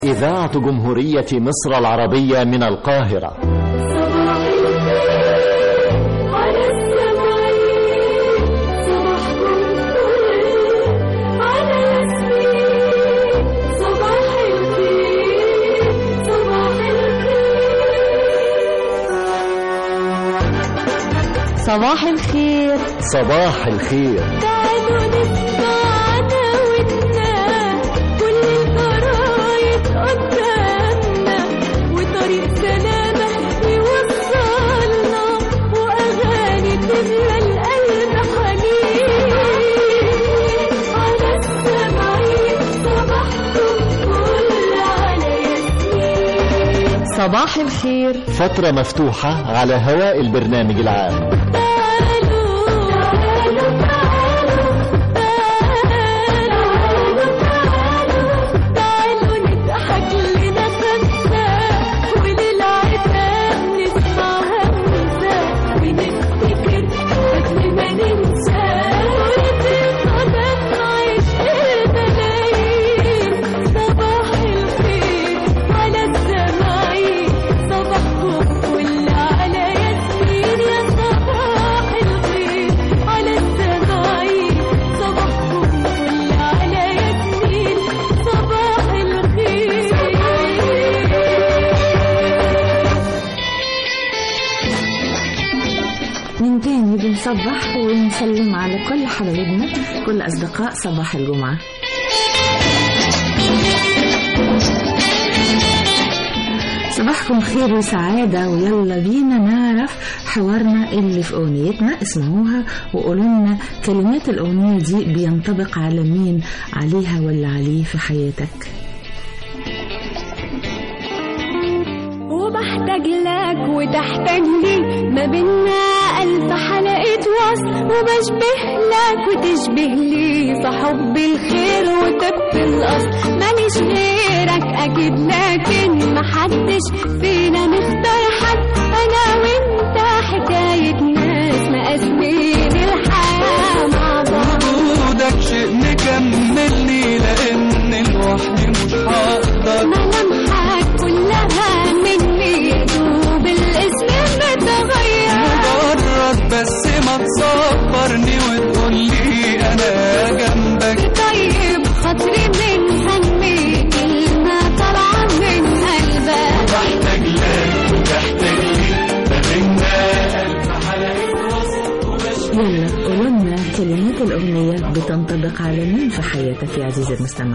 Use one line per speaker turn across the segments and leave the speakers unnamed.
إذاعة جمهورية مصر العربية من القاهرة
على السماء صباحكم على ياسمين صباح الخير صباح الخير
صباح الخير
صباح الخير
تعالوا نسمع عداوتنا كل الجرايد قدامنا وطريق سلامة يوصلنا وأغاني تملى القلب حنين على السمعين صباحكم كل على ياسمين
صباح الخير
فترة مفتوحة على هواء البرنامج العام
تعالوا تعالوا تعالوا تعالوا تعالوا نضحك لنا خمسة وللعتاب نسمع همسة ونفتكر قبل ما ننسى ونتقدم نعيش الملايين صباح الخير على السماعين صباحكم كل على ياسمين يا صباح الخير على السماعين صباحكم كل على ياسمين صباح الخير
من تاني بنصبح ونسلم على كل حبايبنا كل أصدقاء صباح الجمعة صباحكم خير وسعادة ويلا بينا نعرف حوارنا اللي في أغنيتنا اسمعوها وقولوا لنا كلمات الأغنية دي بينطبق على مين عليها ولا عليه في حياتك
وبحتاج لك وتحتاج لي ما بينا ألف حلقة وصل وبشبه لك وتشبه لي صحب الخير وطب الأصل ماليش غيرك أكيد لكن محدش فينا مختار حد أنا وأنت حكاية ناس مقاسمين الحياة مع بعض
وجودك شيء مكملني لان لوحدي مش هقدر
ملامحك كلها مني دوب الاسم متغير
مجرد بس ما تصبرني وتقول لي انا جنبك
طيب خاطري من همي كلمة طالعة من قلبك
بحتاج لك وتحتاج لي ما بينا ألف حلقة وصل وبشبه
يلا قولوا لنا كلمات الأغنية بتنطبق على مين في حياتك يا عزيزي المستمع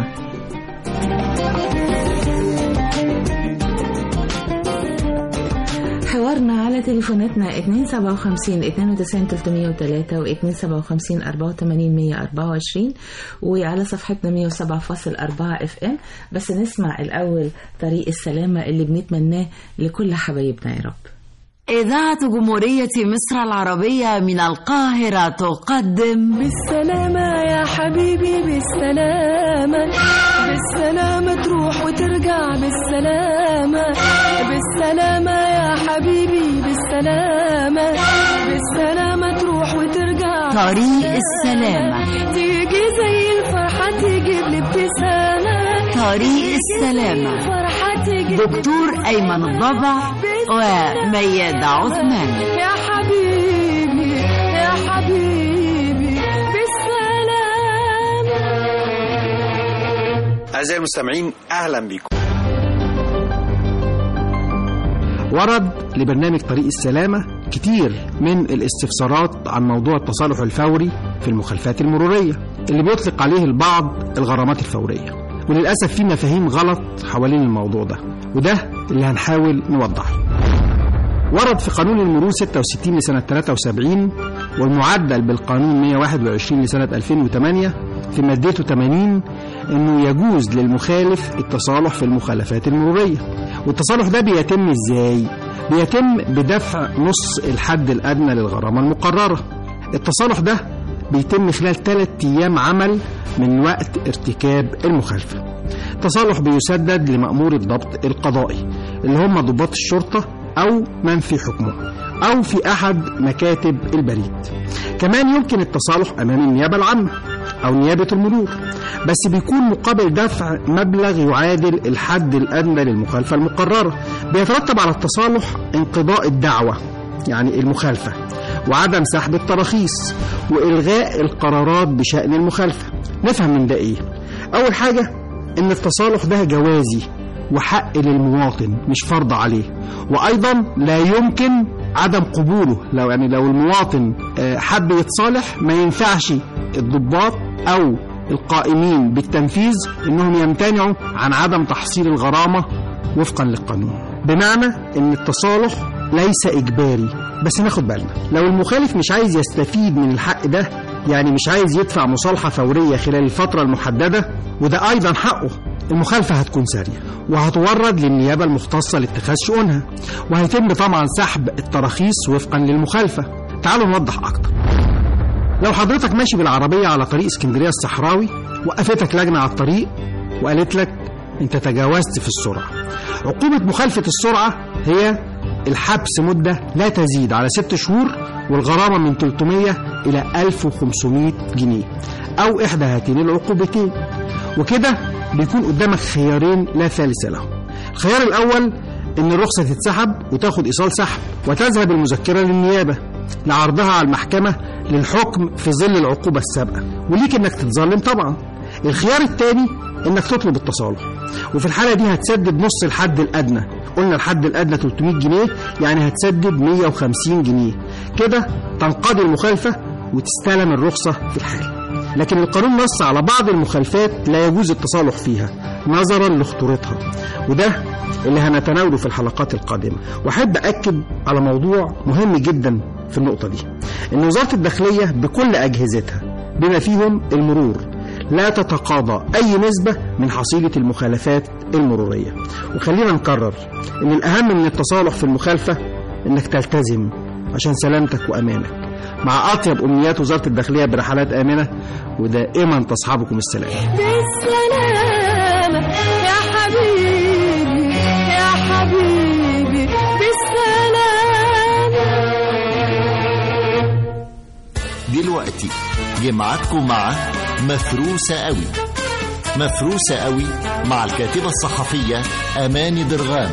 حوارنا على تليفوناتنا 257 92 303 و 257 84 124 وعلى صفحتنا 107.4 اف ام بس نسمع الأول طريق السلامة اللي بنتمناه لكل حبايبنا يا رب
إذاعة جمهورية مصر العربية من القاهرة تقدم
بالسلامة يا حبيبي بالسلامة بالسلامة تروح وترجع بالسلامة بالسلامة يا حبيبي بالسلامة بالسلامة تروح وترجع
طريق السلامة
تيجي زي الفرحة تجيب لي ابتسامة
طريق السلامة
فرحة تجيب
دكتور أيمن الضبع وميادة عثمان
يا حبيبي يا حبيبي بالسلامة
أعزائي المستمعين أهلا بكم
ورد لبرنامج طريق السلامة كتير من الاستفسارات عن موضوع التصالح الفوري في المخالفات المرورية اللي بيطلق عليه البعض الغرامات الفورية وللأسف في مفاهيم غلط حوالين الموضوع ده وده اللي هنحاول نوضحه ورد في قانون المرور 66 لسنة 73 والمعدل بالقانون 121 لسنة 2008 في مادته 80 انه يجوز للمخالف التصالح في المخالفات المرورية والتصالح ده بيتم ازاي؟ بيتم بدفع نص الحد الأدنى للغرامة المقررة التصالح ده بيتم خلال ثلاثة أيام عمل من وقت ارتكاب المخالفة تصالح بيسدد لمأمور الضبط القضائي اللي هم ضباط الشرطة أو من في حكمه أو في أحد مكاتب البريد كمان يمكن التصالح أمام النيابة العامة أو نيابة المرور بس بيكون مقابل دفع مبلغ يعادل الحد الأدنى للمخالفة المقررة بيترتب على التصالح انقضاء الدعوة يعني المخالفة وعدم سحب التراخيص وإلغاء القرارات بشأن المخالفة نفهم من ده إيه أول حاجة إن التصالح ده جوازي وحق للمواطن مش فرض عليه وأيضا لا يمكن عدم قبوله لو يعني لو المواطن آه، حب يتصالح ما ينفعش الضباط أو القائمين بالتنفيذ إنهم يمتنعوا عن عدم تحصيل الغرامة وفقا للقانون بمعنى ان التصالح ليس اجباري بس ناخد بالنا لو المخالف مش عايز يستفيد من الحق ده يعني مش عايز يدفع مصالحة فورية خلال الفترة المحددة وده أيضا حقه المخالفة هتكون سارية وهتورد للنيابة المختصة لاتخاذ شؤونها وهيتم طبعا سحب التراخيص وفقا للمخالفة تعالوا نوضح أكتر لو حضرتك ماشي بالعربية على طريق اسكندرية الصحراوي وقفتك لجنة على الطريق وقالت لك انت تجاوزت في السرعة عقوبة مخالفة السرعة هي الحبس مدة لا تزيد على ست شهور والغرامة من 300 إلى 1500 جنيه أو إحدى هاتين العقوبتين وكده بيكون قدامك خيارين لا ثالث لهم الخيار الأول إن الرخصة تتسحب وتاخد إيصال سحب وتذهب المذكرة للنيابة لعرضها على المحكمة للحكم في ظل العقوبة السابقة وليك إنك تتظلم طبعا الخيار الثاني إنك تطلب التصالح وفي الحالة دي هتسدد نص الحد الأدنى قلنا الحد الأدنى 300 جنيه يعني هتسدد 150 جنيه كده تنقضي المخالفة وتستلم الرخصة في الحال لكن القانون نص على بعض المخالفات لا يجوز التصالح فيها نظرا لخطورتها وده اللي هنتناوله في الحلقات القادمة وأحب أكد على موضوع مهم جدا في النقطة دي إن وزارة الداخلية بكل أجهزتها بما فيهم المرور لا تتقاضى أي نسبة من حصيلة المخالفات المرورية وخلينا نكرر إن الأهم من التصالح في المخالفة إنك تلتزم عشان سلامتك وأمانك مع أطيب أمنيات وزارة الداخلية برحلات آمنة ودائما تصحبكم السلام
بالسلامة يا حبيبي يا حبيبي بالسلامة
دلوقتي جمعتكم مع مفروسة قوي مفروسة قوي مع الكاتبة الصحفية أماني درغام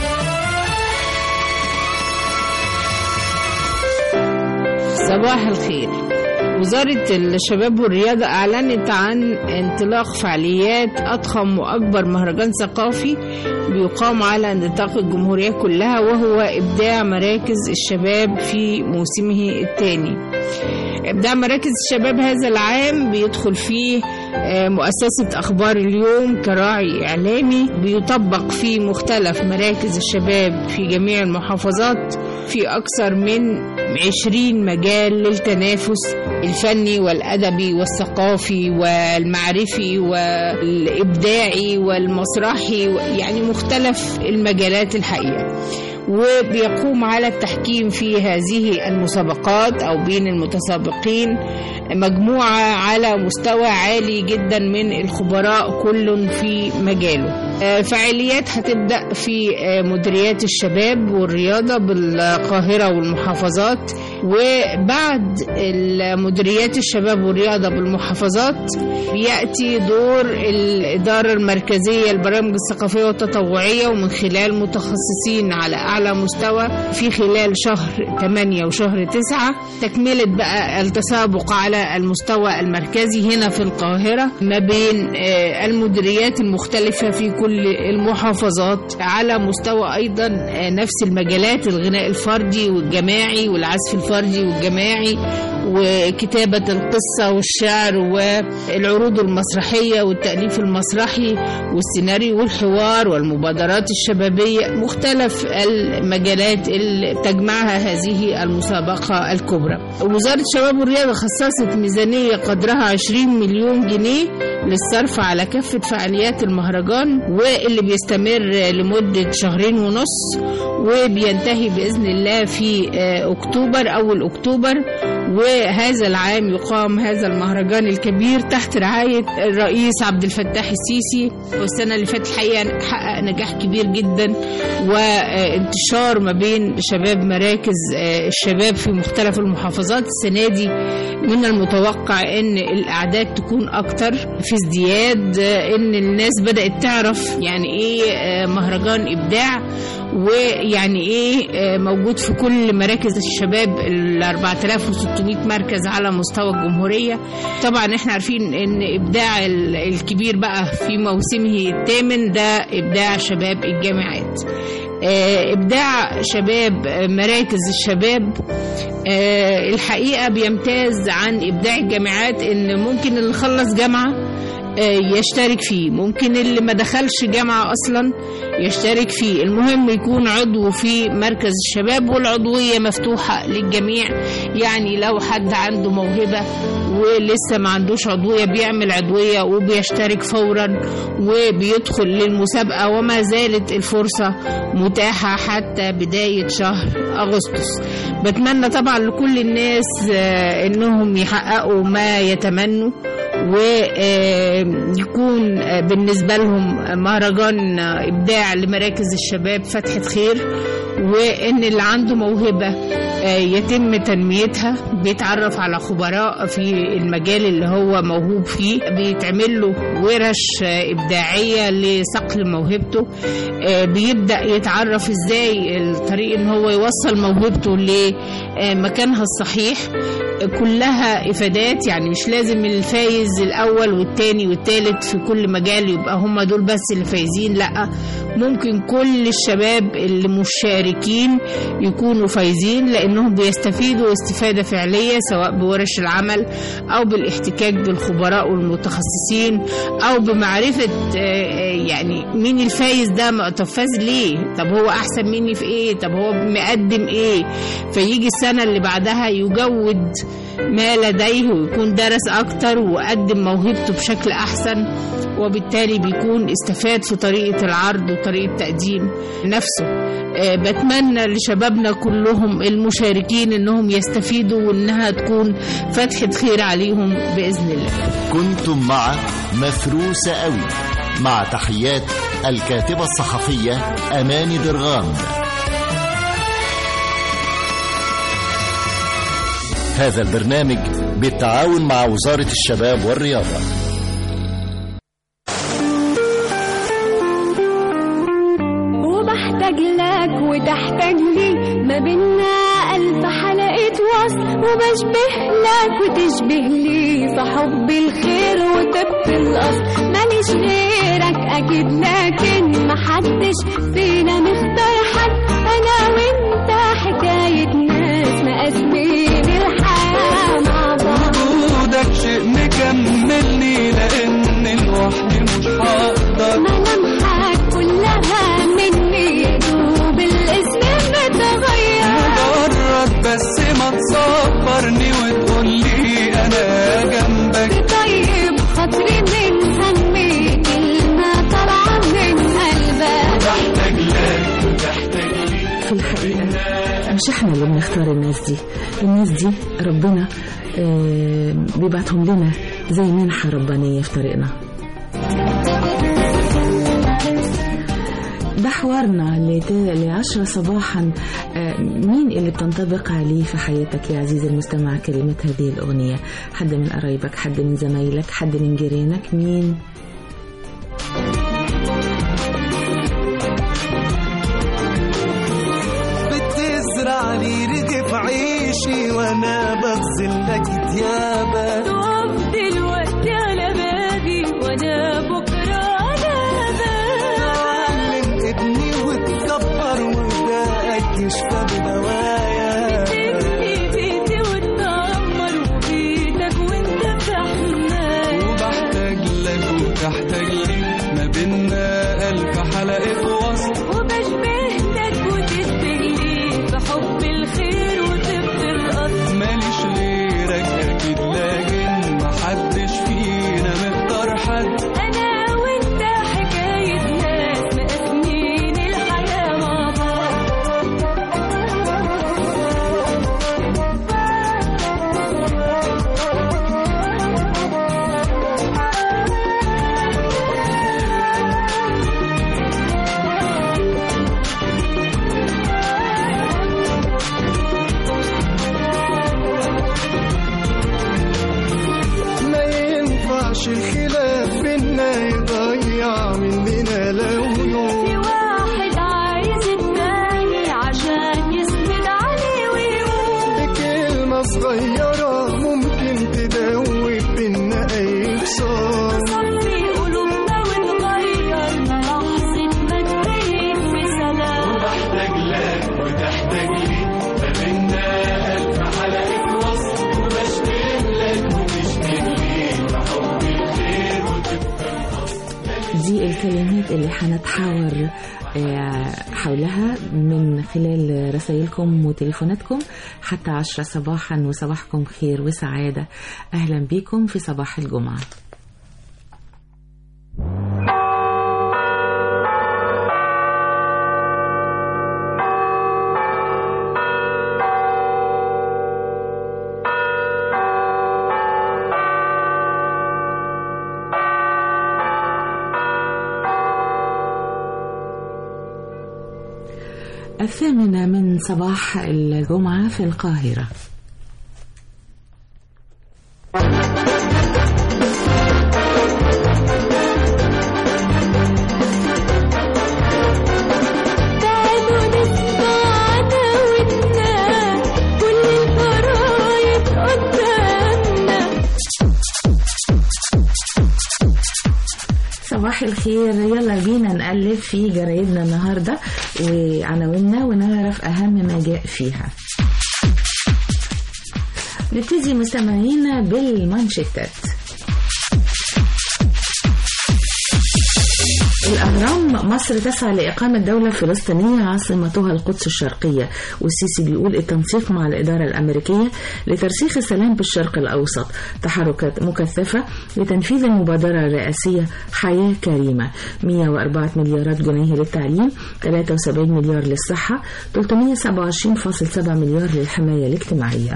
صباح الخير وزارة الشباب والرياضة أعلنت عن انطلاق فعاليات أضخم وأكبر مهرجان ثقافي بيقام على نطاق الجمهورية كلها وهو إبداع مراكز الشباب في موسمه الثاني إبداع مراكز الشباب هذا العام بيدخل فيه آه، مؤسسة أخبار اليوم كراعي إعلامي بيطبق في مختلف مراكز الشباب في جميع المحافظات في أكثر من 20 مجال للتنافس الفني والأدبي والثقافي والمعرفي والإبداعي والمسرحي يعني مختلف المجالات الحقيقة وبيقوم على التحكيم في هذه المسابقات أو بين المتسابقين مجموعة على مستوى عالي جدا من الخبراء كل في مجاله آه، فعاليات هتبدأ في آه، مديريات الشباب والرياضة بالقاهرة والمحافظات وبعد مديريات الشباب والرياضة بالمحافظات بيأتي دور الإدارة المركزية البرامج الثقافية والتطوعية ومن خلال متخصصين على أعلى مستوى في خلال شهر 8 وشهر 9 تكملة بقى التسابق على المستوى المركزي هنا في القاهرة ما بين آه، المديريات المختلفة في كل المحافظات على مستوى أيضا آه، نفس المجالات الغناء الفردي والجماعي والعزف الفردي والجماعي وكتابة القصة والشعر والعروض المسرحية والتأليف المسرحي والسيناريو والحوار والمبادرات الشبابية مختلف المجالات اللي تجمعها هذه المسابقة الكبرى وزارة الشباب والرياضة خصصت ميزانية قدرها 20 مليون جنيه للصرف على كافة فعاليات المهرجان واللي بيستمر لمدة شهرين ونص وبينتهي بإذن الله في آه، أكتوبر أول أكتوبر وهذا العام يقام هذا المهرجان الكبير تحت رعاية الرئيس عبد الفتاح السيسي والسنة اللي فاتت الحقيقة حقق نجاح كبير جدا وانتشار ما بين شباب مراكز آه، الشباب في مختلف المحافظات السنة دي من المتوقع ان الاعداد تكون اكتر في ازدياد آه، ان الناس بدأت تعرف يعني ايه آه، مهرجان ابداع ويعني ايه آه، موجود في كل مراكز الشباب ال 4600 مركز على مستوى الجمهورية طبعا احنا عارفين ان ابداع ال- الكبير بقى في موسمه الثامن ده ابداع شباب الجامعات آه، ابداع شباب آه، مراكز الشباب آه، الحقيقه بيمتاز عن ابداع الجامعات ان ممكن اللي خلص جامعه آه، يشترك فيه ممكن اللي ما دخلش جامعة أصلا يشترك فيه المهم يكون عضو في مركز الشباب والعضوية مفتوحة للجميع يعني لو حد عنده موهبة ولسه ما عندوش عضوية بيعمل عضوية وبيشترك فورا وبيدخل للمسابقة وما زالت الفرصة متاحة حتى بداية شهر أغسطس بتمنى طبعا لكل الناس آه، إنهم يحققوا ما يتمنوا ويكون بالنسبة لهم مهرجان إبداع لمراكز الشباب فتحة خير وإن اللي عنده موهبة آه، يتم تنميتها بيتعرف على خبراء في المجال اللي هو موهوب فيه بيتعمل له ورش آه، إبداعية لصقل موهبته آه، بيبدأ يتعرف إزاي الطريق إن هو يوصل موهبته لمكانها الصحيح كلها افادات يعني مش لازم الفايز الاول والتاني والتالت في كل مجال يبقى هم دول بس اللي فايزين لا ممكن كل الشباب اللي مشاركين يكونوا فايزين لانهم بيستفيدوا استفاده فعليه سواء بورش العمل او بالاحتكاك بالخبراء والمتخصصين او بمعرفه آه، آه، يعني مين الفايز ده ما- طب فاز ليه طب هو احسن مني في ايه طب هو مقدم ايه فيجي السنه اللي بعدها يجود ما لديه ويكون درس أكتر وقدم موهبته بشكل أحسن وبالتالي بيكون استفاد في طريقة العرض وطريقة تقديم نفسه آه، بتمنى لشبابنا كلهم المشاركين انهم يستفيدوا وانها تكون فتحة خير عليهم بإذن الله
كنتم مع مفروسة قوي مع تحيات الكاتبة الصحفية أماني درغام هذا البرنامج بالتعاون مع وزارة الشباب والرياضة
وبحتاج لك وتحتاج لي ما بينا ألف حلقة وصل وبشبه لك وتشبه لي فحب الخير وطب الأصل ماليش غيرك أكيد لكن محدش فينا مختار حد أنا وأنت حكاية ناس مقاسمين الحياة مع بعض
وجودك شيء مكملني لان لوحدي مش هقدر
ملامحك كلها مني يدوب الاسم متغير
مجرد بس ما تصبرني وتقولي انا جنبك
طيب خاطري من همي كلمة طالعة من قلبك
محتاج لك وتحتاج لي
في الحقيقة مش احنا اللي بنختار الناس دي الناس دي ربنا آه، بيبعتهم لنا زي منحة ربانية في طريقنا ده حوارنا لت- لعشرة صباحا آه، مين اللي بتنطبق عليه في حياتك يا عزيزي المستمع كلمات هذه الأغنية حد من قرايبك حد من زمايلك حد من جيرانك مين
بتزرع لي رغف عيشي وانا بغزل لك ديابه
تقف دلوقتي على بابي وانا بكرة على بابك
علم ابني وتكبر وباقك يشفى بدوايا
تبني بيتي وتدمر وبيتك وانت في حماية
وبحتاج لك وتحتاج لي ما بينا ألف حلقة وصل
وبشبه لك وتشبه لي بحب الخير وطب الأصل
ماليش غيرك أكيد لكن محدش فينا مختار حد
أنا وأنت حكاية
اللي هنتحاور آه، حولها من خلال رسائلكم وتليفوناتكم حتى عشرة صباحا وصباحكم خير وسعادة أهلا بكم في صباح الجمعة الثامنة من صباح الجمعة في القاهرة
تعالوا نسمع عداوتنا كل الجرايد قدامنا
صباح الخير يلا بينا نقلب في جرايدنا النهاردة وعناويننا ونعرف أهم ما جاء فيها نبتدي مستمعينا بالمانشيتات الأهرام مصر تسعى لإقامة دولة فلسطينية عاصمتها القدس الشرقية والسيسي بيقول التنسيق مع الإدارة الأمريكية لترسيخ السلام بالشرق الأوسط تحركات مكثفة لتنفيذ المبادرة الرئاسية حياة كريمة 104 مليارات جنيه للتعليم 73 مليار للصحة 327.7 مليار للحماية الاجتماعية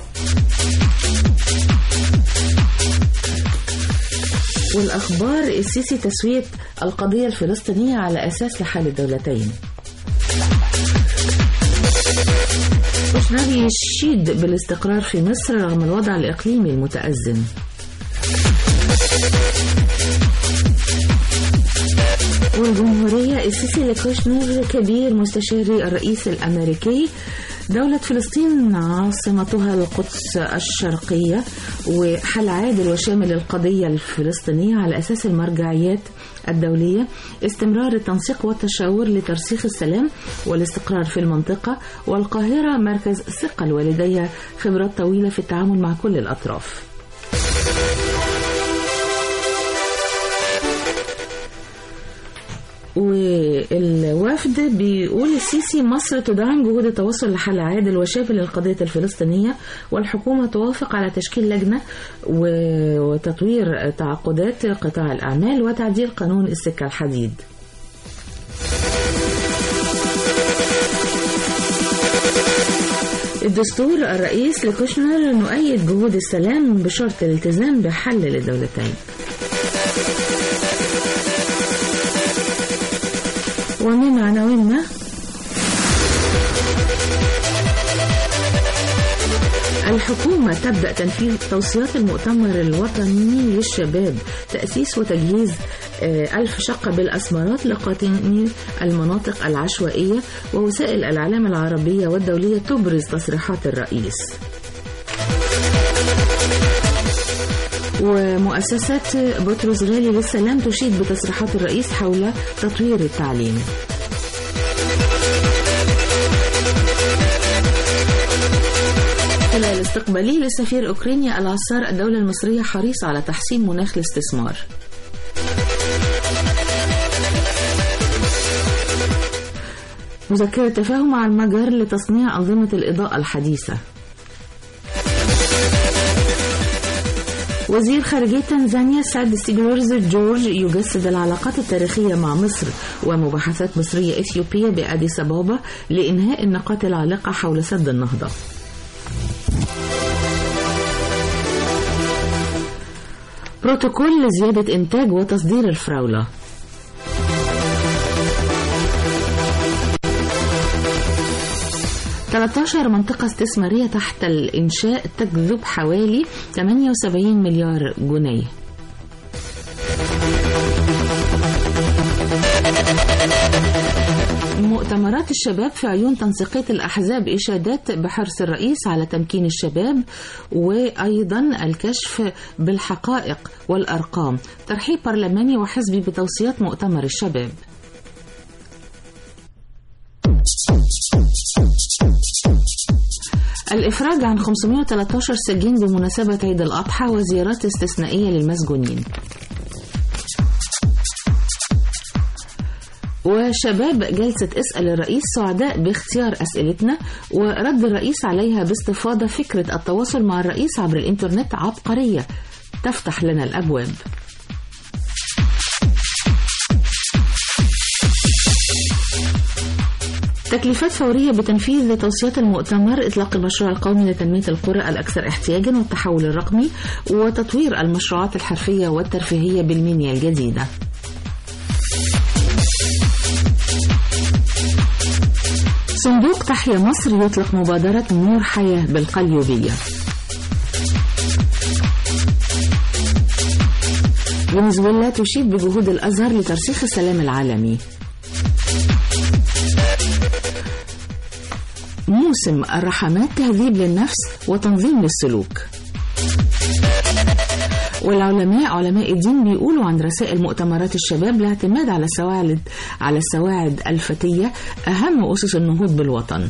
والأخبار السيسي تسوية القضية الفلسطينية على أساس لحل الدولتين كوشنر يشيد بالاستقرار في مصر رغم الوضع الإقليمي المتأزم والجمهورية السيسي لكوشنر كبير مستشاري الرئيس الأمريكي دولة فلسطين عاصمتها القدس الشرقية وحل عادل وشامل للقضية الفلسطينية على أساس المرجعيات الدولية استمرار التنسيق والتشاور لترسيخ السلام والاستقرار في المنطقة والقاهرة مركز ثقل ولديها خبرات طويلة في التعامل مع كل الأطراف والوفد بيقول السيسي مصر تدعم جهود التوصل لحل عادل وشامل للقضية الفلسطينية والحكومة توافق على تشكيل لجنة و- وتطوير تعاقدات قطاع الأعمال وتعديل قانون السكة الحديد الدستور الرئيس لكوشنر نؤيد جهود السلام بشرط الالتزام بحل للدولتين ومن عناويننا الحكومة تبدأ تنفيذ توصيات المؤتمر الوطني للشباب تأسيس وتجهيز آه، ألف شقة بالأسمرات لقاطني المناطق العشوائية ووسائل الإعلام العربية والدولية تبرز تصريحات الرئيس ومؤسسة بطرس غالي للسلام تشيد بتصريحات الرئيس حول تطوير التعليم خلال استقبالي لسفير أوكرانيا العصار الدولة المصرية حريصة على تحسين مناخ الاستثمار مذكرة تفاهم مع المجر لتصنيع أنظمة الإضاءة الحديثة وزير خارجية تنزانيا سعد ستيغلورز جورج يجسد العلاقات التاريخية مع مصر ومباحثات مصرية إثيوبية بأديس أبابا لإنهاء النقاط العالقة حول سد النهضة بروتوكول لزيادة إنتاج وتصدير الفراولة تلتاشر منطقة استثمارية تحت الإنشاء تجذب حوالي 78 مليار جنيه مؤتمرات الشباب في عيون تنسيقية الأحزاب إشادات بحرص الرئيس على تمكين الشباب وأيضا الكشف بالحقائق والأرقام ترحيب برلماني وحزبي بتوصيات مؤتمر الشباب الإفراج عن 513 سجين بمناسبة عيد الأضحى وزيارات استثنائية للمسجونين وشباب جلسة اسأل الرئيس سعداء باختيار أسئلتنا ورد الرئيس عليها باستفاضة فكرة التواصل مع الرئيس عبر الإنترنت عبقرية تفتح لنا الأبواب تكليفات فورية بتنفيذ توصيات المؤتمر إطلاق المشروع القومي لتنمية القرى الأكثر احتياجا والتحول الرقمي وتطوير المشروعات الحرفية والترفيهية بالمنيا الجديدة صندوق تحيا مصر يطلق مبادرة نور حياة بالقليوبية فنزويلا تشيد بجهود الأزهر لترسيخ السلام العالمي موسم الرحمات تهذيب للنفس وتنظيم للسلوك والعلماء علماء الدين بيقولوا عن رسائل مؤتمرات الشباب الاعتماد على السواعد على السواعد الفتية أهم أسس النهوض بالوطن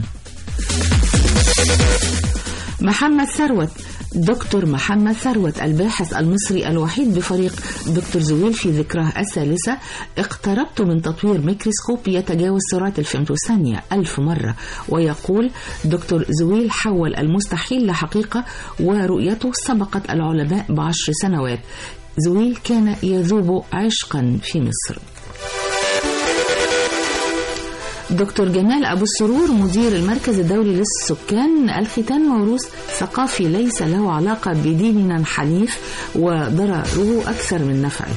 محمد ثروت دكتور محمد ثروت الباحث المصري الوحيد بفريق دكتور زويل في ذكراه الثالثة اقتربت من تطوير ميكروسكوب يتجاوز سرعة الفيمتو ثانية ألف مرة ويقول دكتور زويل حول المستحيل لحقيقة ورؤيته سبقت العلماء بعشر سنوات زويل كان يذوب عشقا في مصر دكتور جمال أبو السرور مدير المركز الدولي للسكان الختان موروث ثقافي ليس له علاقة بديننا الحنيف وضرره أكثر من نفعه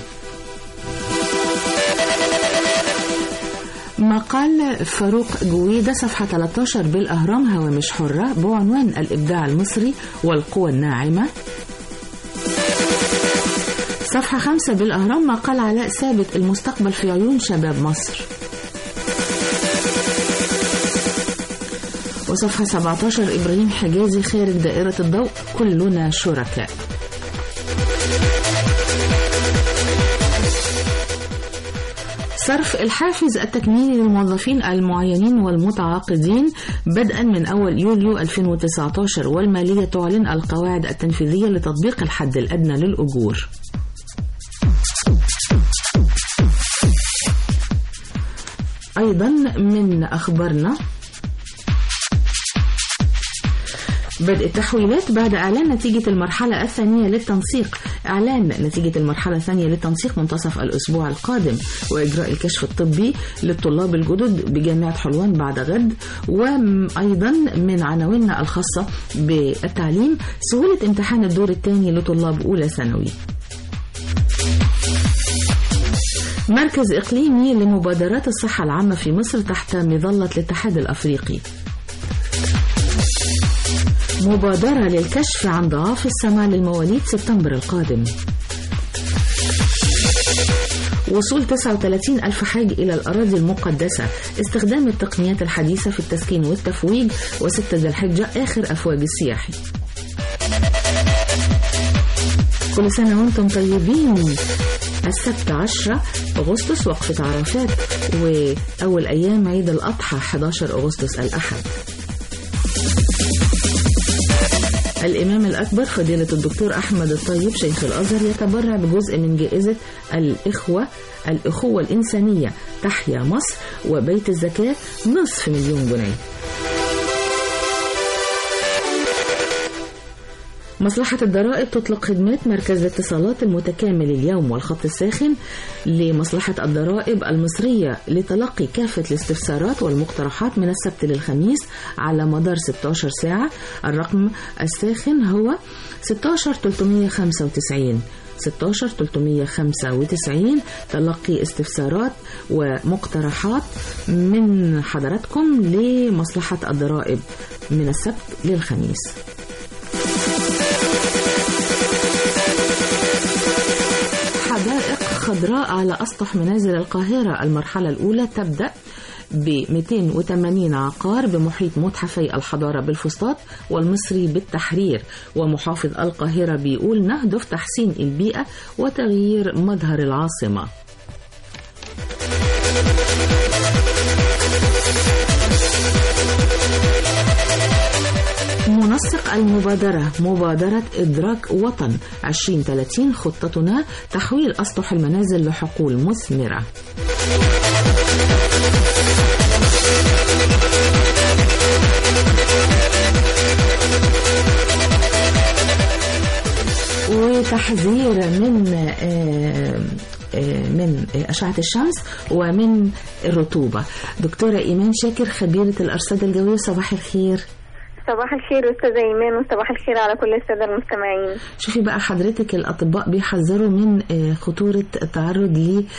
مقال فاروق جويدة صفحة 13 بالأهرام هوامش حرة بعنوان الإبداع المصري والقوى الناعمة صفحة 5 بالأهرام مقال علاء ثابت المستقبل في عيون شباب مصر وصفحة 17 إبراهيم حجازي خارج دائرة الضوء كلنا شركاء صرف الحافز التكميلي للموظفين المعينين والمتعاقدين بدءا من أول يوليو 2019 والمالية تعلن القواعد التنفيذية لتطبيق الحد الأدنى للأجور أيضا من أخبارنا بدء التحويلات بعد إعلان نتيجة المرحلة الثانية للتنسيق إعلان نتيجة المرحلة الثانية للتنسيق منتصف الأسبوع القادم وإجراء الكشف الطبي للطلاب الجدد بجامعة حلوان بعد غد وأيضا من عناويننا الخاصة بالتعليم سهولة امتحان الدور الثاني لطلاب أولى ثانوي مركز إقليمي لمبادرات الصحة العامة في مصر تحت مظلة الاتحاد الأفريقي مبادرة للكشف عن ضعاف السمع للمواليد سبتمبر القادم وصول 39 ألف حاج إلى الأراضي المقدسة استخدام التقنيات الحديثة في التسكين والتفويج وستة ذي الحجة آخر أفواج السياحي كل سنة وانتم طيبين السبت 10 أغسطس وقفة عرفات وأول أيام عيد الأضحى 11 أغسطس الأحد الإمام الأكبر فضيلة الدكتور أحمد الطيب شيخ الأزهر يتبرع بجزء من جائزة الإخوة الإخوة الإنسانية تحيا مصر وبيت الزكاة نصف مليون جنيه مصلحة الضرائب تطلق خدمات مركز الاتصالات المتكامل اليوم والخط الساخن لمصلحة الضرائب المصرية لتلقي كافة الاستفسارات والمقترحات من السبت للخميس على مدار 16 ساعة الرقم الساخن هو 16 395 16 395 تلقي استفسارات ومقترحات من حضراتكم لمصلحة الضرائب من السبت للخميس حدائق خضراء على أسطح منازل القاهرة المرحلة الأولى تبدأ ب 280 عقار بمحيط متحفي الحضارة بالفسطاط والمصري بالتحرير ومحافظ القاهرة بيقول نهدف تحسين البيئة وتغيير مظهر العاصمة منسق المبادرة مبادرة إدراك وطن 2030 خطتنا تحويل أسطح المنازل لحقول مثمرة التحذير من آه، آه، من أشعة الشمس ومن الرطوبة دكتورة إيمان شاكر خبيرة الأرصاد الجوية صباح الخير
صباح الخير أستاذة إيمان وصباح الخير على كل السادة المستمعين
شوفي بقى حضرتك الأطباء بيحذروا من آه، خطورة التعرض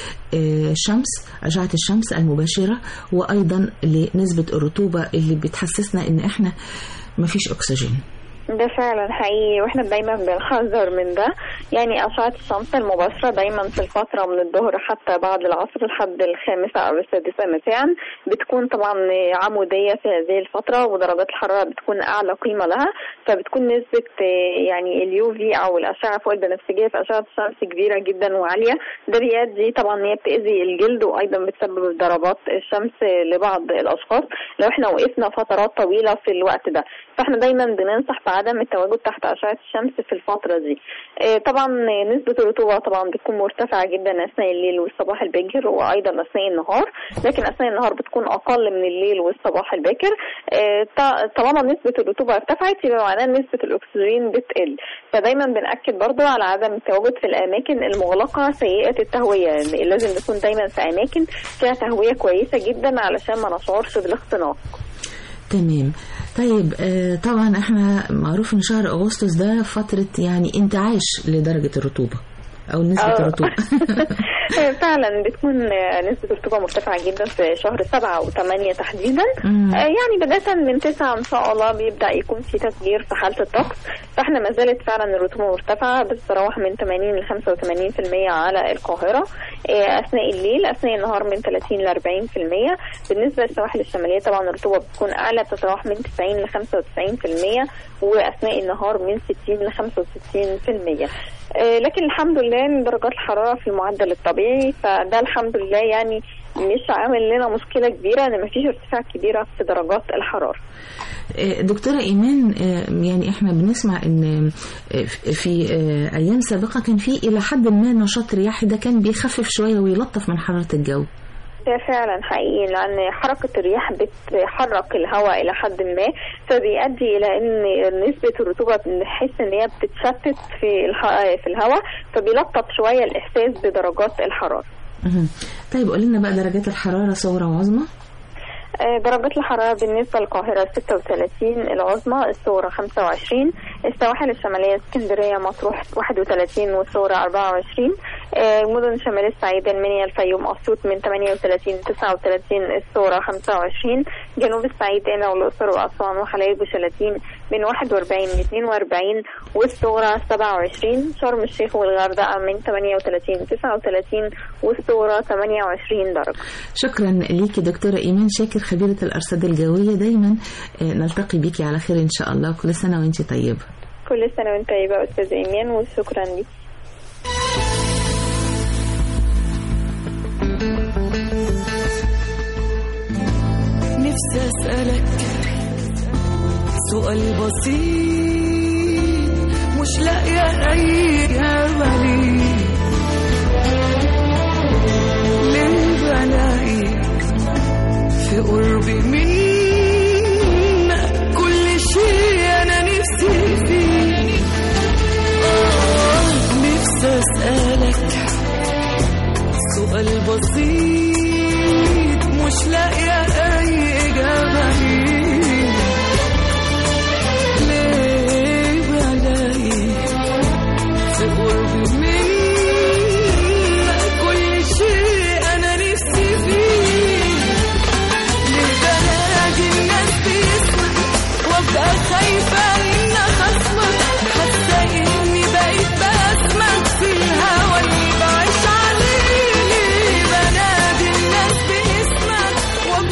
للشمس أشعة الشمس المباشرة وأيضا لنسبة الرطوبة اللي بتحسسنا إن إحنا مفيش أكسجين
ده فعلا حقيقي واحنا دايما بنحذر من ده يعني أشعة الشمس المباشرة دايما في الفترة من الظهر حتى بعد العصر لحد الخامسة أو السادسة مساء بتكون طبعا عمودية في هذه الفترة ودرجات الحرارة بتكون أعلى قيمة لها فبتكون نسبة آه، يعني اليو في أو الأشعة فوق البنفسجية في أشعة الشمس كبيرة جدا وعالية ده بيؤدي طبعا إن هي بتأذي الجلد وأيضا بتسبب ضربات الشمس لبعض الأشخاص لو احنا وقفنا فترات طويلة في الوقت ده فاحنا دايما بننصح بعدم التواجد تحت أشعة الشمس في الفترة دي آه، طبعا نسبة الرطوبة طبعا بتكون مرتفعة جدا أثناء الليل والصباح الباكر وأيضا أثناء النهار لكن أثناء النهار بتكون أقل من الليل والصباح الباكر آه، ط- طالما نسبة الرطوبة ارتفعت يبقى معناه إن نسبة الأكسجين بتقل فدايما بنأكد برضو على عدم التواجد في الأماكن المغلقة سيئة التهوية لازم نكون دايما في أماكن فيها تهوية كويسة جدا علشان ما نشعرش بالاختناق
تمام طيب آه، طبعا احنا معروف ان شهر اغسطس ده فترة يعني انتعاش لدرجة الرطوبة او نسبة
آه.
الرطوبة
فعلا بتكون نسبة الرطوبة مرتفعة جدا في شهر سبعة وثمانية تحديدا
مم.
آه، يعني بداية من تسعة إن شاء الله بيبدأ يكون في تغيير في حالة الطقس فاحنا ما زالت فعلا الرطوبة مرتفعة بتتراوح من 80 ل 85% على القاهرة آه، أثناء الليل أثناء النهار من 30 ل 40% بالنسبة للسواحل الشمالية طبعا الرطوبة بتكون أعلى بتتراوح من 90 ل 95% وأثناء النهار من 60 ل 65% آه، لكن الحمد لله ان درجات الحراره في المعدل الطبيعي فده الحمد لله يعني مش عامل لنا مشكله كبيره ان مفيش ارتفاع كبيره في درجات الحراره
آه، دكتورة إيمان آه، يعني احنا بنسمع ان آه، في آه، أيام سابقة كان في إلى حد ما نشاط رياحي ده كان بيخفف شوية ويلطف من حرارة الجو
ده فعلا حقيقي لان حركه الرياح بتحرك الهواء الى حد ما فبيؤدي الى ان نسبه الرطوبه بنحس ان هي بتتشتت في الح- في الهواء فبيلطف شويه الاحساس بدرجات الحراره
مهم. طيب قولي لنا بقى درجات الحرارة صغرى وعظمى
آه، درجات الحرارة بالنسبة للقاهرة 36 العظمى الصغرى 25 السواحل الشمالية اسكندرية مطروح 31 والصغرى 24 آه، مدن شمال الصعيد المنيا الفيوم أسيوط من 38 39 الصغرى 25 جنوب الصعيد هنا والأقصر وأسوان وحلايب وشلاتين من 41 ل 42 والصغرى 27 شرم الشيخ والغردقة من 38 39 والصغرى 28 درجة
شكرا ليكي دكتورة إيمان شاكر خبيرة الأرصاد الجوية دايما آه، نلتقي بيكي على خير إن شاء الله كل سنة وانت طيبة
كل سنة وانت طيبة أستاذ إيمان وشكرا لك
نفسي أسألك سؤال بسيط مش لاقية أي إجابة ليه ليه بلاقي في قربي منك كل شيء أنا نفسي فيه آه نفسي أسألك سؤال بسيط مش لاقية أي إجابة ليه ليه بلاقي في قربي منك كل شيء أنا نفسي فيه ليه بلاقي الناس بيسمع وأبقى خايفة إن خصمك حاسة إني بقيت بسمع في الهوا اللي بعيش عليه ليه بنادي الناس باسمك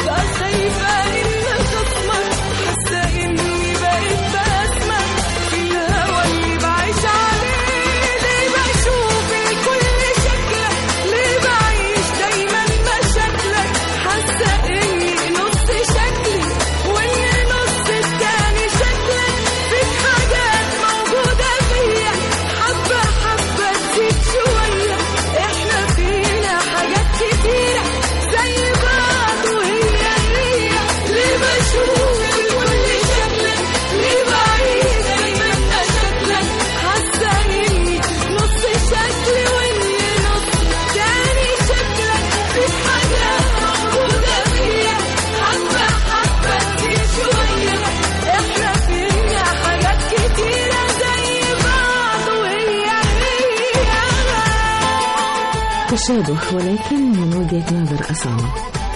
تشابه ولكن من وجهة نظر أسامة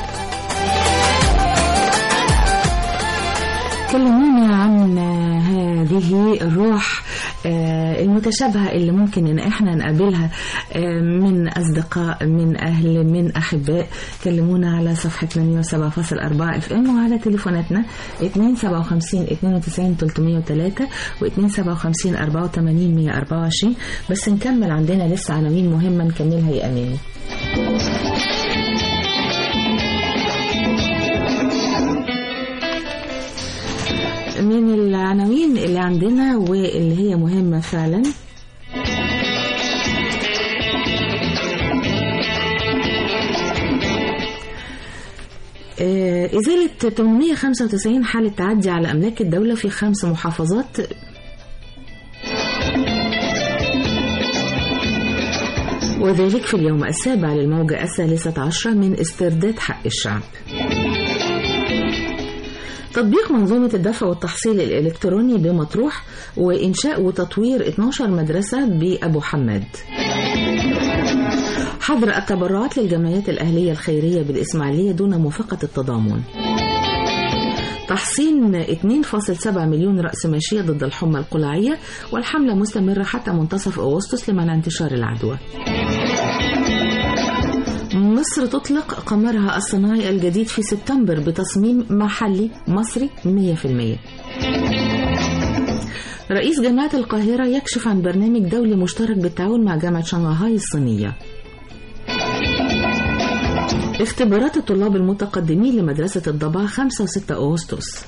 كلمونا عن هذه الروح آه، المتشابهة اللي ممكن ان احنا نقابلها آه، من اصدقاء من اهل من احباء كلمونا على صفحتنا 107.4 اف ام وعلى تليفوناتنا 257 92 303 و 257 84 124 بس نكمل عندنا لسه عناوين مهمة نكملها يا اماني من العناوين اللي عندنا واللي هي مهمة فعلا آه، إزالة 895 حالة تعدي على أملاك الدولة في خمس محافظات وذلك في اليوم السابع للموجة الثالثة عشرة من استرداد حق الشعب تطبيق منظومة الدفع والتحصيل الإلكتروني بمطروح وإنشاء وتطوير 12 مدرسة بأبو حماد حظر التبرعات للجمعيات الأهلية الخيرية بالإسماعيلية دون موافقة التضامن تحصين 2.7 مليون رأس ماشية ضد الحمى القلاعية والحملة مستمرة حتى منتصف أغسطس لمنع انتشار العدوى مصر تطلق قمرها الصناعي الجديد في سبتمبر بتصميم محلي مصري 100% رئيس جامعة القاهرة يكشف عن برنامج دولي مشترك بالتعاون مع جامعة شنغهاي الصينية اختبارات الطلاب المتقدمين لمدرسة الضبع 5 و6 أغسطس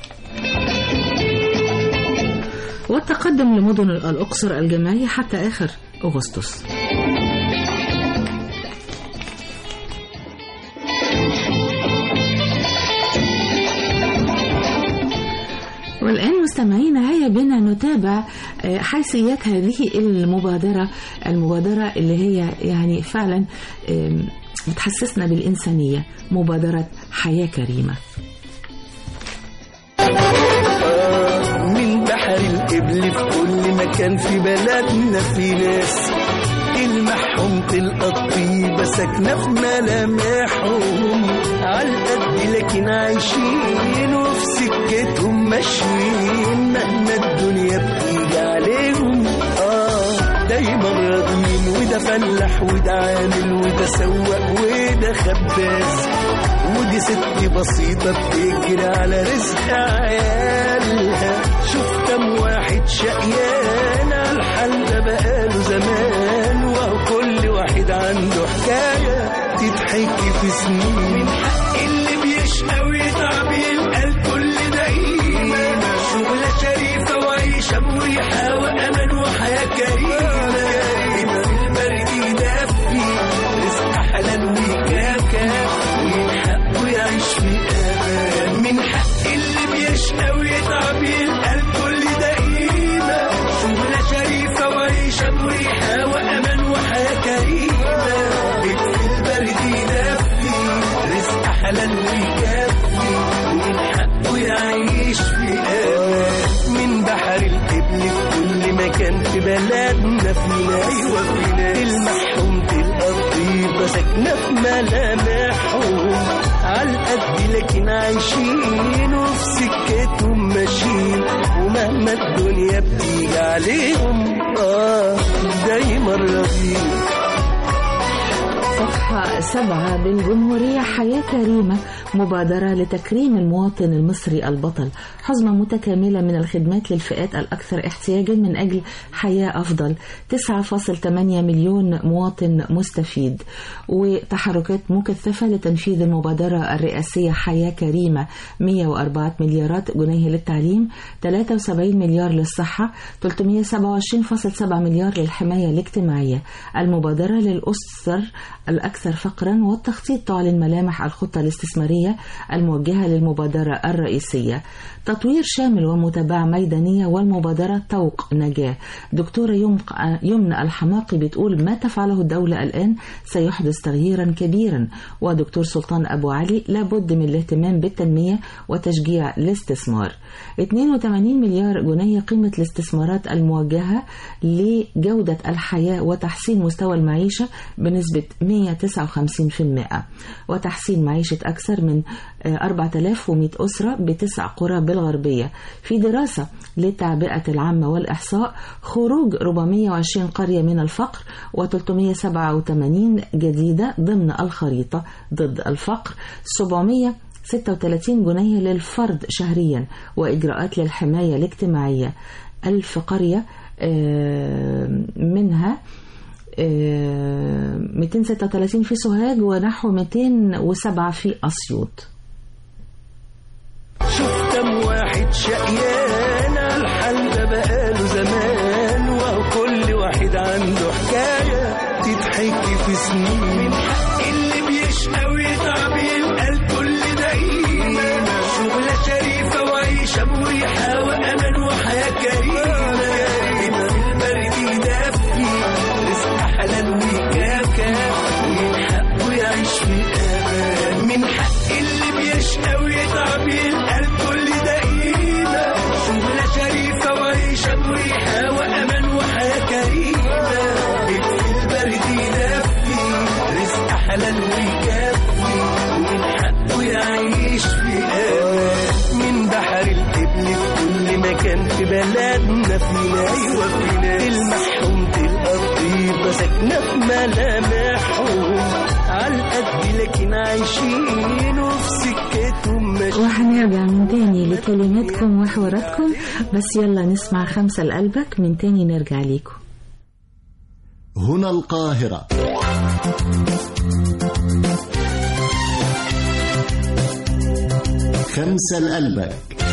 والتقدم لمدن الأقصر الجامعية حتى آخر أغسطس والآن مستمعينا هيا بنا نتابع آه، حيثيات هذه المبادرة المبادرة اللي هي يعني فعلا آم، بتحسسنا بالإنسانية مبادرة حياة كريمة
من بحر القبل في كل مكان في بلدنا في ناس المحهم تلقى الطيبة ساكنة في ملامحهم عالقد لكن عايشين وفي سكتهم ماشيين مهما الدنيا بتيجي عليهم اه دايما راضيين وده فلاح وده عامل وده سواق وده خباز ودي ست بسيطة بتجري على رزق عيالها شوف كم واحد شقيان على الحال ده بقاله زمان وهو كل واحد عنده حكاية تتحكي في سنين من حق اللي بيشقى ويتعب يلقى الكل دقيقة شغلة شريفة وعيشة مريحة وأمان وحياة كريمة البرد يدفي رزق حلال ويكافى ومن حقه يعيش في أمان من حق اللي بيشقى ويتعب يلقى الكل دقيقة شغلة شريفة وعيشة مريحة وأمان وحياة كريمة بيت في البرد يدفي رزق حلال ويكفي ومن حقه يعيش في أمان من بحر القبل في كل مكان في بلدنا فينا أيوة فينا المحروم تلقى الطيبة ساكنة في ملامحهم عالقد لكن عايشين وفي سكتهم ماشيين ومهما الدنيا بتيجي عليهم اه دايما راضيين
صفحة سبعة بالجمهورية حياة كريمة مبادرة لتكريم المواطن المصري البطل حزمة متكاملة من الخدمات للفئات الأكثر احتياجا من أجل حياة أفضل 9.8 مليون مواطن مستفيد وتحركات مكثفة لتنفيذ المبادرة الرئاسية حياة كريمة 104 مليارات جنيه للتعليم 73 مليار للصحة 327.7 مليار للحماية الاجتماعية المبادرة للأسر الأكثر الأكثر فقرا والتخطيط تعلن ملامح الخطة الاستثمارية الموجهة للمبادرة الرئيسية تطوير شامل ومتابعة ميدانية والمبادرة طوق نجاة دكتورة يمق- يمن الحماقي بتقول ما تفعله الدولة الآن سيحدث تغييرا كبيرا ودكتور سلطان أبو علي لابد من الاهتمام بالتنمية وتشجيع الاستثمار 82 مليار جنيه قيمة الاستثمارات الموجهة لجودة الحياة وتحسين مستوى المعيشة بنسبة 159% وتحسين معيشة أكثر من آه، 4100 أسرة بتسع قرى بالغربية في دراسة للتعبئة العامة والإحصاء خروج 420 قرية من الفقر و387 جديدة ضمن الخريطة ضد الفقر 700 36 جنيه للفرد شهريا وإجراءات للحماية الاجتماعية ألف قرية آه، منها آه، 236 في سوهاج ونحو 207 في أسيوط
شوف كم واحد شقيان على الحال ده بقاله زمان وهو كل واحد عنده حكاية تتحكي في سنين من حق اللي بيشقى ويتعب يلقى الكل دقيقة شغلة شريفة وعيشة مريحة وأمان وحياة كريمة يبقى في البرد يدفي رزق حلال ويكافى ومن حقه يعيش في أمان من حق اللي بيشقى ويتعب يلقى الكل دقيقة شغلة شريفة وعيشة مريحة وأمان وحياة كريمة في البرد يدفي رزق حلال ويكفي ومن حقه يعيش في أمان من بحر الإبل في كل مكان في بلدنا فينا أيوة فينا المحروم تلقى الطيبة ساكنة في ملامحهم على القد لكن عايشين وفي سكتهم ماشيين
وهنرجع من تاني لكلماتكم وحواراتكم بس يلا نسمع خمسة لقلبك من تاني نرجع ليكم
هنا القاهرة خمسة لقلبك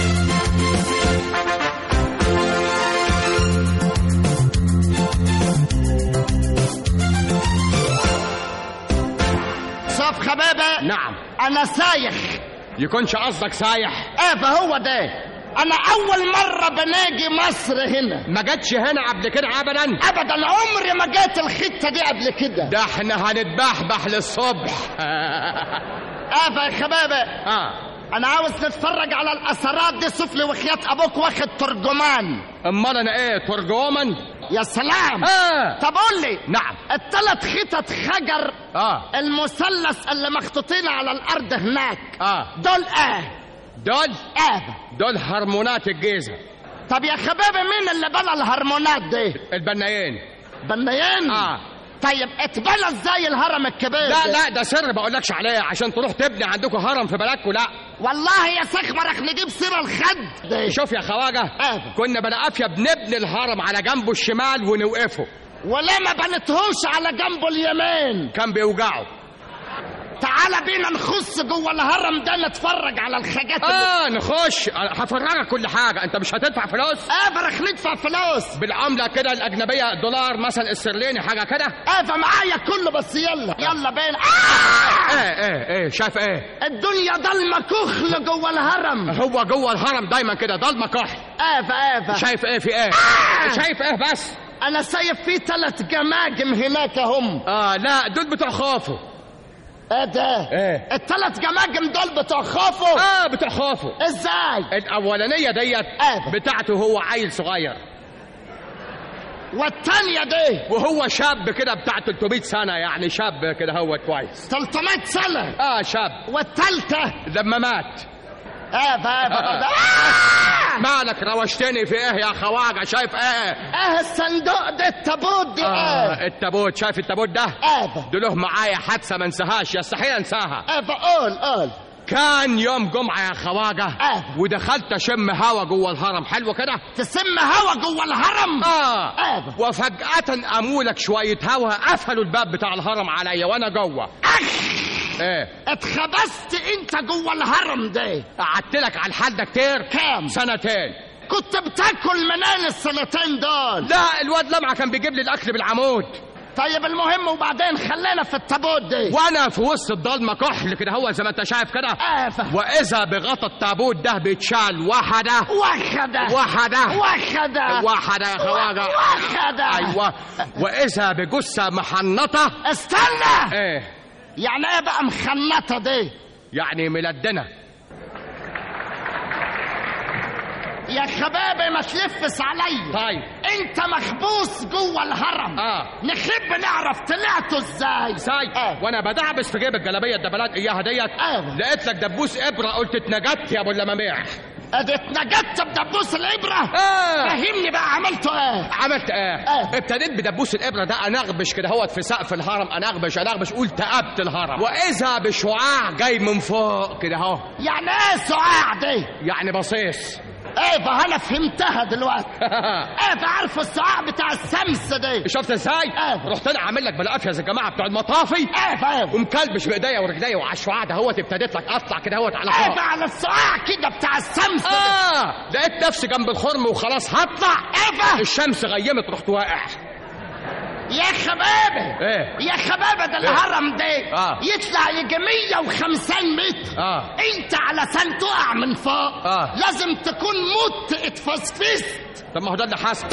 صف خبابة
نعم
أنا سايح
يكونش قصدك سايح
إيه فهو ده أنا أول مرة بناجي مصر هنا
ما جاتش هنا قبل كده ابدا
أبدا عمري ما جيت الخطة دي قبل كده
ده احنا هنتبحبح للصبح
إيه يا خبابة
اه
أنا عاوز نتفرج على الأثرات دي شوف لي وخيات أبوك واخد ترجمان
امال انا ايه ترجمان
يا سلام
اه
طب قول لي
نعم
الثلاث خطط حجر
اه
المثلث اللي مخطوطين على الأرض هناك
اه
دول إيه؟
دول
إيه
دول هرمونات الجيزه
طب يا خبابة مين اللي بنى الهرمونات دي؟
البنايين
بنيين؟
اه
طيب اتبنى ازاي الهرم الكبير
لا
ده؟
لا ده سر بقولكش عليه عشان تروح تبني عندكم هرم في بلدكم لا
والله يا سخمة رح نجيب سيرة الخد دي.
شوف يا خواجه
آه.
كنا بنقافيا بنبني الهرم على جنبه الشمال ونوقفه
وليه ما بنتهوش على جنبه اليمين
كان بيوجعه
تعال بينا نخص جوه الهرم ده نتفرج على الحاجات اللي-
اه نخش أنا هفرجك كل حاجه انت مش هتدفع فلوس
اه فرح ندفع فلوس
بالعمله كده الاجنبيه دولار مثلا استرليني حاجه كده
اه فمعايا كله بس يلا يلا بينا آه!
ايه ايه ايه شايف ايه
الدنيا ضلمة كخل جوه الهرم
هو جوه الهرم دايما كده ضلمه كحل
اه فاه
شايف ايه في ايه شايف ايه بس
انا شايف في ثلاث جماجم هناك هم
اه لا دول بتوع خوفو
ايه ده
ايه
الثلاث جماجم دول بتوع خوفه
اه بتوع خوفو
ازاي
الاولانيه ديت
آه.
بتاعته هو عيل صغير
والتانية دي
وهو شاب كده بتاع 300 سنه يعني شاب كده هو كويس
300 سنة
اه شاب
والتالتة
لما مات
اه فا فا
مالك روشتني في ايه يا خواجه شايف ايه
اه الصندوق ده التابوت دي اه
آه التابوت شايف التابوت ده
اه
ده له معايا حادثه ما انساهاش يستحيل انساها
اه فقول قول
كان يوم جمعه يا خواجه
آه.
ودخلت اشم هوا جوه الهرم حلو كده
تسم هوا جوه الهرم
اه
آه.
وفجاه امولك شويه هوا قفلوا الباب بتاع الهرم عليا وانا جوه
اخ
ايه
اتخبست انت جوه الهرم ده
قعدت لك على الحال ده كتير
كام
سنتين
كنت بتاكل منين السنتين دول
لا الواد لمعه كان بيجيب لي الاكل بالعمود
طيب المهم وبعدين خلينا في التابوت دي
وانا في وسط الضلمه كحل كده هو زي ما انت شايف كده
اه فاهم.
واذا بغطا التابوت ده بيتشال وحده
وحده
وحده
وحده
وحده يا خواجه
وحده
ايوه واذا بجثه محنطه
استنى
ايه
يعني ايه بقى مخنطه دي
يعني ملدنه
يا خبابي ما تلفس عليا
طيب
انت محبوس جوه الهرم
اه
نحب نعرف طلعته ازاي
ساي
آه.
وانا بدعبس في جيب الجلابيه الدبلات اياها ديت
آه.
لقيت لك دبوس ابره قلت اتنجدت يا ابو اللماميح
ادي اتنجدت بدبوس الابره
آه.
فهمني بقى عملته ايه
عملت ايه؟
آه.
ابتديت بدبوس الابره ده انغبش كده هوت في سقف الهرم انغبش انغبش قلت تقبت الهرم واذا بشعاع جاي من فوق كده اهو
يعني ايه سعاع دي
يعني بصيص
ايه بقى انا فهمتها دلوقتي ايه بقى عارف السعاع بتاع السمس دي
شفت ازاي؟
آه.
رحت انا عامل لك بالقفيه زي الجماعه بتوع المطافي
ايه فاهم
ومكلبش بايديا ورجليا وعلى الشعاع ده هوت ابتديت لك اطلع كده هوت على
ايه
فوق
بقى على السعاع كده بتاع السمس دي
اه لقيت نفسي جنب الخرم وخلاص هطلع
ايه بقى
الشمس غيمت رحت واقع
يا خبابي
ايه
يا خبابة ده الهرم ده
آه.
يطلع يجي 150 متر
اه
انت علشان تقع من فوق
آه.
لازم تكون مت اتفسفست
طب ما هو ده اللي حصل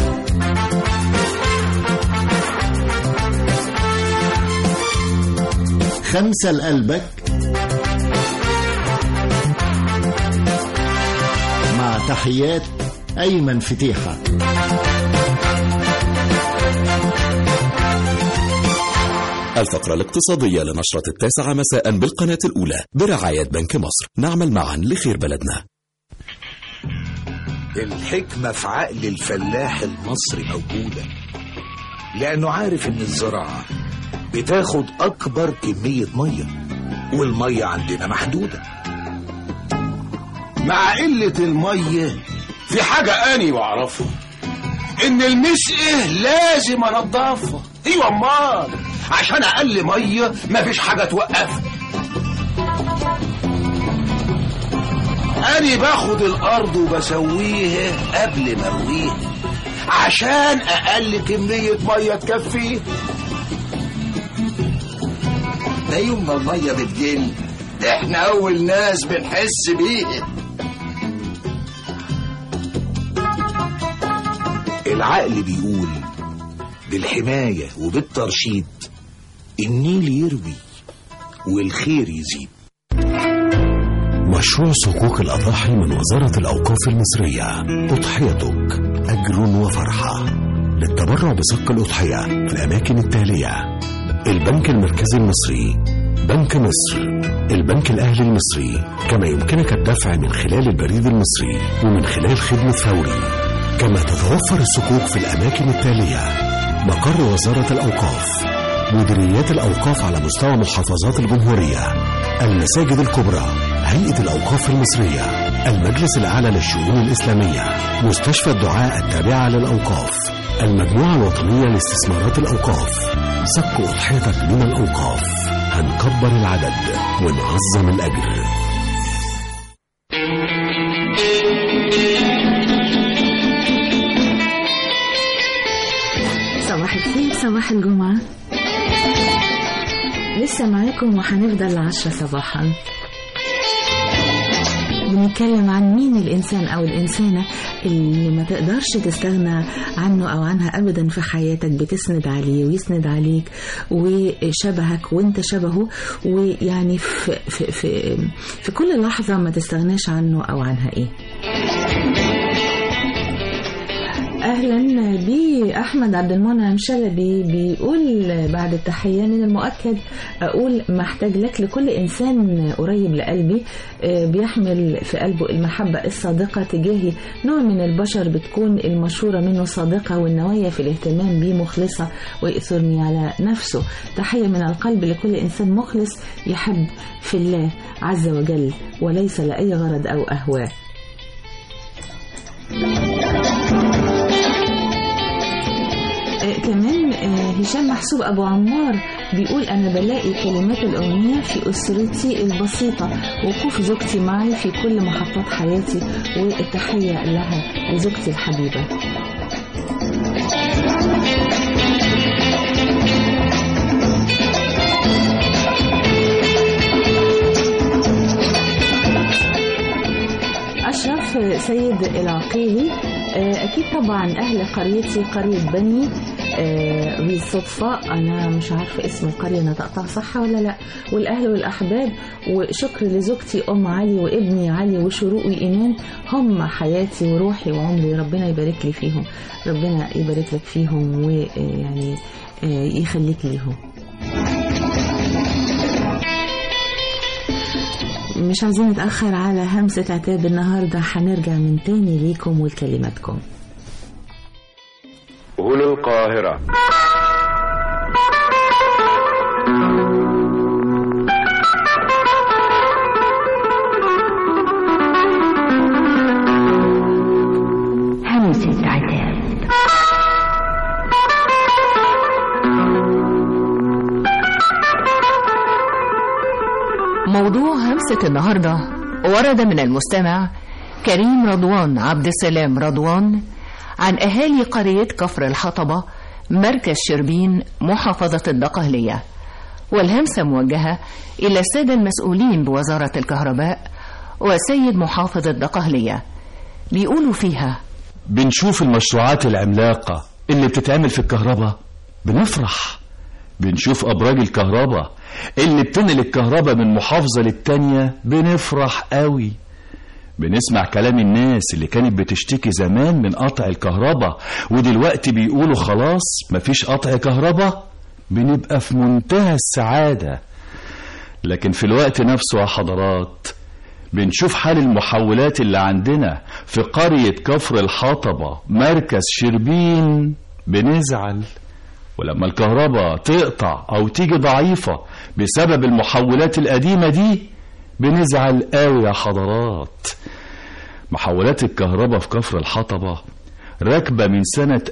خمسة لقلبك مع تحيات أيمن فتيحة
الفقرة الاقتصادية لنشرة التاسعة مساء بالقناة الأولى برعاية بنك مصر نعمل معا لخير بلدنا
الحكمة في عقل الفلاح المصري موجودة لأنه عارف إن الزراعة بتاخد أكبر كمية مية والمية عندنا محدودة
مع قلة المية في حاجة أني وأعرفها إن المسقة لازم أنضفها أيوة أمال عشان أقل مية مفيش حاجة توقفها أني باخد الأرض وبسويها قبل ما أرويها عشان أقل كمية مية تكفيه ده يوم ما المية بتقل احنا أول ناس بنحس بيها
العقل بيقول بالحماية وبالترشيد النيل يروي والخير يزيد
مشروع صكوك الأضاحي من وزارة الأوقاف المصرية أضحيتك أجر وفرحة للتبرع بصك الأضحية في الأماكن التالية البنك المركزي المصري بنك مصر البنك الأهلي المصري كما يمكنك الدفع من خلال البريد المصري ومن خلال خدمة فوري كما تتوفر الصكوك في الأماكن التالية مقر وزارة الأوقاف مديريات الأوقاف على مستوى محافظات الجمهورية المساجد الكبرى هيئة الأوقاف المصرية المجلس الأعلى للشؤون الإسلامية مستشفى الدعاء التابعة للأوقاف المجموعة الوطنية لاستثمارات الأوقاف سك أضحيتك من الأوقاف هنكبر العدد ونعظم الأجر
صباح الخير صباح الجمعة لسه معاكم وهنفضل لعشرة صباحا بنتكلم عن مين الإنسان أو الإنسانة اللي ما تقدرش تستغنى عنه أو عنها أبدا في حياتك بتسند عليه ويسند عليك وشبهك وانت شبهه ويعني في, في, في, في كل لحظة ما تستغناش عنه أو عنها إيه اهلا بي احمد عبد المنعم شلبي بيقول بعد التحيه من المؤكد اقول محتاج لك لكل انسان قريب لقلبي بيحمل في قلبه المحبه الصادقه تجاهي نوع من البشر بتكون المشوره منه صادقه والنوايا في الاهتمام بيه مخلصه ويأثرني على نفسه تحيه من القلب لكل انسان مخلص يحب في الله عز وجل وليس لاي غرض او اهواء آه كمان آه هشام محسوب ابو عمار بيقول انا بلاقي كلمات الاغنيه في اسرتي البسيطه وقوف زوجتي معي في كل محطات حياتي والتحيه لها لزوجتي الحبيبه كفر سيد العقيلي آه، أكيد طبعا أهل قريتي قرية بني آه، بالصدفة أنا مش عارفة اسم القرية نطقتها صح ولا لا والأهل والأحباب وشكر لزوجتي أم علي وابني علي وشروقي إيمان هم حياتي وروحي وعمري ربنا يبارك لي فيهم ربنا يبارك لك فيهم ويعني يخليك ليهم مش عايزين نتأخر على همسة عتاب النهاردة هنرجع من تاني ليكم ولكلماتكم
هنا القاهرة
همسة عتاب
موضوع همسة النهاردة ورد من المستمع كريم رضوان عبد السلام رضوان عن أهالي قرية كفر الحطبة مركز شربين محافظة الدقهلية والهمسة موجهة إلى السادة المسؤولين بوزارة الكهرباء وسيد محافظ الدقهلية بيقولوا فيها
بنشوف المشروعات العملاقة اللي بتتعمل في الكهرباء بنفرح بنشوف أبراج الكهرباء اللي بتنقل الكهرباء من محافظة للتانية بنفرح قوي بنسمع كلام الناس اللي كانت بتشتكي زمان من قطع الكهرباء ودلوقتي بيقولوا خلاص مفيش قطع كهرباء بنبقى في منتهى السعادة لكن في الوقت نفسه يا حضرات بنشوف حال المحولات اللي عندنا في قرية كفر الحطبة مركز شربين بنزعل ولما الكهرباء تقطع أو تيجي ضعيفة بسبب المحولات القديمة دي بنزعل قوي يا حضرات محولات الكهرباء في كفر الحطبة راكبة من سنة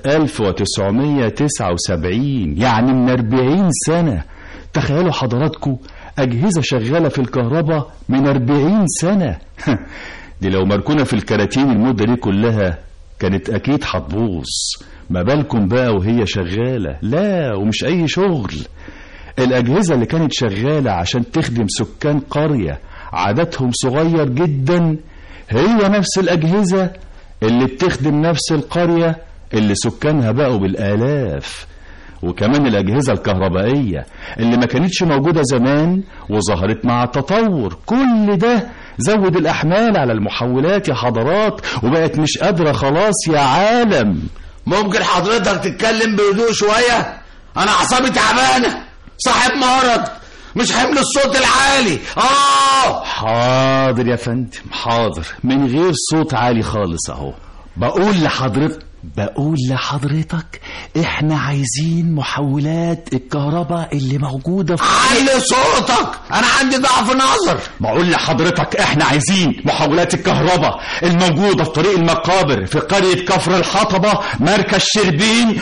1979 يعني من 40 سنة تخيلوا حضراتكم أجهزة شغالة في الكهرباء من 40 سنة دي لو مركونة في الكراتين المدة دي كلها كانت أكيد هتبوظ ما بالكم بقى وهي شغالة لا ومش أي شغل الأجهزة اللي كانت شغالة عشان تخدم سكان قرية عددهم صغير جدا هي نفس الأجهزة اللي بتخدم نفس القرية اللي سكانها بقوا بالآلاف وكمان الأجهزة الكهربائية اللي ما كانتش موجودة زمان وظهرت مع التطور كل ده زود الأحمال على المحولات يا حضرات وبقت مش قادرة خلاص يا عالم
ممكن حضرتك تتكلم بهدوء شوية أنا أعصابي تعبانة صاحب مرض مش حمل الصوت العالي آه
حاضر يا فندم حاضر من غير صوت عالي خالص اهو بقول لحضرتك بقول لحضرتك احنا عايزين محولات الكهرباء اللي موجودة في
علي صوتك انا عندي ضعف نظر
بقول لحضرتك احنا عايزين محولات الكهرباء الموجودة في طريق المقابر في قرية كفر الحطبة مركز شربين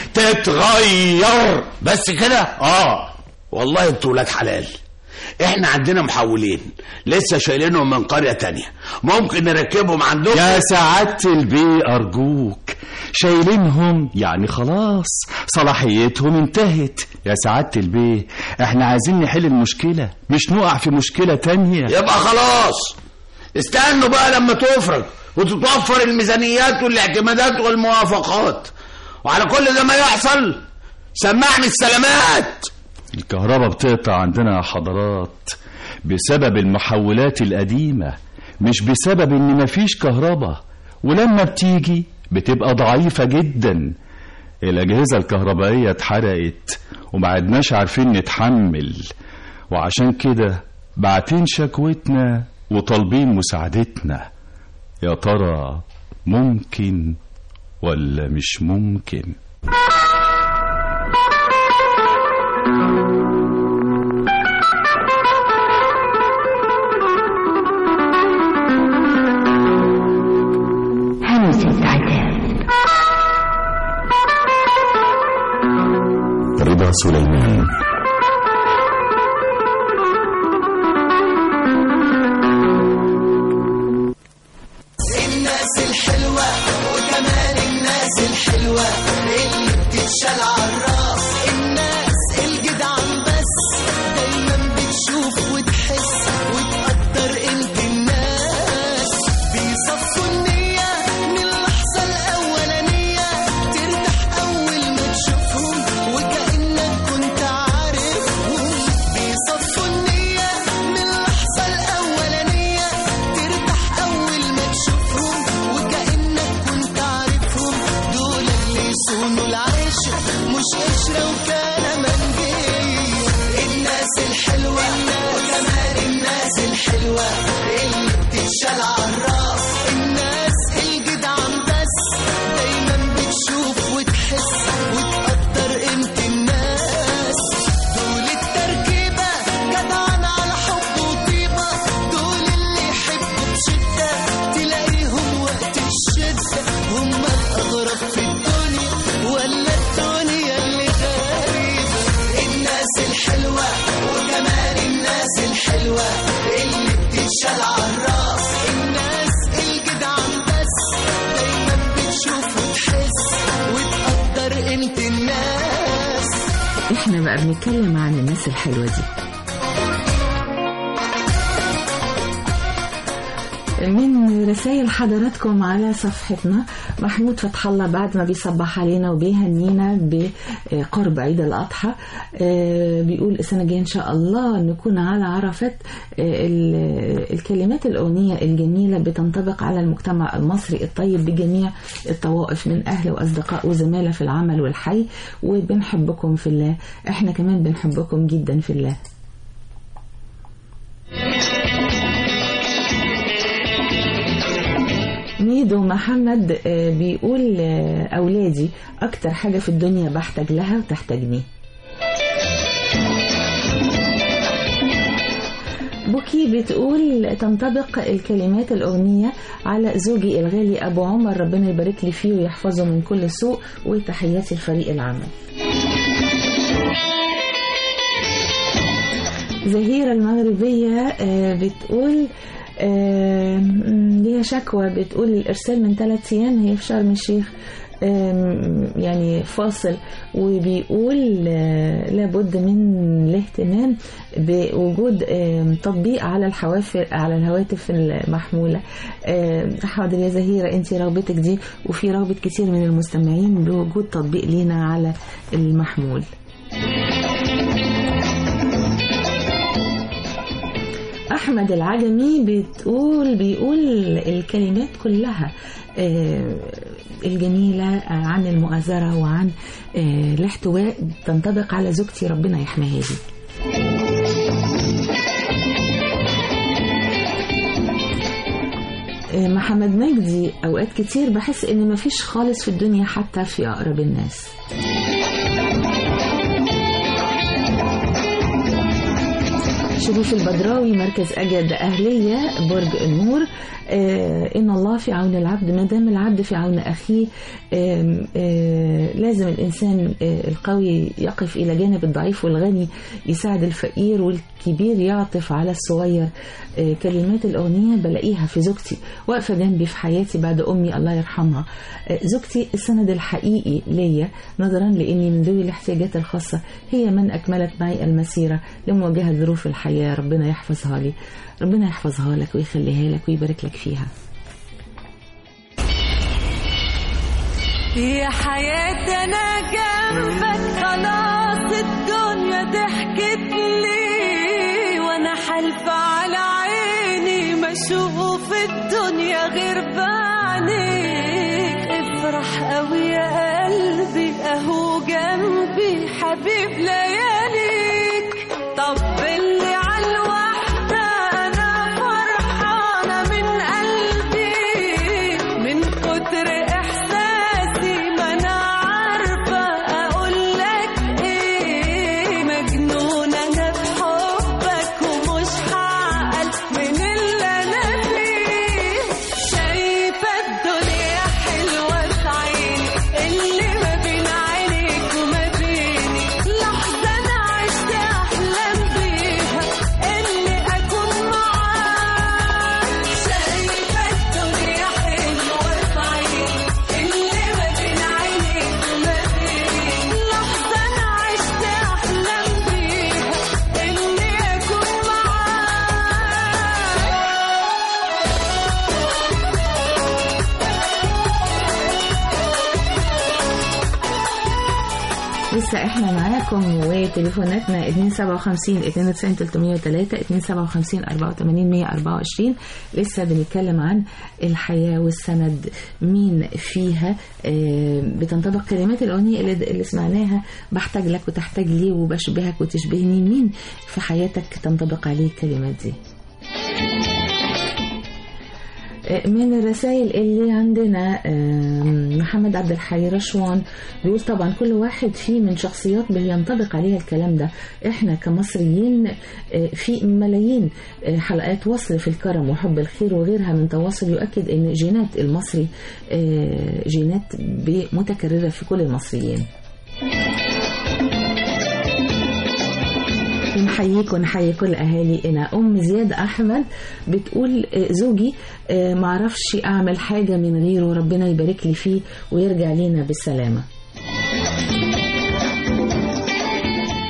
تتغير
بس كده
اه
والله انتوا ولاد حلال احنا عندنا محولين لسه شايلينهم من قرية تانية ممكن نركبهم عندكم
يا سعادة البي أرجوك شايلينهم يعني خلاص صلاحيتهم انتهت يا سعادة البي احنا عايزين نحل المشكلة مش نقع في مشكلة تانية
يبقى خلاص استنوا بقى لما تفرج وتتوفر الميزانيات والاعتمادات والموافقات وعلى كل ده ما يحصل سمعني السلامات
الكهرباء بتقطع عندنا يا حضرات بسبب المحولات القديمة مش بسبب ان مفيش كهرباء ولما بتيجي بتبقى ضعيفة جدا الأجهزة الكهربائية اتحرقت وما عدناش عارفين نتحمل وعشان كده بعتين شكوتنا وطالبين مساعدتنا يا ترى ممكن ولا مش ممكن
همسة عتاب
رضا سليمان
الناس الحلوة وكمان الناس الحلوة اللي بتتشال عالراس الناس الجدعان بس دايما بتشوف وتحس وتقدر قيمة الناس بيصفوا النية
بنتكلم عن الناس الحلوة دي من رسائل حضراتكم على صفحتنا محمود فتح الله بعد ما بيصبح علينا وبيهنينا بقرب عيد الأضحى آه، بيقول السنة الجاية إن شاء الله نكون على عرفة آه، ال- الكلمات الأغنية الجميلة بتنطبق على المجتمع المصري الطيب بجميع الطوائف من أهل وأصدقاء وزمالة في العمل والحي وبنحبكم في الله احنا كمان بنحبكم جدا في الله ميدو محمد آه، بيقول آه، أولادي أكتر حاجة في الدنيا بحتاج لها وتحتاجني بوكي بتقول تنطبق الكلمات الأغنية على زوجي الغالي أبو عمر ربنا يبارك لي فيه ويحفظه من كل سوء وتحياتي لفريق العمل زهيرة المغربية آه، بتقول آه، م- ليها شكوى بتقول الإرسال من ثلاث أيام هي في شرم الشيخ آم، يعني فاصل وبيقول آه، لابد من الاهتمام بوجود آم، تطبيق على الحوافر على الهواتف المحمولة آم، حاضر يا زهيرة انت رغبتك دي وفي رغبة كتير من المستمعين بوجود تطبيق لينا على المحمول احمد العجمي بتقول بيقول الكلمات كلها آه، الجميله آه، عن المؤازره وعن آه، الاحتواء تنطبق على زوجتي ربنا يحميها لي آه، محمد مجدي اوقات كتير بحس ان مفيش خالص في الدنيا حتى في اقرب الناس شريف البدراوي مركز أجد أهلية برج النور آه إن الله في عون العبد ما دام العبد في عون أخيه آه آه لازم الإنسان آه القوي يقف إلى جانب الضعيف والغني يساعد الفقير والكبير يعطف على الصغير آه كلمات الأغنية بلاقيها في زوجتي واقفة جنبي في حياتي بعد أمي الله يرحمها آه زوجتي السند الحقيقي ليا نظرا لأني من ذوي الاحتياجات الخاصة هي من أكملت معي المسيرة لمواجهة ظروف الحياة ربنا يحفظها لي ربنا يحفظها لك ويخليها لك ويبارك لك فيها
يا حياتي انا جنبك خلاص الدنيا ضحكت لي وانا حالفة على عيني ما اشوف الدنيا غير بعينيك افرح قوي يا قلبي اهو جنبي حبيب لياليك طبلي على الوحدة انا فرحانة من قلبي من كتر احساسي ما انا عارفة اقول لك ايه مجنونة انا بحبك ومش هعقل من اللي انا فيه شايفة الدنيا حلوة في عيني اللي ما بين عينيك وما بيني لحظة انا عشت احلام بيها اني اكون معاك شايفة الدنيا حلوة في عيني اللي ما بين عينيك وما بيني لحظة انا عشت احلام بيها اني اكون
لسه احنا معاكم وتليفوناتنا 257 92 303 257 84 124 لسه بنتكلم عن الحياة والسند مين فيها آه، بتنطبق كلمات الأغنية اللي, اللي سمعناها بحتاج لك وتحتاج لي وبشبهك وتشبهني مين في حياتك تنطبق عليه الكلمات دي من الرسائل اللي عندنا آم، محمد عبد الحي رشوان بيقول طبعا كل واحد فيه من شخصيات بينطبق عليها الكلام ده احنا كمصريين آه، في ملايين آه، حلقات وصل في الكرم وحب الخير وغيرها من تواصل يؤكد ان جينات المصري آه، جينات ب- متكررة في كل المصريين نحييك ونحيي كل اهالينا ام زياد احمد بتقول آه، زوجي آه، معرفش اعمل حاجه من غيره ربنا يبارك لي فيه ويرجع لينا بالسلامه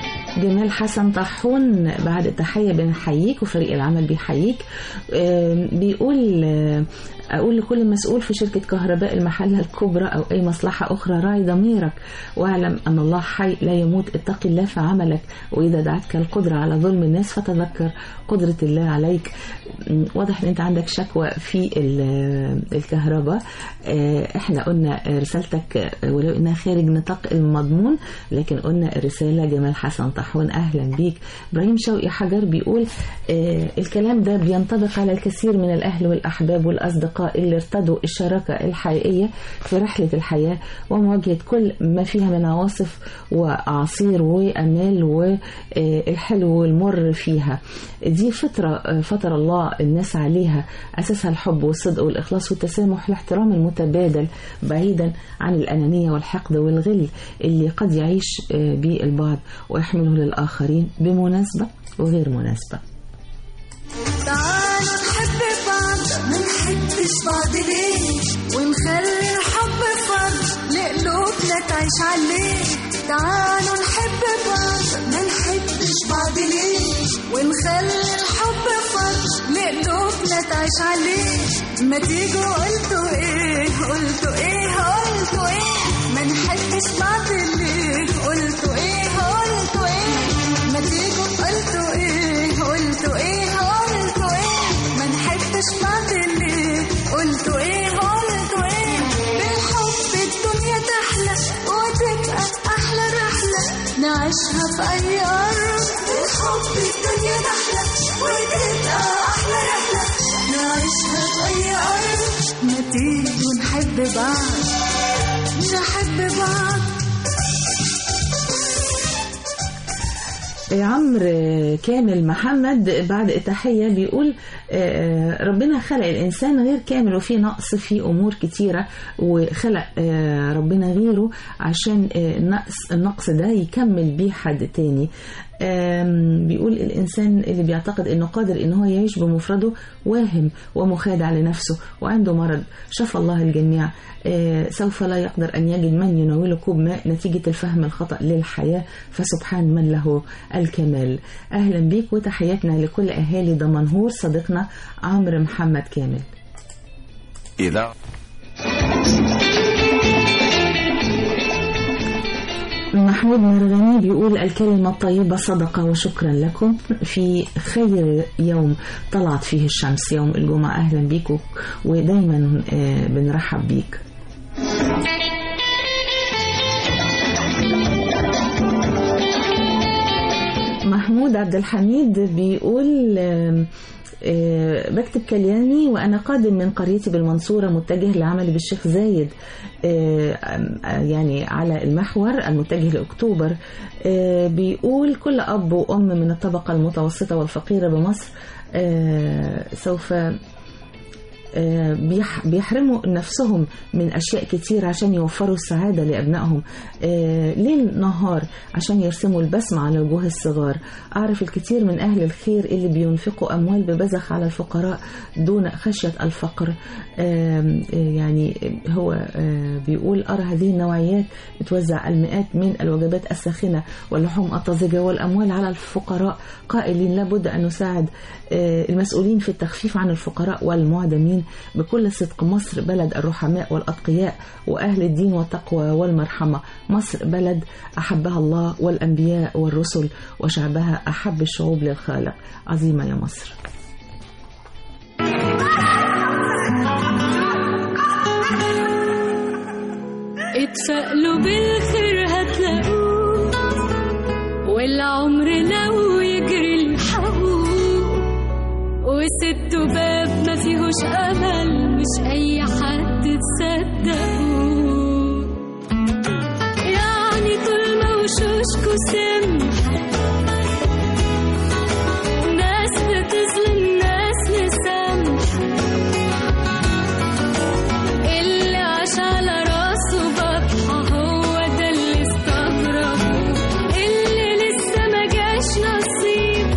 جمال حسن طاحون بعد التحية بنحييك وفريق العمل بيحييك آه، بيقول آه، أقول لكل مسؤول في شركة كهرباء المحلة الكبرى أو أي مصلحة أخرى راعي ضميرك واعلم أن الله حي لا يموت اتق الله في عملك وإذا دعتك القدرة على ظلم الناس فتذكر قدرة الله عليك م، واضح أن أنت عندك شكوى في ال- الكهرباء آه، احنا قلنا رسالتك آه، ولو انها خارج نطاق المضمون لكن قلنا الرساله جمال حسن طاحون اهلا بيك ابراهيم شوقي حجر بيقول آه الكلام ده بينطبق على الكثير من الاهل والاحباب والاصدقاء اللي ارتضوا الشراكه الحقيقيه في رحله الحياه ومواجهه كل ما فيها من عواصف واعاصير وامال والحلو والمر فيها دي فطره آه، فطر الله الناس عليها اساسها الحب والصدق والاخلاص والتسامح والاحترام المتبادل بعيدا عن الانانيه والحقد والغل اللي قد يعيش آه، به البعض ويحمله للاخرين بمناسبه وغير مناسبه
تعالوا نحب بعض ما نحبش بعض ليه ونخلي الحب فرض لقلوبنا تعيش عليه تعالوا نحب بعض ما نحبش بعض ليه ونخلي الحب فرض لقلوبنا تعيش عليه ما تيجوا قلتوا ايه قلتوا ايه قلتوا ايه ما نحبش بعض ليه قلتوا ايه قلتوا ايه ما تيجوا قلتوا ايه قلتوا ايه قلتوا ايه ما نحبش بعض ليه قلتوا ايه قلتوا ايه بالحب الدنيا تحلى وتبقى احلى رحله نعيشها في اي ارض بالحب الدنيا تحلى وتبقى احلى رحله نعيشها في اي ارض ما تيجوا نحب بعض نحب بعض
عمرو كامل محمد بعد التحية بيقول آه، ربنا خلق الإنسان غير كامل وفي نقص في أمور كتيرة وخلق آه، ربنا غيره عشان آه، النقص النقص ده يكمل بيه حد تاني آم، بيقول الإنسان اللي بيعتقد إنه قادر إن هو يعيش بمفرده واهم ومخادع لنفسه وعنده مرض شفى الله الجميع آه، سوف لا يقدر أن يجد من يناوله كوب ماء نتيجة الفهم الخطأ للحياة فسبحان من له الكمال أهلا بيك وتحياتنا لكل أهالي دمنهور صديقنا عمرو محمد كامل
إذا
محمود مرغني بيقول الكلمة الطيبة صدقة وشكرا لكم في خير يوم طلعت فيه الشمس يوم الجمعة أهلا بيكم ودايما آه، بنرحب بيك محمود عبد الحميد بيقول آم، آه، بكتب كلامي وأنا قادم من قريتي بالمنصورة متجه لعملي بالشيخ زايد آه، آم، آه، يعني على المحور المتجه لأكتوبر آه، بيقول كل أب وأم من الطبقة المتوسطة والفقيرة بمصر آه، سوف آه، بيح- بيحرموا نفسهم من أشياء كتير عشان يوفروا السعادة لأبنائهم آه، ليل نهار عشان يرسموا البسمة على وجوه الصغار أعرف الكثير من أهل الخير اللي بينفقوا أموال ببذخ على الفقراء دون خشية الفقر آم، آه، يعني هو آه، بيقول أرى هذه النوعيات بتوزع المئات من الوجبات الساخنة واللحوم الطازجة والأموال على الفقراء قائلين لابد أن نساعد آه، المسؤولين في التخفيف عن الفقراء والمعدمين بكل صدق مصر بلد الرحماء والأتقياء وأهل الدين والتقوى والمرحمة مصر بلد أحبها الله والأنبياء والرسل وشعبها أحب الشعوب للخالق عظيمة يا مصر
اتفائلوا بالخير هتلاقوه والعمر لو يجري الحقوه وست باب ما فيهوش امل مش اي حد تصدقوه يعني طول ما وشوشكوا سمحة ناس بتظلم ناس مسامحة اللي عاش على راسه بطحة هو ده اللي استغربه اللي لسه ما جاش نصيب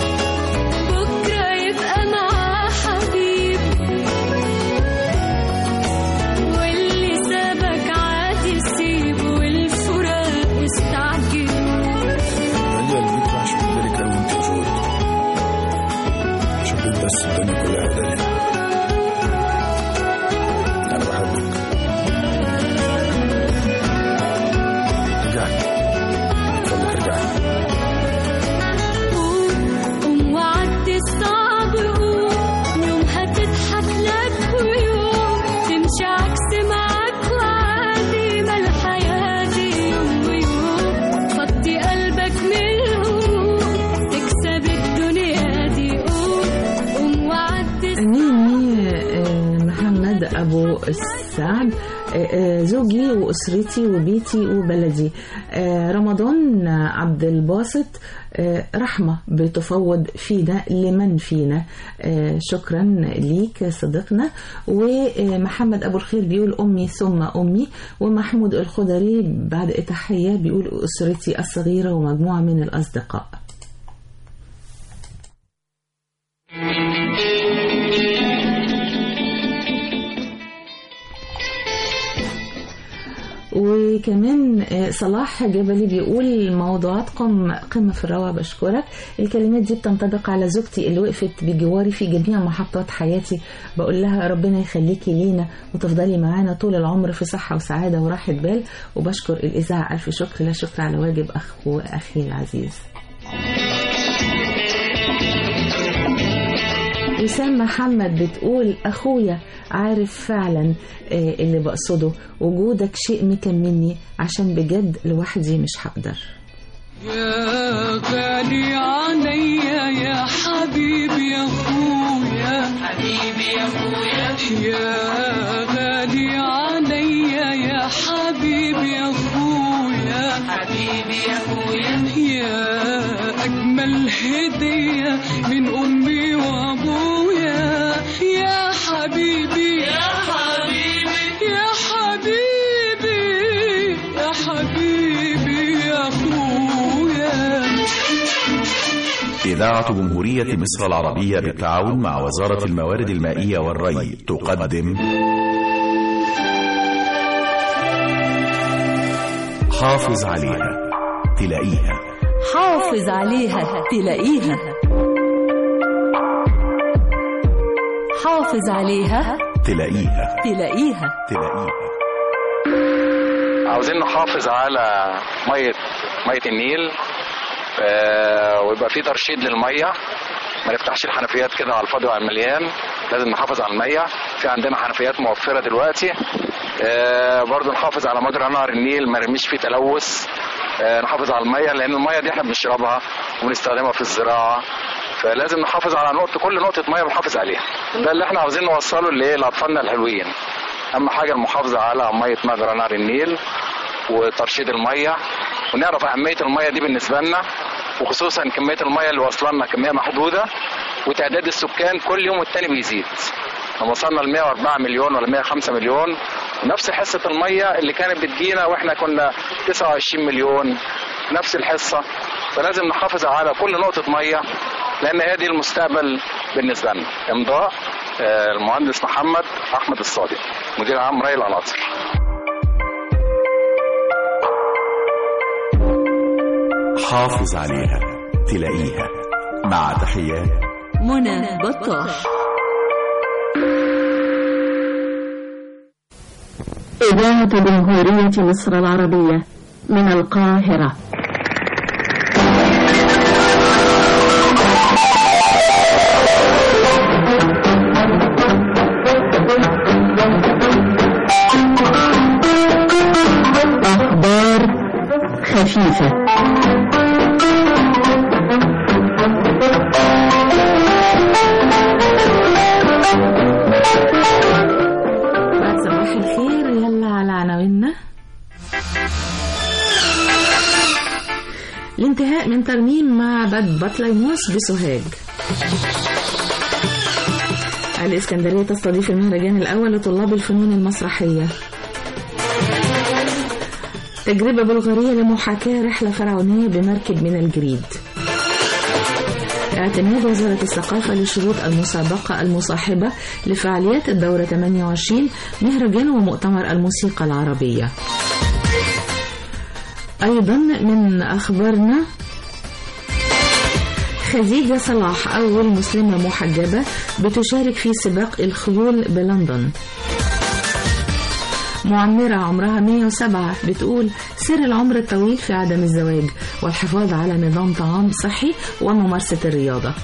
بكرة يبقى معاه حبيب
أبو السعد آه، آه، زوجي وأسرتي وبيتي وبلدي آه، رمضان عبد الباسط آه، رحمة بتفوض فينا لمن فينا آه، شكرا ليك صديقنا ومحمد أبو الخير بيقول أمي ثم أمي ومحمود الخضري بعد تحية بيقول أسرتي الصغيرة ومجموعة من الأصدقاء وكمان آه، صلاح جبلي بيقول موضوعات قم قمة في الروعة بشكرك الكلمات دي بتنطبق على زوجتي اللي وقفت بجواري في جميع محطات حياتي بقول لها ربنا يخليكي لينا وتفضلي معانا طول العمر في صحة وسعادة وراحة بال وبشكر الإذاعة ألف شكر لا شكر على واجب أخو أخي العزيز وسام محمد بتقول أخويا عارف فعلا آه، اللي بقصده وجودك شيء مكملني عشان بجد لوحدي مش هقدر
يا غالي عليا يا حبيبي يا اخويا حبيبي يا اخويا يا غالي عليا يا حبيبي يا اخويا حبيبي يا اخويا يا اجمل هديه من امي وابويا يا حبيبي يا حبيبي يا حبيبي يا حبيبي يا اخويا
إذاعة جمهورية مصر العربية بالتعاون مع وزارة الموارد المائية والري تقدم حافظ عليها تلاقيها
حافظ عليها تلاقيها حافظ عليها
تلاقيها
تلاقيها
تلاقيها
عاوزين نحافظ على ميه ميه النيل آه، ويبقى في ترشيد للميه ما نفتحش الحنفيات كده على الفاضي وعلى المليان لازم نحافظ على الميه في عندنا حنفيات موفره دلوقتي آه، برضو نحافظ على مجرى نهر النيل ما نرميش فيه تلوث آه، نحافظ على الميه لان الميه دي احنا بنشربها وبنستخدمها في الزراعه فلازم نحافظ على نقطه كل نقطه ميه بنحافظ عليها ده اللي احنا عاوزين نوصله لايه لاطفالنا الحلوين اهم حاجه المحافظه على ميه مجرى نهر النيل وترشيد الميه ونعرف اهميه الميه دي بالنسبه لنا وخصوصا كميه الميه اللي واصله لنا كميه محدوده وتعداد السكان كل يوم والتاني بيزيد لما وصلنا ل 104 مليون ولا 105 مليون نفس حصه الميه اللي كانت بتجينا واحنا كنا 29 مليون نفس الحصه فلازم نحافظ على كل نقطه ميه لان هي دي المستقبل بالنسبه لنا امضاء آه، المهندس محمد احمد الصادق مدير عام ري القناطر
حافظ عليها تلاقيها مع تحيات
منى بطاح
إذاعة جمهورية مصر العربية من القاهرة أخبار خفيفة
بعد صباح الخير يلا على عناويننا الانتهاء من ترميم معبد بطليموس بسوهاج الإسكندرية تستضيف المهرجان الأول لطلاب الفنون المسرحية تجربة بلغارية لمحاكاة رحلة فرعونية بمركب من الجريد اعتماد وزارة الثقافة لشروط المسابقة المصاحبة لفعاليات الدورة 28 مهرجان ومؤتمر الموسيقى العربية أيضا من أخبارنا خديجة صلاح أول مسلمة محجبة بتشارك في سباق الخيول بلندن معمرة عمرها 107 بتقول سر العمر الطويل في عدم الزواج والحفاظ على نظام طعام صحي وممارسة الرياضة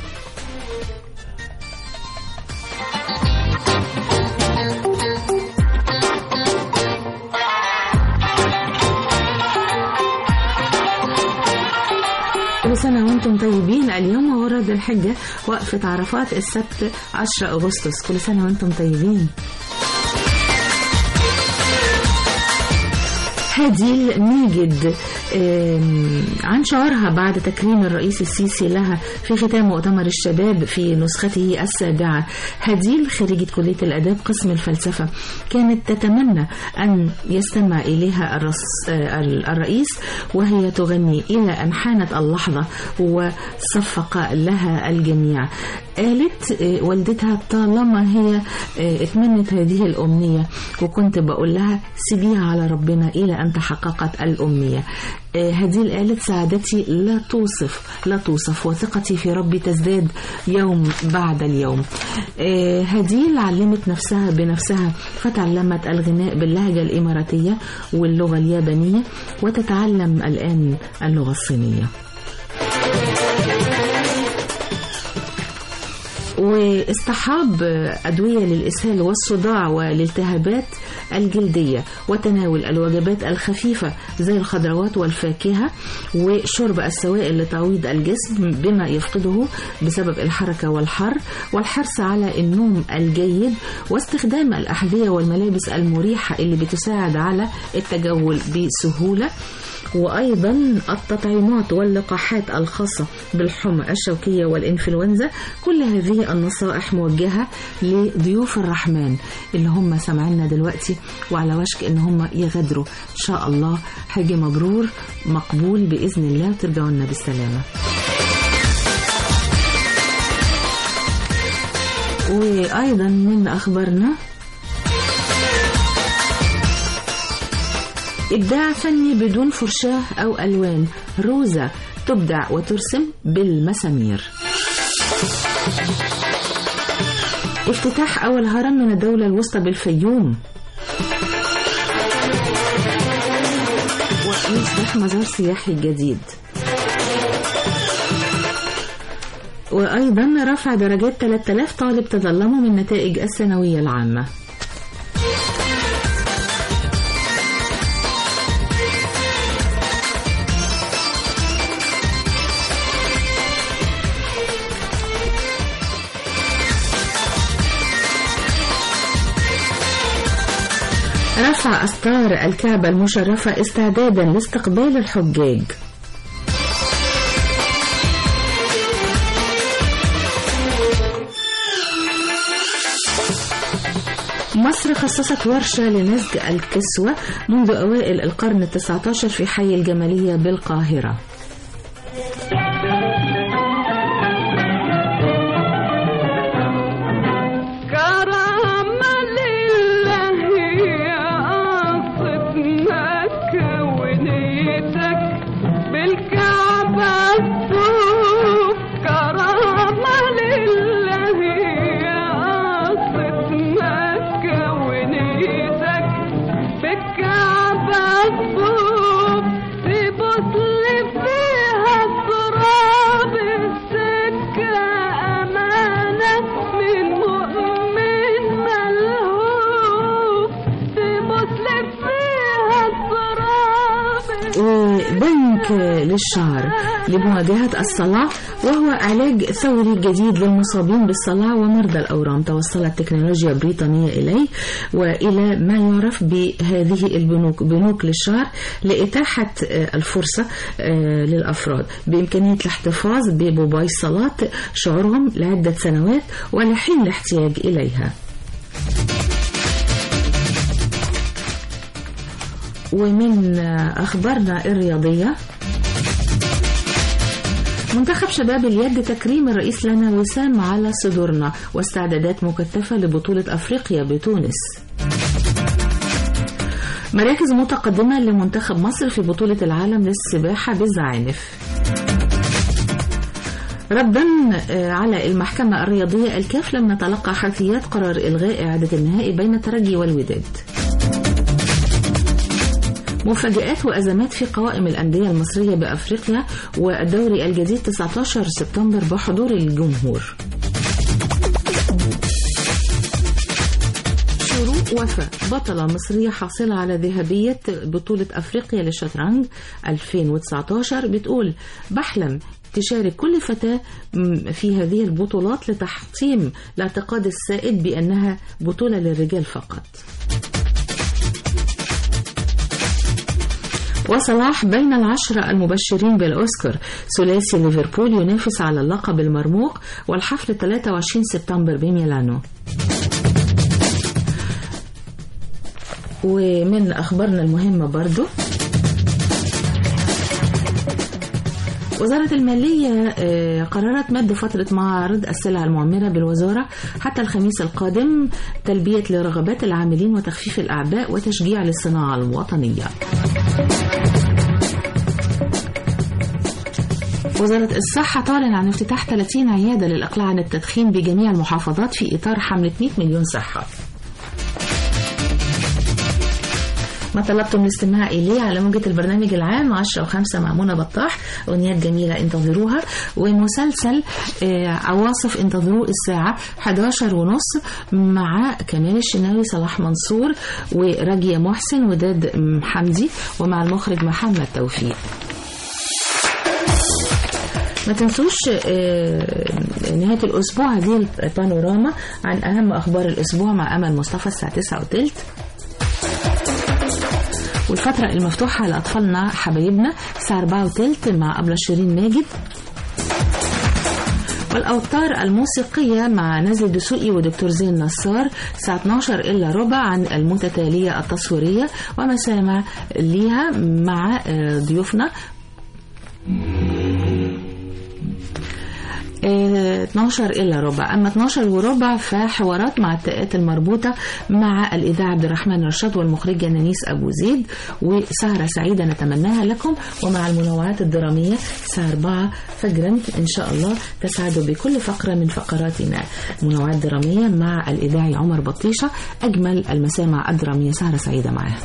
كل سنة وانتم طيبين اليوم ورد الحجة وقفة عرفات السبت 10 أغسطس كل سنة وانتم طيبين هديل ماجد آم، عن شعورها بعد تكريم الرئيس السيسي لها في ختام مؤتمر الشباب في نسخته السابعة هديل خريجة كلية الأداب قسم الفلسفة كانت تتمنى أن يستمع إليها الرس آه، الرئيس وهي تغني إلى أن حانت اللحظة وصفق لها الجميع قالت آه، والدتها طالما هي آه، اتمنت هذه الأمنية وكنت بقول لها سيبيها على ربنا إلى أن تحققت الأمنية آه، هديل قالت سعادتي لا توصف لا توصف وثقتي في ربي تزداد يوم بعد اليوم آه، هديل علمت نفسها بنفسها فتعلمت الغناء باللهجة الإماراتية واللغة اليابانية وتتعلم الآن اللغة الصينية واصطحاب أدوية للإسهال والصداع والالتهابات الجلدية وتناول الوجبات الخفيفة زي الخضروات والفاكهة وشرب السوائل لتعويض الجسم بما يفقده بسبب الحركة والحر والحرص على النوم الجيد واستخدام الأحذية والملابس المريحة اللي بتساعد على التجول بسهولة وأيضا التطعيمات واللقاحات الخاصة بالحمى الشوكية والإنفلونزا كل هذه النصائح موجهة لضيوف الرحمن اللي هم سامعيننا دلوقتي وعلى وشك ان هم يغادروا ان شاء الله حاجة مبرور مقبول بإذن الله وترجعوا لنا بالسلامة وأيضا من أخبارنا إبداع فني بدون فرشاة أو ألوان روزا تبدع وترسم بالمسامير افتتاح أول هرم من الدولة الوسطى بالفيوم ويصبح مزار سياحي جديد وأيضا رفع درجات 3000 طالب تظلموا من نتائج الثانوية العامة رفع أستار الكعبة المشرفة استعدادا لاستقبال الحجاج مصر خصصت ورشة لنسج الكسوة منذ أوائل القرن التسعة عشر في حي الجمالية بالقاهرة
كرم لله يا قصد مكة ونيتك بالكعبة تطوف كرم لله يا قصد مكة ونيتك بالكعبة تطوف تبص لي فيها تراب السكة أمانة من مؤمن ملهوف تبص لي فيها تراب
وبنك للشعر لمواجهة الصلع وهو علاج ثوري جديد للمصابين بالصلع ومرضى الأورام توصلت تكنولوجيا بريطانية إليه وإلى ما يعرف بهذه البنوك بنوك للشعر لإتاحة آه، الفرصة آه، للأفراد بإمكانية الاحتفاظ ببويصلات شعورهم لعدة سنوات ولحين الاحتياج إليها ومن أخبارنا الرياضية منتخب شباب اليد تكريم الرئيس لنا وسام على صدورنا واستعدادات مكثفة لبطولة أفريقيا بتونس مراكز متقدمة لمنتخب مصر في بطولة العالم للسباحة بالزعانف ردا آه، على المحكمة الرياضية الكاف لم نتلقى حيثيات قرار إلغاء إعادة النهائي بين الترجي والوداد مفاجآت وأزمات في قوائم الأندية المصرية بأفريقيا والدوري الجديد 19 سبتمبر بحضور الجمهور شروق وفاء بطلة مصرية حاصلة على ذهبية بطولة أفريقيا للشطرنج 2019 بتقول بحلم تشارك كل فتاة م- في هذه البطولات لتحطيم الاعتقاد السائد بأنها بطولة للرجال فقط وصلاح بين العشرة المبشرين بالأوسكار ثلاثي ليفربول ينافس على اللقب المرموق والحفل 23 سبتمبر بميلانو ومن أخبارنا المهمة برضو وزارة المالية آه، قررت مد فترة معارض السلع المعمرة بالوزارة حتى الخميس القادم تلبية لرغبات العاملين وتخفيف الأعباء وتشجيع للصناعة الوطنية وزارة الصحة تعلن عن افتتاح 30 عيادة للإقلاع عن التدخين بجميع المحافظات في إطار حملة 100 مليون صحة ما طلبتم الاستماع إليه على موجة البرنامج العام 10 و5 مع منى بطاح أغنيات جميلة انتظروها ومسلسل آه، عواصف انتظروه الساعة 11 ونص مع كمال الشناوي صلاح منصور وراجية محسن وداد حمدي ومع المخرج محمد توفيق ما تنسوش آه، نهاية الأسبوع هذه البانوراما عن أهم أخبار الأسبوع مع أمل مصطفى الساعة 9 وثلث والفترة المفتوحة لأطفالنا حبايبنا الساعة 4 وثلث مع أبلة شيرين ماجد والأوتار الموسيقية مع نزل دسوقي ودكتور زين نصار الساعة 12 إلا ربع عن المتتالية التصويرية ومسامع ليها مع آه، ضيوفنا آه، 12 إلا ربع أما 12 وربع فحوارات مع التاءات المربوطة مع الإذاعة عبد الرحمن رشاد والمخرجة نانيس أبو زيد وسهرة سعيدة نتمناها لكم ومع المنوعات الدرامية الساعة 4 فجرا إن شاء الله تسعدوا بكل فقرة من فقراتنا منوعات درامية مع الإذاعي عمر بطيشة أجمل المسامع الدرامية سهرة سعيدة معاها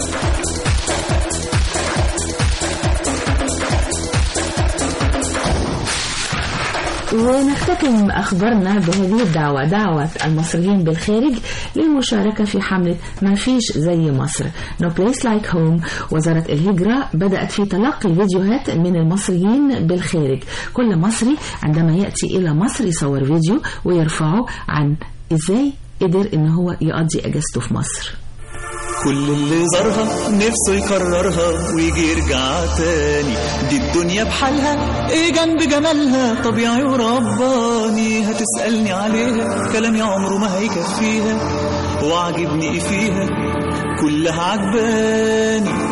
ونختتم أخبارنا بهذه الدعوة دعوة المصريين بالخارج للمشاركة في حملة ما فيش زي مصر No Place Like Home وزارة الهجرة بدأت في تلقي الفيديوهات من المصريين بالخارج كل مصري عندما يأتي إلى مصر يصور فيديو ويرفعه عن إزاي قدر إن هو يقضي أجازته في مصر
كل اللي زارها نفسه يكررها ويجي يرجع تاني دي الدنيا بحالها ايه جنب جمالها طبيعي ورباني هتسألني عليها كلامي عمره ما هيكفيها وعجبني ايه فيها كلها عجباني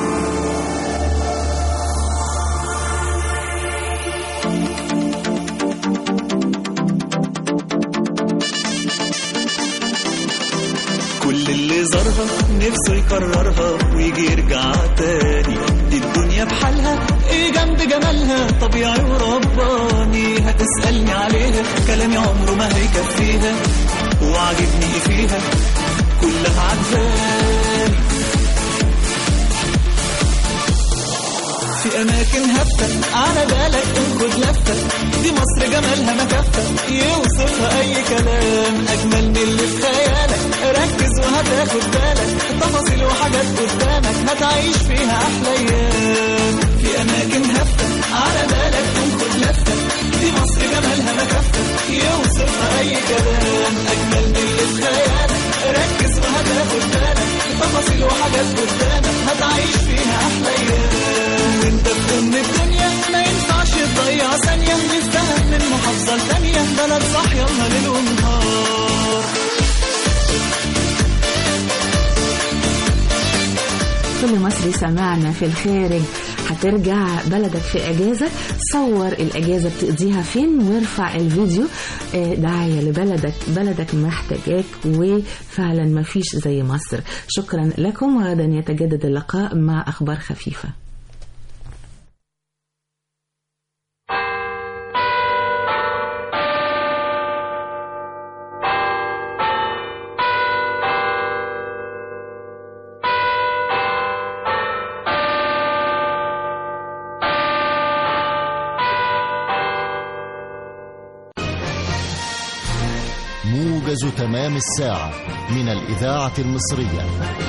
كل اللي زارها نفسه يكررها ويجي يرجع تاني دي الدنيا بحالها ايه جنب جمالها طبيعي ورباني هتسألني عليها كلامي عمره ما هيكفيها وعجبني ايه فيها كلها عجباني في اماكن هفة على بالك خد لفة دي مصر جمالها ما كفة يوصفها اي كلام اجمل من اللي في خيالك ركز وهتاخد بالك تفاصيل وحاجات قدامك هتعيش فيها احلى ايام في اماكن هفة على بالك خد لفة دي مصر جمالها ما كفة يوصفها اي كلام اجمل من اللي في خيالك ركز وهتاخد بالك تفاصيل وحاجات قدامك هتعيش فيها احلى ايام وانت في ام الدنيا ما ينفعش تضيع ثانية نستهل من محافظة لتانية بلد صح يلا ليل ونهار
كل مصري سمعنا في الخارج هترجع بلدك في اجازه صور الاجازه بتقضيها فين وارفع الفيديو آه، دعايه لبلدك بلدك محتاجاك وفعلا ما فيش زي مصر شكرا لكم وغدا يتجدد اللقاء مع اخبار خفيفه
موجز تمام الساعة من الإذاعة المصرية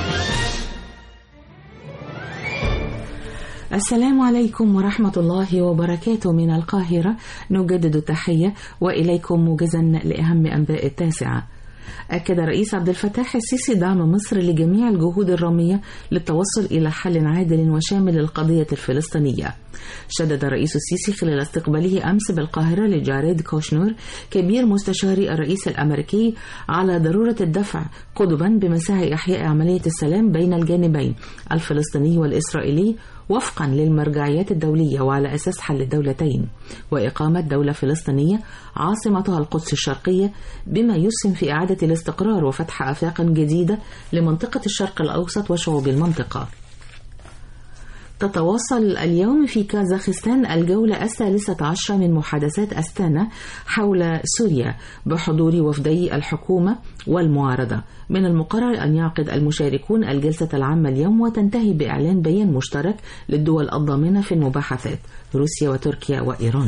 السلام عليكم ورحمة الله وبركاته من القاهرة نجدد التحية وإليكم موجزا لأهم أنباء التاسعة أكد الرئيس عبد الفتاح السيسي دعم مصر لجميع الجهود الرامية للتوصل إلى حل عادل وشامل للقضية الفلسطينية شدد الرئيس السيسي خلال استقباله أمس بالقاهرة لجاريد كوشنور كبير مستشاري الرئيس الأمريكي على ضرورة الدفع قدما بمساعي إحياء عملية السلام بين الجانبين الفلسطيني والإسرائيلي وفقا للمرجعيات الدولية وعلى أساس حل الدولتين وإقامة دولة فلسطينية عاصمتها القدس الشرقية بما يسهم في إعادة الاستقرار وفتح آفاق جديدة لمنطقة الشرق الأوسط وشعوب المنطقة تتواصل اليوم في كازاخستان الجولة الثالثة عشرة من محادثات أستانا حول سوريا بحضور وفدي الحكومة والمعارضة من المقرر أن يعقد المشاركون الجلسة العامة اليوم وتنتهي بإعلان بيان مشترك للدول الضامنة في المباحثات روسيا وتركيا وإيران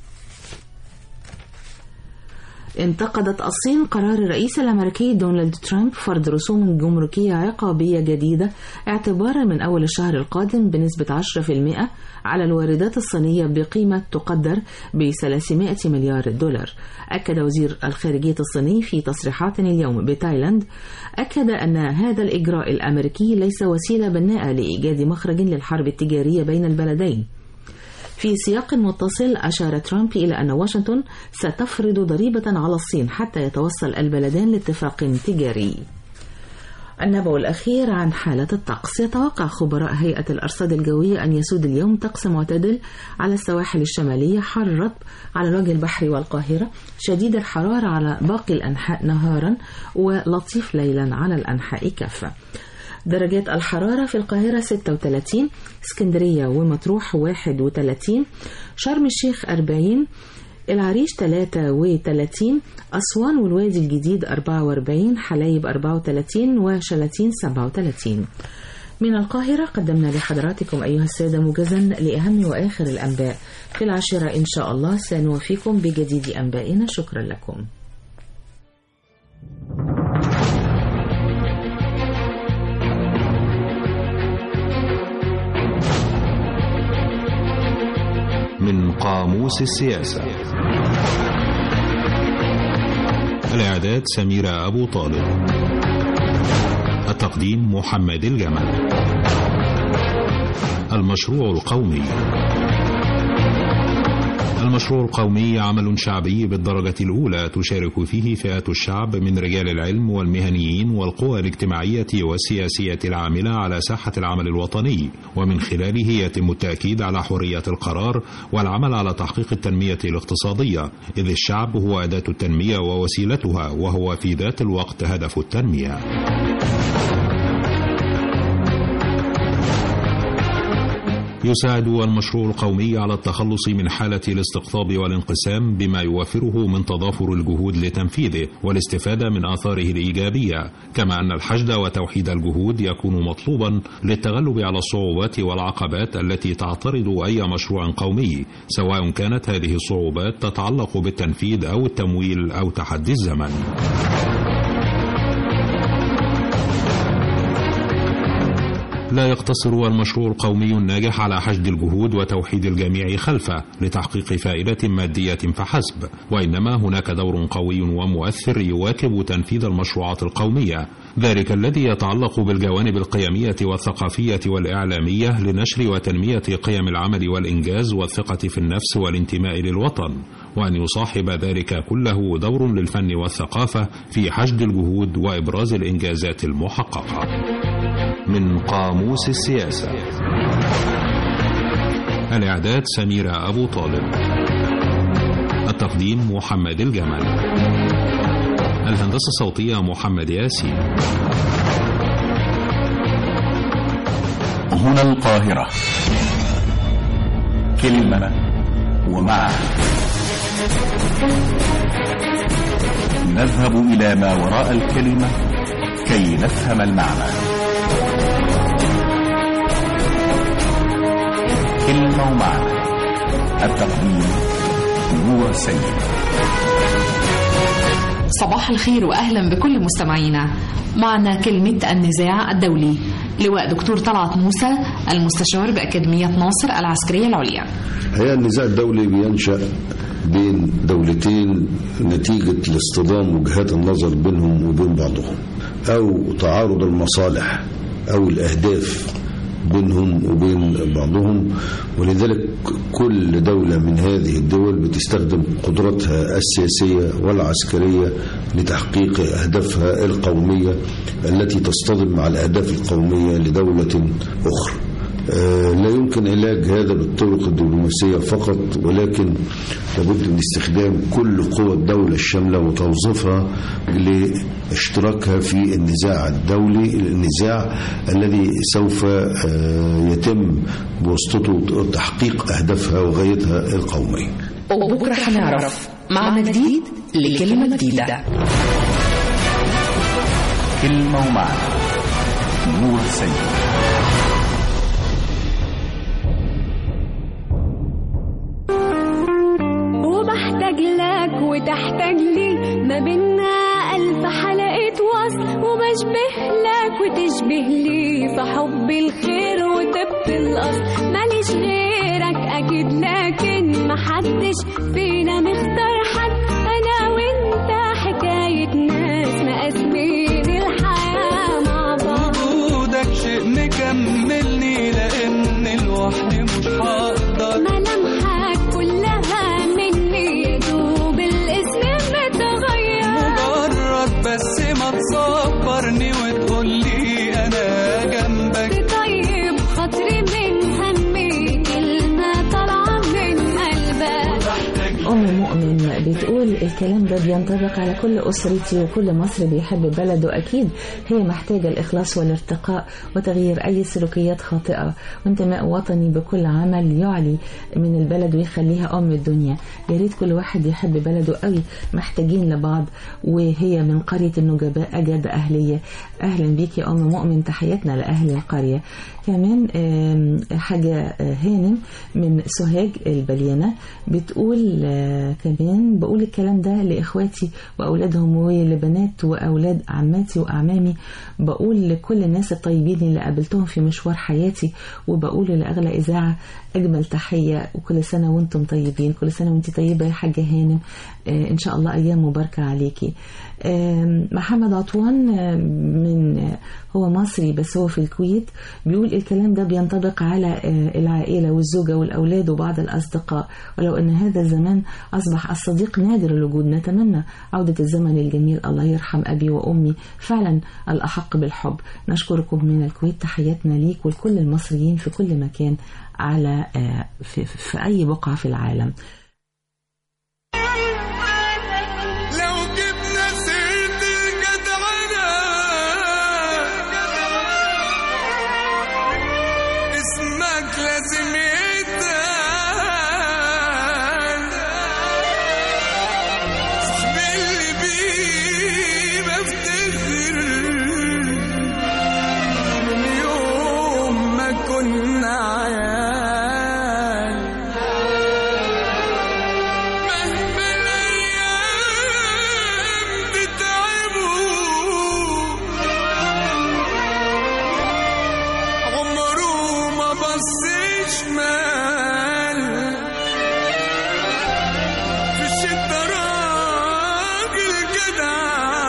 انتقدت الصين قرار الرئيس الأمريكي دونالد ترامب فرض رسوم جمركية عقابية جديدة اعتبارا من أول الشهر القادم بنسبة 10% على الواردات الصينية بقيمة تقدر ب 300 مليار دولار أكد وزير الخارجية الصيني في تصريحات اليوم بتايلاند أكد أن هذا الإجراء الأمريكي ليس وسيلة بناءة لإيجاد مخرج للحرب التجارية بين البلدين في سياق متصل أشار ترامب إلى أن واشنطن ستفرض ضريبة على الصين حتى يتوصل البلدان لاتفاق تجاري النبأ الأخير عن حالة الطقس يتوقع خبراء هيئة الأرصاد الجوية أن يسود اليوم طقس معتدل على السواحل الشمالية حر رطب على الوجه البحري والقاهرة شديد الحرارة على باقي الأنحاء نهارا ولطيف ليلا على الأنحاء كافة درجات الحرارة في القاهرة 36 اسكندرية ومطروح 31 شرم الشيخ 40 العريش 33 أسوان والوادي الجديد 44 حلايب 34 وشلاتين 37 من القاهرة قدمنا لحضراتكم أيها السادة موجزا لأهم وآخر الأنباء في العاشرة إن شاء الله سنوفيكم بجديد أنبائنا شكرا لكم
من قاموس السياسة الإعداد سميرة أبو طالب التقديم محمد الجمل المشروع القومي المشروع القومي عمل شعبي بالدرجة الأولى تشارك فيه فئات الشعب من رجال العلم والمهنيين والقوى الاجتماعية والسياسية العاملة على ساحة العمل الوطني ومن خلاله يتم التأكيد على حرية القرار والعمل على تحقيق التنمية الاقتصادية إذ الشعب هو أداة التنمية ووسيلتها وهو في ذات الوقت هدف التنمية يساعد المشروع القومي على التخلص من حالة الاستقطاب والانقسام بما يوفره من تضافر الجهود لتنفيذه والاستفادة من آثاره الإيجابية كما أن الحشد وتوحيد الجهود يكون مطلوبا للتغلب على الصعوبات والعقبات التي تعترض أي مشروع قومي سواء كانت هذه الصعوبات تتعلق بالتنفيذ أو التمويل أو تحدي الزمن لا يقتصر المشروع القومي الناجح على حشد الجهود وتوحيد الجميع خلفه لتحقيق فائدة مادية فحسب وإنما هناك دور قوي ومؤثر يواكب تنفيذ المشروعات القومية ذلك الذي يتعلق بالجوانب القيمية والثقافية والإعلامية لنشر وتنمية قيم العمل والإنجاز والثقة في النفس والانتماء للوطن وأن يصاحب ذلك كله دور للفن والثقافة في حشد الجهود وإبراز الإنجازات المحققة من قاموس السياسة الإعداد سميرة أبو طالب التقديم محمد الجمل الهندسة الصوتية محمد ياسين
هنا القاهرة كلمة ومعنى نذهب إلى ما وراء الكلمة كي نفهم المعنى كلمة ومعنى التقديم نور سيد
صباح الخير واهلا بكل مستمعينا معنا كلمه النزاع الدولي لواء دكتور طلعت موسى المستشار باكاديميه ناصر العسكريه العليا
هي النزاع الدولي بينشا بين دولتين نتيجة لاصطدام وجهات النظر بينهم وبين بعضهم أو تعارض المصالح أو الأهداف بينهم وبين بعضهم ولذلك كل دولة من هذه الدول بتستخدم قدرتها السياسية والعسكرية لتحقيق أهدافها القومية التي تصطدم مع الأهداف القومية لدولة أخرى آه، لا يمكن علاج هذا بالطرق الدبلوماسية فقط ولكن لابد من استخدام كل قوى الدولة الشاملة وتوظيفها لاشتراكها في النزاع الدولي النزاع الذي سوف آه، يتم بواسطته تحقيق أهدافها وغايتها القومية
وبكرة هنعرف معنى جديد لكلمة جديدة
كلمة ومعنى نور سيد
وبحتاج لك وتحتاج لي ما بينا ألف حلقة وصل وبشبه لك وتشبه لي في حب الخير وطبط الأصل ماليش غيرك أكيد لكن محدش فينا مختار حد أنا وأنت حكاية ناس مقاسمين الحياة مع بعض
وجودك شيء مكملني لان لوحدي مش هقدر
ملامحك كلها مني يا دوب الاسم متغير
مجرد بس ما تصبرني وتقولي انا جنبك
طيب خاطري من همي كلمة طالعة من قلبك
أم مؤمن بتقول الكلام ده بينطبق على كل أسرتي وكل مصري بيحب بلده أكيد هي محتاجة الإخلاص والارتقاء وتغيير أي سلوكيات خاطئة وانتماء وطني بكل عمل يعلي من البلد ويخليها أم الدنيا يا ريت كل واحد يحب بلده قوي محتاجين لبعض وهي من قرية النجباء أجد أهلية أهلا بيك يا أم مؤمن تحياتنا لأهل القرية كمان آم، حاجة آه، هانم من سوهاج البليانة بتقول آه، كمان بقول الكلام ده لإخواتي وأولادهم ولبنات وأولاد عماتي وأعمامي بقول لكل الناس الطيبين اللي قابلتهم في مشوار حياتي وبقول لأغلى إذاعة أجمل تحية وكل سنة وأنتم طيبين كل سنة وأنت طيبة يا حاجة هانم آه، إن شاء الله أيام مباركة عليكي آم، محمد عطوان آه، من آه، هو مصري بس هو في الكويت بيقول الكلام ده بينطبق على آه، العائلة والزوجة والأولاد وبعض الأصدقاء ولو أن هذا الزمان أصبح الصديق نادر الوجود نتمنى عودة الزمن الجميل الله يرحم أبي وأمي فعلا الأحق بالحب نشكركم من الكويت تحياتنا ليك ولكل المصريين في كل مكان على آه، في, في أي بقعة في العالم
لو جبنا سيرة الجدعنة اسمك لازم يتقال صاحبي اللي بيه بفتخر من يوم ما كنا عيال مهما الأيام تتعبوا عمره ما بص شمال في الشدة راجل جدع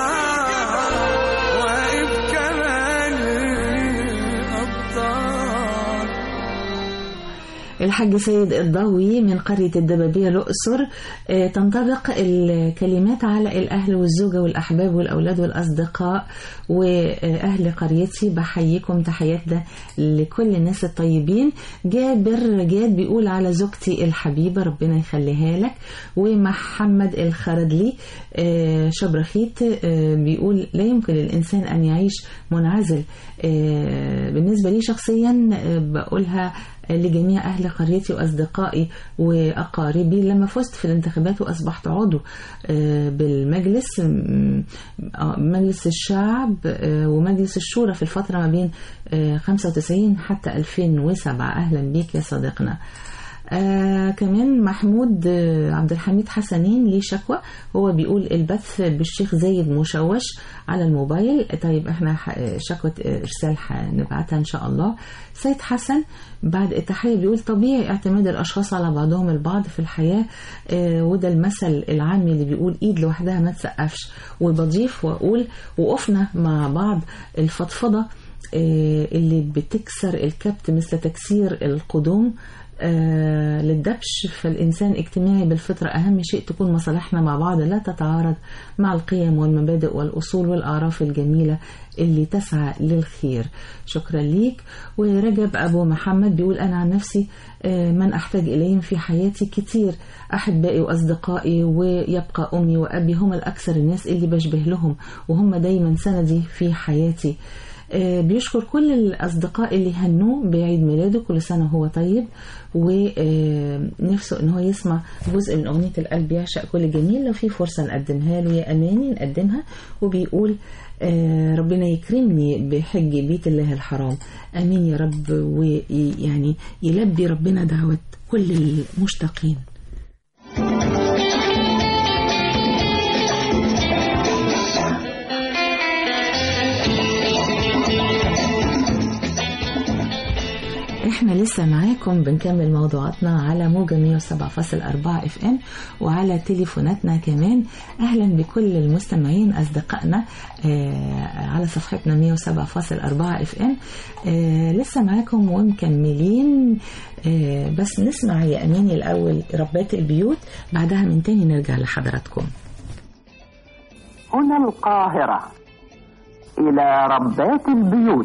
واقف كمان الأبطال
الحاج سيد الضوي من قرية الدبابية الأقصر آه، تنطبق الكلمات على الأهل والزوجة والأحباب والأولاد والأصدقاء وأهل قريتي بحييكم تحياتنا لكل الناس الطيبين جابر جاد بيقول على زوجتي الحبيبة ربنا يخليها لك ومحمد الخردلي آه، شبرخيت آه، بيقول لا يمكن للإنسان أن يعيش منعزل آه، بالنسبة لي شخصيا آه، بقولها لجميع أهل قريتي وأصدقائي وأقاربي لما فزت في الانتخابات وأصبحت عضو آه، بالمجلس م- آه، مجلس الشعب آه، ومجلس الشورى في الفترة ما بين آه، 95 حتى 2007 أهلا بيك يا صديقنا آه كمان محمود آه عبد الحميد حسنين ليه شكوى هو بيقول البث بالشيخ زايد مشوش على الموبايل طيب احنا ح- آه، شكوى آه، ارسال هنبعتها ان شاء الله سيد حسن بعد التحية بيقول طبيعي اعتماد الاشخاص على بعضهم البعض في الحياة آه وده المثل العامي اللي بيقول ايد لوحدها ما تسقفش وبضيف واقول وقفنا مع بعض الفضفضة آه، اللي بتكسر الكبت مثل تكسير القدوم آه، للدبش فالإنسان اجتماعي بالفطرة أهم شيء تكون مصالحنا مع بعض لا تتعارض مع القيم والمبادئ والأصول والأعراف الجميلة اللي تسعى للخير شكرا ليك ورجب أبو محمد بيقول أنا عن نفسي آه، من أحتاج إليهم في حياتي كتير أحبائي وأصدقائي ويبقى أمي وأبي هم الأكثر الناس اللي بشبه لهم وهم دايما سندي في حياتي آه، بيشكر كل الأصدقاء اللي هنوه بعيد ميلاده كل سنة وهو طيب ونفسه إن هو يسمع جزء من أغنية القلب يعشق كل جميل لو في فرصة نقدمها له يا أماني نقدمها وبيقول آه، ربنا يكرمني بحج بيت الله الحرام امين يا رب ويعني يلبي ربنا دعوة كل المشتاقين احنا لسه معاكم بنكمل موضوعاتنا على موجة 107.4 اف ام وعلى تليفوناتنا كمان اهلا بكل المستمعين اصدقائنا آه على صفحتنا 107.4 اف ام آه لسه معاكم ومكملين آه بس نسمع يا اماني الاول ربات البيوت بعدها من تاني نرجع لحضراتكم
هنا القاهرة إلى ربات البيوت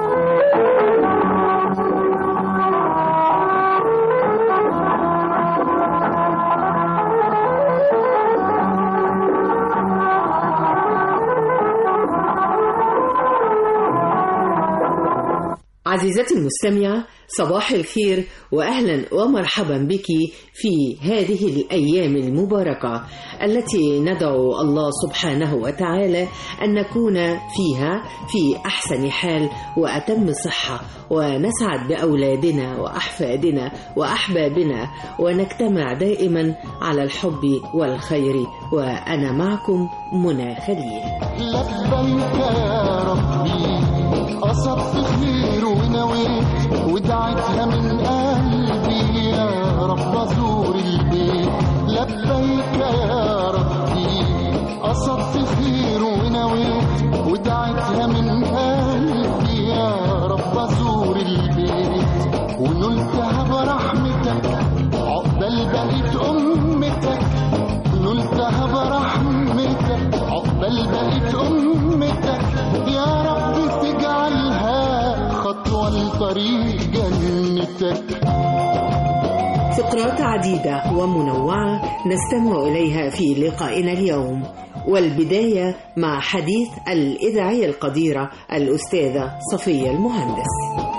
عزيزتي المستمعة صباح الخير وأهلا ومرحبا بك في هذه الأيام المباركة التي ندعو الله سبحانه وتعالى أن نكون فيها في أحسن حال وأتم صحة ونسعد بأولادنا وأحفادنا وأحبابنا ونجتمع دائما على الحب والخير وأنا معكم منى خليل
لبيك يا ربي قصدت خير ونويت ودعتها من قلبي يا رب ازور البيت لبيك يا ربي قصدت خير ونويت ودعتها من قلبي يا رب ازور البيت ونلتها برحمتك عقبال بقيت امتك نلتها برحمتك عقبال بقيت امتك يا رب تجعلها خطوة لطريق جنتك
فقرات عديدة ومنوعة نستمع إليها في لقائنا اليوم والبداية مع حديث الإذاعية القديرة الأستاذة صفية المهندس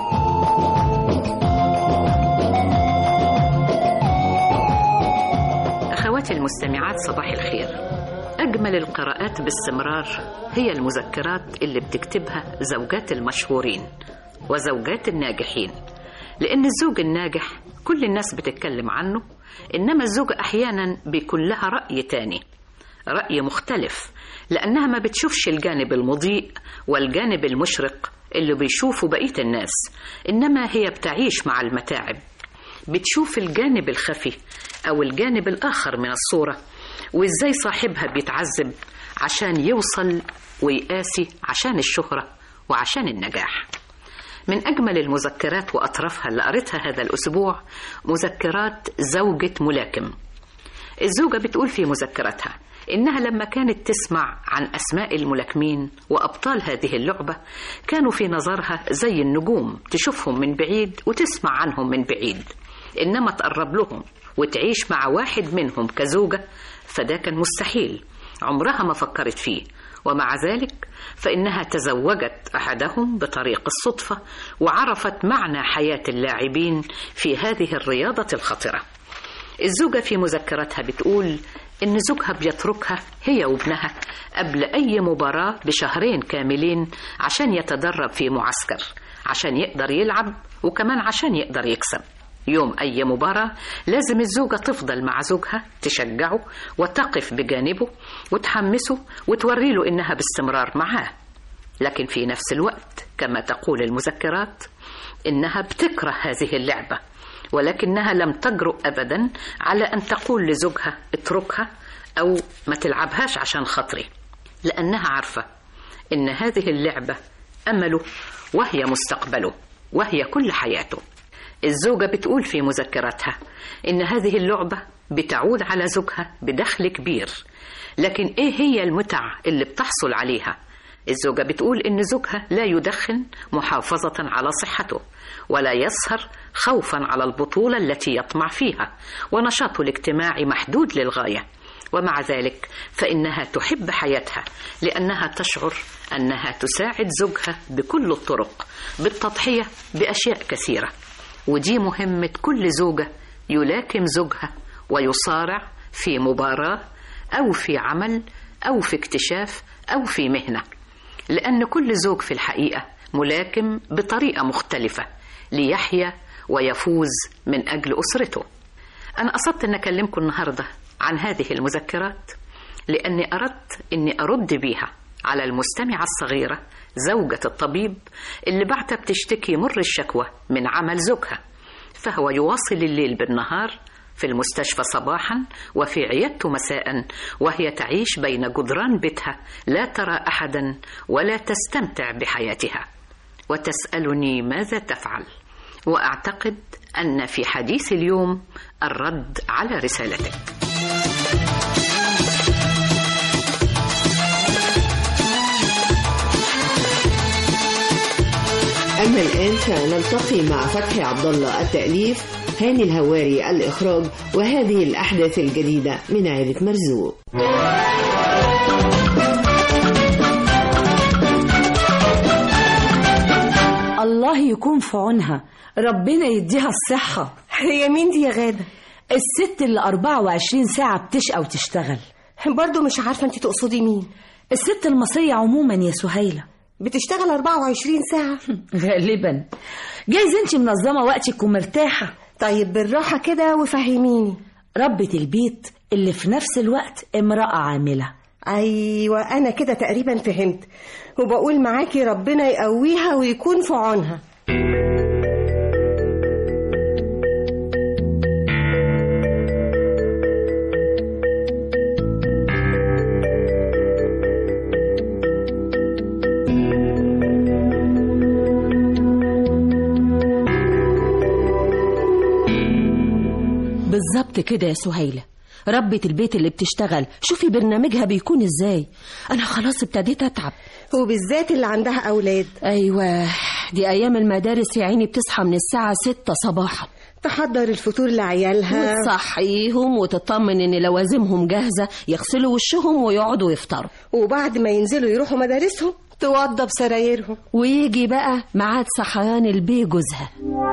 أخواتي المستمعات صباح الخير أجمل القراءات باستمرار هي المذكرات اللي بتكتبها زوجات المشهورين وزوجات الناجحين لأن الزوج الناجح كل الناس بتتكلم عنه إنما الزوجة أحيانا بيكون لها رأي تاني رأي مختلف لأنها ما بتشوفش الجانب المضيء والجانب المشرق اللي بيشوفه بقية الناس إنما هي بتعيش مع المتاعب بتشوف الجانب الخفي أو الجانب الآخر من الصورة وإزاي صاحبها بيتعذب عشان يوصل ويقاسي عشان الشهرة وعشان النجاح من أجمل المذكرات وأطرافها اللي قريتها هذا الأسبوع مذكرات زوجة ملاكم الزوجة بتقول في مذكرتها إنها لما كانت تسمع عن أسماء الملاكمين وأبطال هذه اللعبة كانوا في نظرها زي النجوم تشوفهم من بعيد وتسمع عنهم من بعيد إنما تقرب لهم وتعيش مع واحد منهم كزوجة فده كان مستحيل عمرها ما فكرت فيه ومع ذلك فإنها تزوجت أحدهم بطريق الصدفة وعرفت معنى حياة اللاعبين في هذه الرياضة الخطرة الزوجة في مذكرتها بتقول إن زوجها بيتركها هي وابنها قبل أي مباراة بشهرين كاملين عشان يتدرب في معسكر عشان يقدر يلعب وكمان عشان يقدر يكسب يوم أي مباراة لازم الزوجة تفضل مع زوجها تشجعه وتقف بجانبه وتحمسه وتوري له إنها باستمرار معاه لكن في نفس الوقت كما تقول المذكرات إنها بتكره هذه اللعبة ولكنها لم تجرؤ أبدا على أن تقول لزوجها اتركها أو ما تلعبهاش عشان خاطري لأنها عارفة إن هذه اللعبة أمله وهي مستقبله وهي كل حياته الزوجة بتقول في مذكراتها إن هذه اللعبة بتعود على زوجها بدخل كبير لكن إيه هي المتع اللي بتحصل عليها الزوجة بتقول إن زوجها لا يدخن محافظة على صحته ولا يسهر خوفا على البطولة التي يطمع فيها ونشاطه الاجتماعي محدود للغاية ومع ذلك فإنها تحب حياتها لأنها تشعر أنها تساعد زوجها بكل الطرق بالتضحية بأشياء كثيرة ودي مهمة كل زوجة يلاكم زوجها ويصارع في مباراة أو في عمل أو في اكتشاف أو في مهنة لأن كل زوج في الحقيقة ملاكم بطريقة مختلفة ليحيا ويفوز من أجل أسرته أنا قصدت أن أكلمكم النهاردة عن هذه المذكرات لأني أردت أني أرد بيها على المستمعة الصغيرة زوجة الطبيب اللي بعتها بتشتكي مر الشكوى من عمل زوجها فهو يواصل الليل بالنهار في المستشفى صباحا وفي عيادته مساء وهي تعيش بين جدران بيتها لا ترى احدا ولا تستمتع بحياتها وتسالني ماذا تفعل واعتقد ان في حديث اليوم الرد على رسالتك
أما الآن فنلتقي مع فتحي عبد الله التأليف هاني الهواري الإخراج وهذه الأحداث الجديدة من عائلة مرزوق
الله يكون في عونها ربنا يديها الصحة
هي مين دي يا غادة؟
الست اللي 24 ساعة بتشقى وتشتغل
برضو مش عارفة انت تقصدي مين
الست المصرية عموما يا سهيلة
بتشتغل 24 ساعة
غالبا جايز انت منظمة وقتك ومرتاحة
طيب بالراحة كده وفهميني
ربة البيت اللي في نفس الوقت امرأة عاملة
أيوة أنا كده تقريبا فهمت وبقول معاكي ربنا يقويها ويكون في عونها
بالظبط كده يا سهيلة ربة البيت اللي بتشتغل شوفي برنامجها بيكون ازاي انا خلاص ابتديت اتعب
وبالذات اللي عندها اولاد
ايوه دي ايام المدارس يا عيني بتصحى من الساعة ستة صباحا
تحضر الفطور لعيالها
وتصحيهم وتطمن ان لوازمهم جاهزة يغسلوا وشهم ويقعدوا يفطروا
وبعد ما ينزلوا يروحوا مدارسهم توضب سرايرهم
ويجي بقى ميعاد صحيان البي جوزها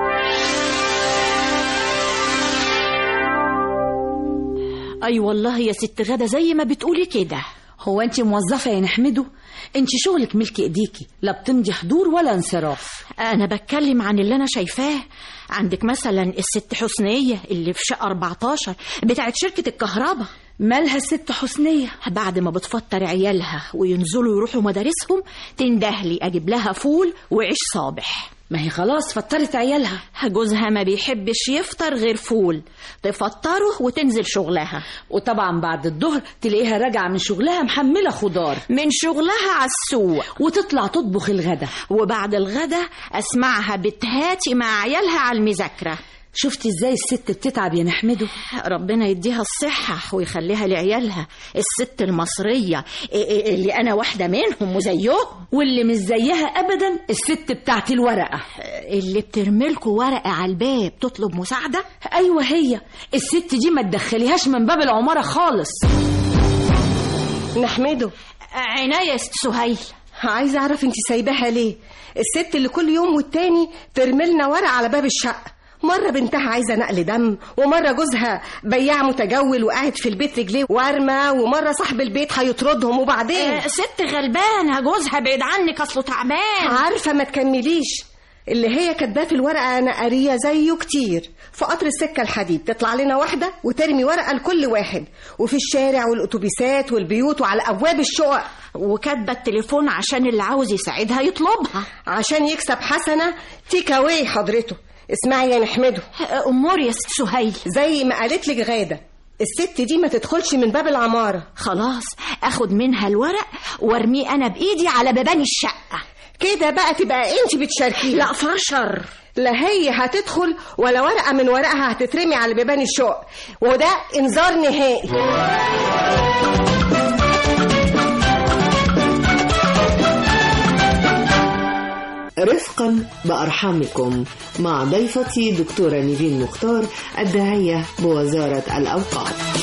اي والله يا ست غدا زي ما بتقولي كده
هو انت موظفة يا نحمده انت شغلك ملك ايديكي لا بتمضي حضور ولا انصراف
انا بتكلم عن اللي انا شايفاه عندك مثلا الست حسنية اللي في شقة 14 بتاعت شركة الكهرباء
مالها الست حسنية
بعد ما بتفطر عيالها وينزلوا يروحوا مدارسهم تندهلي اجيب لها فول وعيش صابح
ما هي خلاص فطرت عيالها
جوزها ما بيحبش يفطر غير فول تفطره وتنزل شغلها
وطبعا بعد الظهر تلاقيها راجعة من شغلها محملة خضار
من شغلها على السوق
وتطلع تطبخ الغدا
وبعد الغدا اسمعها بتهاتي مع عيالها على المذاكرة
شفتي ازاي الست بتتعب يا نحمده
ربنا يديها الصحة ويخليها لعيالها الست المصرية اللي أنا واحدة منهم وزيهم
واللي مش زيها أبدا الست بتاعت الورقة
اللي بترملكوا ورقة على الباب تطلب مساعدة
أيوة هي الست دي ما تدخليهاش من باب العمارة خالص
نحمده
عناية يا ست سهيل
عايزة أعرف أنت سايباها ليه الست اللي كل يوم والتاني ترملنا ورقة على باب الشقة مرة بنتها عايزة نقل دم ومرة جوزها بياع متجول وقاعد في البيت رجليه وارمة ومرة صاحب البيت هيطردهم وبعدين
آه ست غلبانة جوزها بعيد عنك أصله تعبان
عارفة ما تكمليش اللي هي كاتباه في الورقه انا قاريه زيه كتير في قطر السكه الحديد تطلع لنا واحده وترمي ورقه لكل واحد وفي الشارع والاتوبيسات والبيوت وعلى ابواب الشقق
وكاتبه التليفون عشان اللي عاوز يساعدها يطلبها
عشان يكسب حسنه تيك اواي حضرته اسمعي يا نحمده
امور يا ست سهيل
زي ما قالت لك غاده الست دي ما تدخلش من باب العماره
خلاص اخد منها الورق وارميه انا بايدي على بيبان الشقه
كده بقى تبقى انت بتشاركيه
لا فشر
لا هي هتدخل ولا ورقه من ورقها هتترمي على بيبان الشقق وده انذار نهائي
رفقا بأرحامكم مع ضيفتي دكتورة نيفين مختار الداعية بوزارة الأوقاف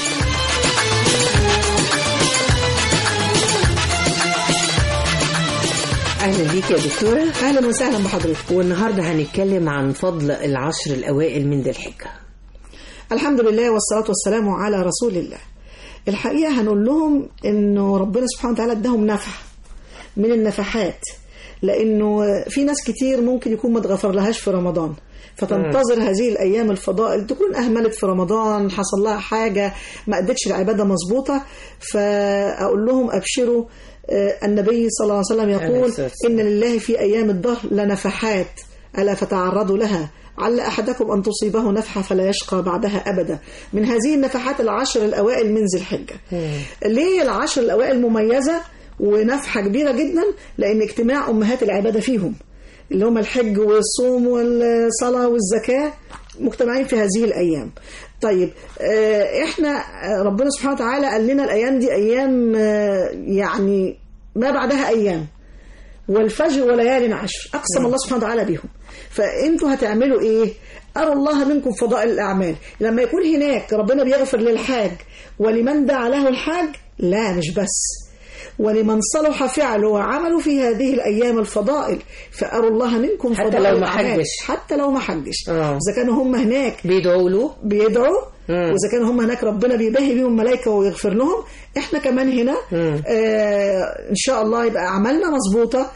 اهلا بيك يا دكتوره اهلا وسهلا بحضرتك والنهارده هنتكلم عن فضل العشر الاوائل من ذي الحجه
الحمد لله والصلاة والسلام على رسول الله الحقيقة هنقول لهم انه ربنا سبحانه وتعالى اداهم نفحة من النفحات لانه في ناس كتير ممكن يكون ما اتغفر لهاش في رمضان فتنتظر هذه الايام الفضائل تكون اهملت في رمضان حصل لها حاجه ما ادتش العباده مظبوطه فاقول لهم ابشروا آه، النبي صلى الله عليه وسلم يقول
السلام.
ان لله في ايام الدهر لنفحات الا فتعرضوا لها عل احدكم ان تصيبه نفحه فلا يشقى بعدها ابدا من هذه النفحات العشر الاوائل من ذي الحجه ليه العشر الأوائل مميزة ونفحة كبيرة جدا لأن اجتماع أمهات العبادة فيهم اللي هم الحج والصوم والصلاة والزكاة مجتمعين في هذه الأيام طيب آه، احنا آه، ربنا سبحانه وتعالى قال لنا الأيام دي أيام آه، يعني ما بعدها أيام والفجر وليال عشر أقسم الله سبحانه وتعالى بهم فأنتوا هتعملوا إيه أرى الله منكم فضائل الأعمال لما يكون هناك ربنا بيغفر للحاج ولمن دعا له الحاج لا مش بس ولمن صلح فعله وعمله في هذه الأيام الفضائل فأروا الله منكم
حتى
فضائل
لو ما
الأعمال.
حجش.
حتى لو ما حجش
آه.
إذا كانوا هم هناك
بيدعوا له
بيدعوا
مم.
واذا كانوا هم هناك ربنا بيباهي بيهم ملائكه ويغفر لهم احنا كمان هنا
مم.
آه ان شاء الله يبقى اعمالنا مظبوطه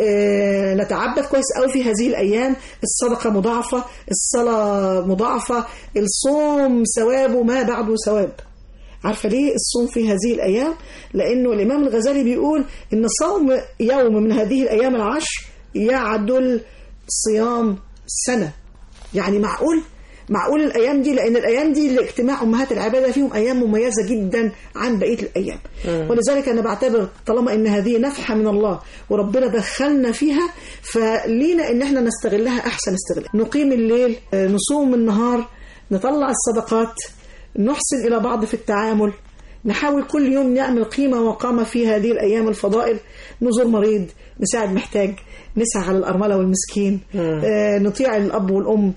آه نتعبد كويس قوي في هذه الايام الصدقه مضاعفه الصلاه مضاعفه الصوم ثوابه ما بعده ثواب عارفه ليه الصوم في هذه الايام لانه الامام الغزالي بيقول ان صوم يوم من هذه الايام العشر يعدل صيام سنه يعني معقول معقول الايام دي لان الايام دي لاجتماع امهات العباده فيهم ايام مميزه جدا عن بقيه الايام
مم.
ولذلك انا بعتبر طالما ان هذه نفحه من الله وربنا دخلنا فيها فلينا ان احنا نستغلها احسن استغلال نقيم الليل آه، نصوم النهار نطلع الصدقات نحسن الى بعض في التعامل نحاول كل يوم نعمل قيمة وقامة في هذه الأيام الفضائل نزور مريض نساعد محتاج نسعى على الأرملة والمسكين آه، نطيع الأب والأم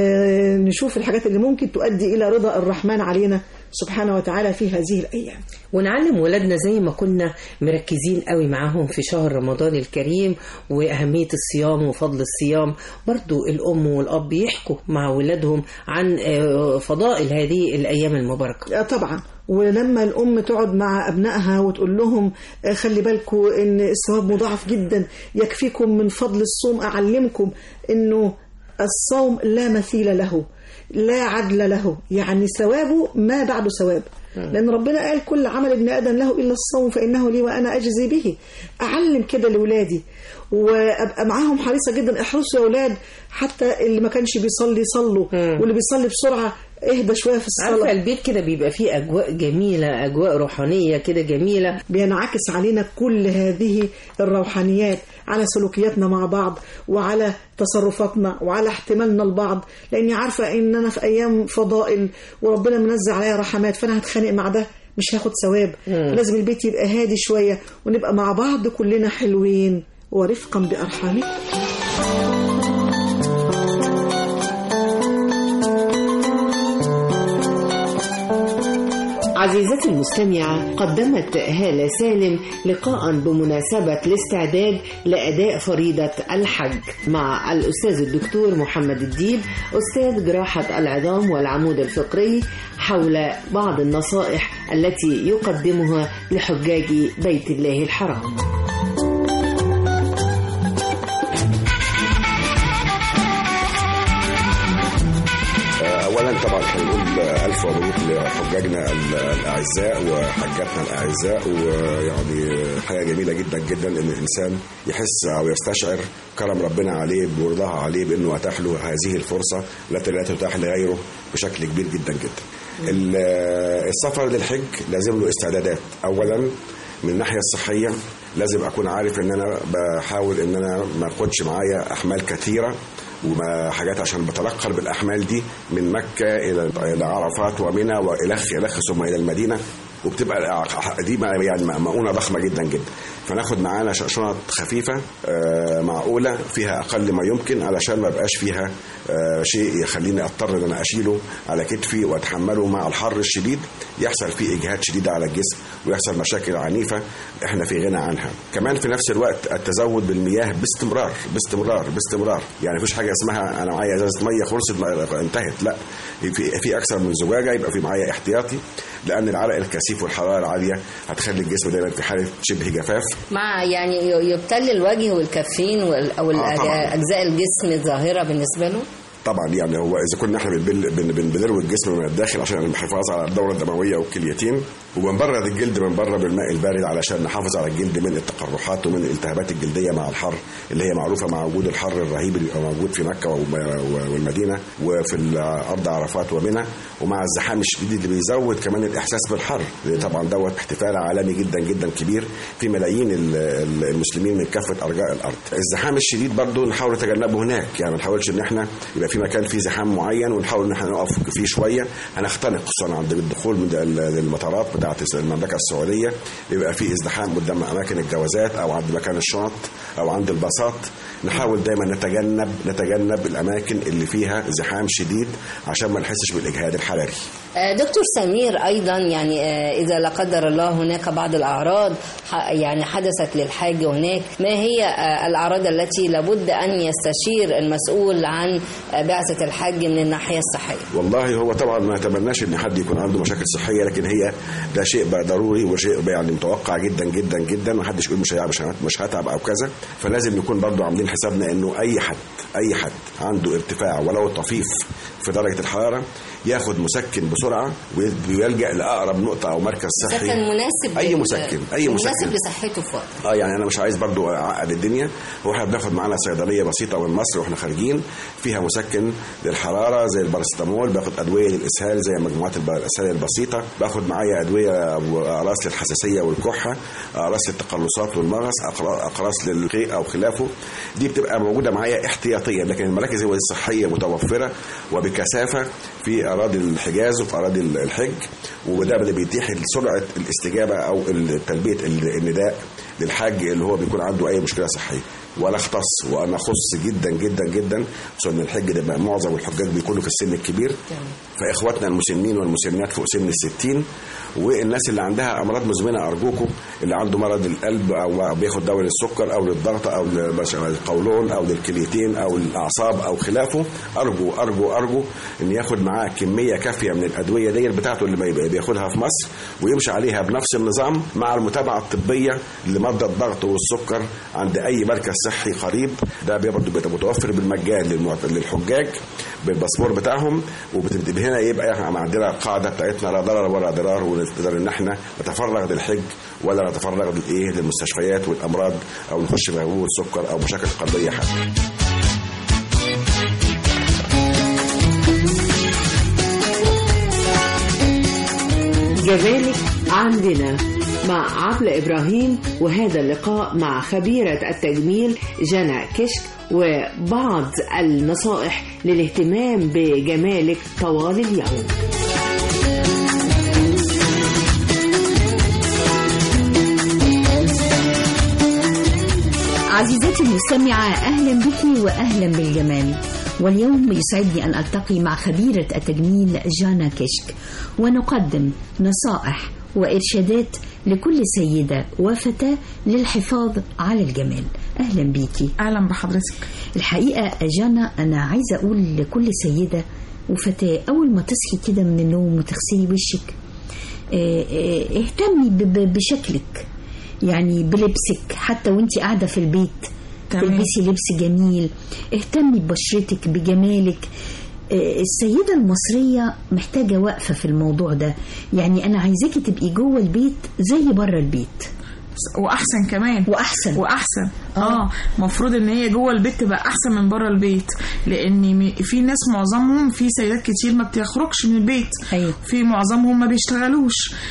ونشوف الحاجات اللي ممكن تؤدي إلى رضا الرحمن علينا سبحانه وتعالى في هذه الأيام
ونعلم ولادنا زي ما كنا مركزين قوي معاهم في شهر رمضان الكريم وأهمية الصيام وفضل الصيام برضو الأم والأب يحكوا مع ولادهم عن آه، فضائل هذه الأيام المباركة
آه، طبعا ولما الأم تقعد مع أبنائها وتقول لهم آه، خلي بالكم إن الثواب مضاعف جدا يكفيكم من فضل الصوم أعلمكم إنه الصوم لا مثيل له لا عدل له يعني ثوابه ما بعد ثواب لأن ربنا قال كل عمل ابن آدم له إلا الصوم فإنه لي وأنا أجزي به أعلم كده لولادي وأبقى معاهم حريصة جدا احرصوا يا أولاد حتى اللي ما كانش بيصلي صلوا واللي بيصلي بسرعة اهدى شوية في الصلاة
عارفة البيت كده بيبقى فيه أجواء جميلة أجواء روحانية كده جميلة
بينعكس علينا كل هذه الروحانيات على سلوكياتنا مع بعض وعلى تصرفاتنا وعلى احتمالنا لبعض لاني عارفه ان انا في ايام فضائل وربنا منزل عليا رحمات فانا هتخانق مع ده مش هاخد ثواب
مم.
لازم البيت يبقى هادي شويه ونبقى مع بعض كلنا حلوين ورفقا بارحامكم
عزيزتي المستمعة قدمت هالة سالم لقاء بمناسبة الاستعداد لأداء فريضة الحج مع الأستاذ الدكتور محمد الديب أستاذ جراحة العظام والعمود الفقري حول بعض النصائح التي يقدمها لحجاج بيت الله الحرام
طبعا هنقول الف مبروك لحجاجنا ال- الاعزاء وحجاتنا الاعزاء ويعني حاجه جميله جدا جدا ان الانسان يحس او يستشعر كرم ربنا عليه ورضاها عليه بانه اتاح له هذه الفرصه التي لا تتاح لغيره بشكل كبير جدا جدا. ال- السفر للحج لازم له استعدادات اولا من الناحيه الصحيه لازم اكون عارف ان انا بحاول ان انا ما اخدش معايا احمال كثيره وما حاجات عشان بتنقل بالاحمال دي من مكه الى الى عرفات ومنى والخ الخ ثم الى المدينه وبتبقى دي بقى يعني مؤونه ضخمه جدا جدا فناخد معانا ش- شنط خفيفه آه، معقوله فيها اقل ما يمكن علشان ما يبقاش فيها آه، شيء يخليني اضطر ان انا اشيله على كتفي واتحمله مع الحر الشديد يحصل فيه اجهاد شديد على الجسم ويحصل مشاكل عنيفه احنا في غنى عنها كمان في نفس الوقت التزود بالمياه باستمرار باستمرار باستمرار يعني مفيش حاجه اسمها انا معايا ازازه ميه خلصت ما- انتهت لا في في اكثر من زجاجه يبقى في معايا احتياطي لان العرق الكثيف والحراره العاليه هتخلي الجسم دايما في حاله شبه جفاف
مع يعني ي- يبتل الوجه والكفين وال- او
آه، طبعاً.
اجزاء الجسم ظاهره بالنسبه له
طبعا يعني هو اذا كنا احنا بنبل بن بن بنروي الجسم من الداخل عشان الحفاظ على الدوره الدمويه والكليتين وبنبرد الجلد من بره بالماء البارد علشان نحافظ على الجلد من التقرحات ومن الالتهابات الجلديه مع الحر اللي هي معروفه مع وجود الحر الرهيب اللي بيبقى موجود في مكه وم- والمدينه وفي ارض عرفات ومنى ومع الزحام الشديد اللي بيزود كمان الاحساس بالحر لأن طبعا دوت احتفال عالمي جدا جدا كبير في ملايين ال- ال- المسلمين من كافه ارجاء الارض الزحام الشديد برضو نحاول نتجنبه هناك يعني ما نحاولش ان احنا يبقى في مكان فيه زحام معين ونحاول ان احنا نقف فيه شويه هنختنق خصوصا عند الدخول من ال- المطارات بتاعه المملكه السعوديه بيبقى في ازدحام قدام اماكن الجوازات او عند مكان الشنط او عند الباصات نحاول دايما نتجنب نتجنب الاماكن اللي فيها زحام شديد عشان ما نحسش بالاجهاد الحراري
آه، دكتور سمير ايضا يعني آه، اذا لا قدر الله هناك بعض الاعراض ح- يعني حدثت للحاج هناك ما هي آه، الاعراض التي لابد ان يستشير المسؤول عن آه، بعثه الحج من الناحيه الصحيه
والله هو طبعا ما اتمناش ان حد يكون عنده مشاكل صحيه لكن هي ده شيء بقى ضروري وشيء بقى يعني متوقع جدا جدا جدا ما حدش يقول مش هيعب- مش هت- مش هتعب او كذا فلازم نكون برضو عاملين حسابنا انه اي حد اي حد عنده ارتفاع ولو طفيف في درجه الحراره ياخد مسكن بسرعه وي- ويلجا لاقرب نقطه او مركز صحي
مسكن مناسب
اي
لل-
مسكن اي مسكن
مناسب لصحته في وقت
اه يعني انا مش عايز برضو اعقد الدنيا هو احنا بناخد معانا صيدليه بسيطه من مصر واحنا خارجين فيها مسكن للحراره زي البارستامول باخد ادويه للاسهال زي مجموعات الب- الاسهال البسيطه باخد معايا ادويه واقراص للحساسيه والكحه اقراص للتقلصات والمغص أقرا- اقراص للقيء او خلافه دي بتبقى موجوده معايا احتياطيا لكن المراكز الصحيه متوفره وبكثافه في اراضي الحجاز وفي اراضي الحج وده اللي بيتيح سرعه الاستجابه او تلبيه النداء للحاج اللي هو بيكون عنده اي مشكله صحيه ولا اختص وانا اخص جدا جدا جدا خصوصا ان الحج ده بقى معظم الحجاج بيكونوا في السن الكبير فاخواتنا المسنين والمسنات فوق سن الستين والناس اللي عندها امراض مزمنه ارجوكم اللي عنده مرض القلب او بياخد دواء للسكر او للضغط او للقولون او للكليتين او الاعصاب او خلافه ارجو ارجو ارجو ان ياخد معاه كميه كافيه من الادويه دي بتاعته اللي بيبقى بياخدها في مصر ويمشي عليها بنفس النظام مع المتابعه الطبيه لمرضى الضغط والسكر عند اي مركز صحي قريب ده برضه بيبقى متوفر بالمجان للمعت- للحجاج بالباسبور بتاعهم وبتبقى هنا يبقى عندنا القاعده بتاعتنا لا ضرر ولا ضرار ونقدر ان احنا نتفرغ للحج ولا نتفرغ للايه للمستشفيات والامراض او نخش في غيبوبه سكر او مشاكل قلبيه حتى
كذلك عندنا مع عبلة إبراهيم وهذا اللقاء مع خبيرة التجميل جنى كشك وبعض النصائح للاهتمام بجمالك طوال اليوم
عزيزتي المستمعة أهلا بك وأهلا بالجمال واليوم يسعدني أن ألتقي مع خبيرة التجميل جانا كشك ونقدم نصائح وإرشادات لكل سيدة وفتاة للحفاظ على الجمال أهلا بيكي
أهلا بحضرتك
الحقيقة جانا أنا عايزة أقول لكل سيدة وفتاة أول ما تصحي كده من النوم وتغسلي وشك آه، آه، اهتمي ب- ب- بشكلك يعني بلبسك حتى وانت قاعدة في البيت
تمام.
تلبسي لبس جميل اهتمي ببشرتك بجمالك آه، السيدة المصرية محتاجة وقفة في الموضوع ده يعني أنا عايزاكي تبقي جوه البيت زي بره البيت
واحسن كمان
واحسن
واحسن اه المفروض ان هي جوه البيت تبقى احسن من بره البيت لان م- في ناس معظمهم في سيدات كتير ما بتخرجش من البيت
أيوة.
في معظمهم ما بيشتغلوش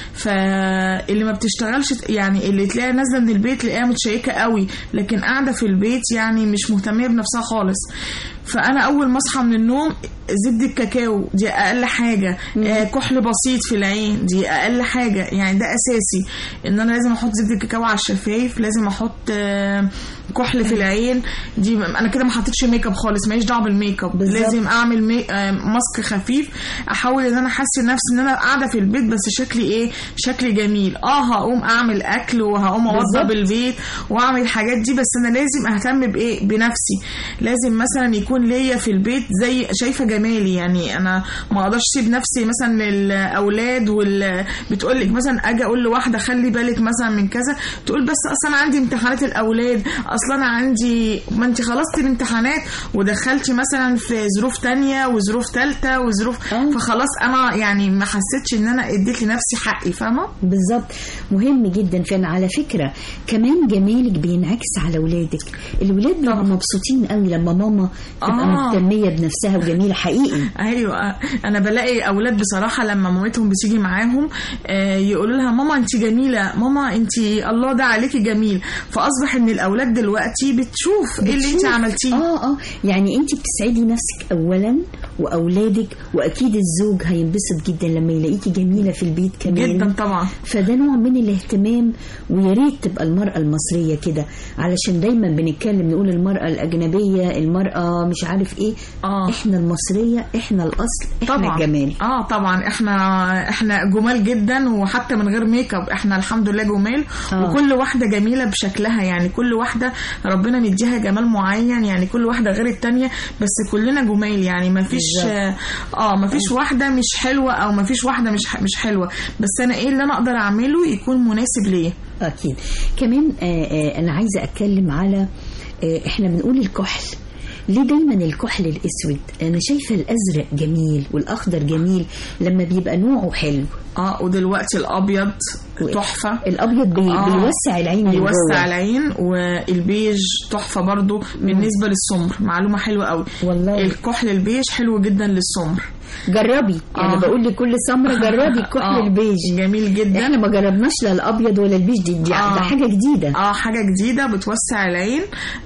فاللي ما بتشتغلش يعني اللي تلاقيها نازله من البيت تلاقيها متشيكه قوي لكن قاعده في البيت يعني مش مهتميه بنفسها خالص فانا اول ما اصحى من النوم زبده الكاكاو دي اقل حاجه آه كحل بسيط في العين دي اقل حاجه يعني ده اساسي ان انا لازم احط زبده الكاكاو على الشفايف لازم احط آه كحل في العين دي انا كده ما حطيتش ميك اب خالص ماليش دعوه بالميك اب
بالظبط.
لازم اعمل مي... آه ماسك خفيف احاول ان انا احسن نفسي ان انا قاعده في البيت بس شكلي ايه شكلي جميل اه هقوم اعمل اكل وهقوم اوضب
بالظبط.
البيت واعمل الحاجات دي بس انا لازم اهتم بايه بنفسي لازم مثلا يكون ليا في البيت زي شايفه جمالي يعني انا ما اقدرش اسيب نفسي مثلا للاولاد وال بتقول لك مثلا اجي اقول لواحده خلي بالك مثلا من كذا تقول بس اصلا انا عندي امتحانات الاولاد اصلا انا عندي ما انت خلصتي الامتحانات ودخلتي مثلا في ظروف تانية وظروف تالتة وظروف فخلاص انا يعني ما حسيتش ان انا اديت لنفسي حقي فاهمه
بالظبط مهم جدا فعلا على فكرة كمان جمالك بينعكس على ولادك الولاد بيبقوا مبسوطين قوي لما ماما تبقى
آه.
مهتمية بنفسها وجميلة حقيقي
ايوه انا بلاقي اولاد بصراحه لما مامتهم بتيجي معاهم آه، يقولوا لها ماما انت جميله ماما انت الله ده عليكي جميل فاصبح ان الاولاد دلوقتي بتشوف ايه اللي انت
بتشوف.
عملتيه
اه اه يعني انت بتسعدي نفسك اولا واولادك واكيد الزوج هينبسط جدا لما يلاقيكي جميله في البيت كمان
جدا طبعا
فده نوع من الاهتمام ويا ريت تبقى المراه المصريه كده علشان دايما بنتكلم نقول المراه الاجنبيه المراه مش عارف ايه
آه.
احنا المصريه احنا الاصل احنا
طبعا
الجمال
اه طبعا احنا احنا جمال جدا وحتى من غير ميك اب احنا الحمد لله جمال
آه.
وكل واحده جميله بشكلها يعني كل واحده ربنا مديها جمال معين يعني كل واحده غير التانية بس كلنا جمال يعني ما فيش
بالظبط.
اه ما فيش واحده مش حلوه او ما فيش واحده مش ح- مش حلوه بس انا ايه اللي انا اقدر اعمله يكون مناسب ليا
اكيد كمان آه آه انا عايزه اتكلم على آه احنا بنقول الكحل ليه دايما الكحل الاسود انا شايفه الازرق جميل والاخضر جميل لما بيبقى نوعه حلو
اه ودلوقتي الابيض تحفه
الابيض بي
آه.
بيوسع العين من
بيوسع
جوه.
العين والبيج تحفه برضو بالنسبه للسمر معلومه حلوه قوي
والله
الكحل البيج حلو جدا للسمر
جربي يعني
آه.
بقول لكل سمره جربي الكحل
آه.
البيج
جميل جدا
احنا ما جربناش لا الابيض ولا البيج دي, دي
آه.
ده حاجه جديده
اه حاجه جديده بتوسع العين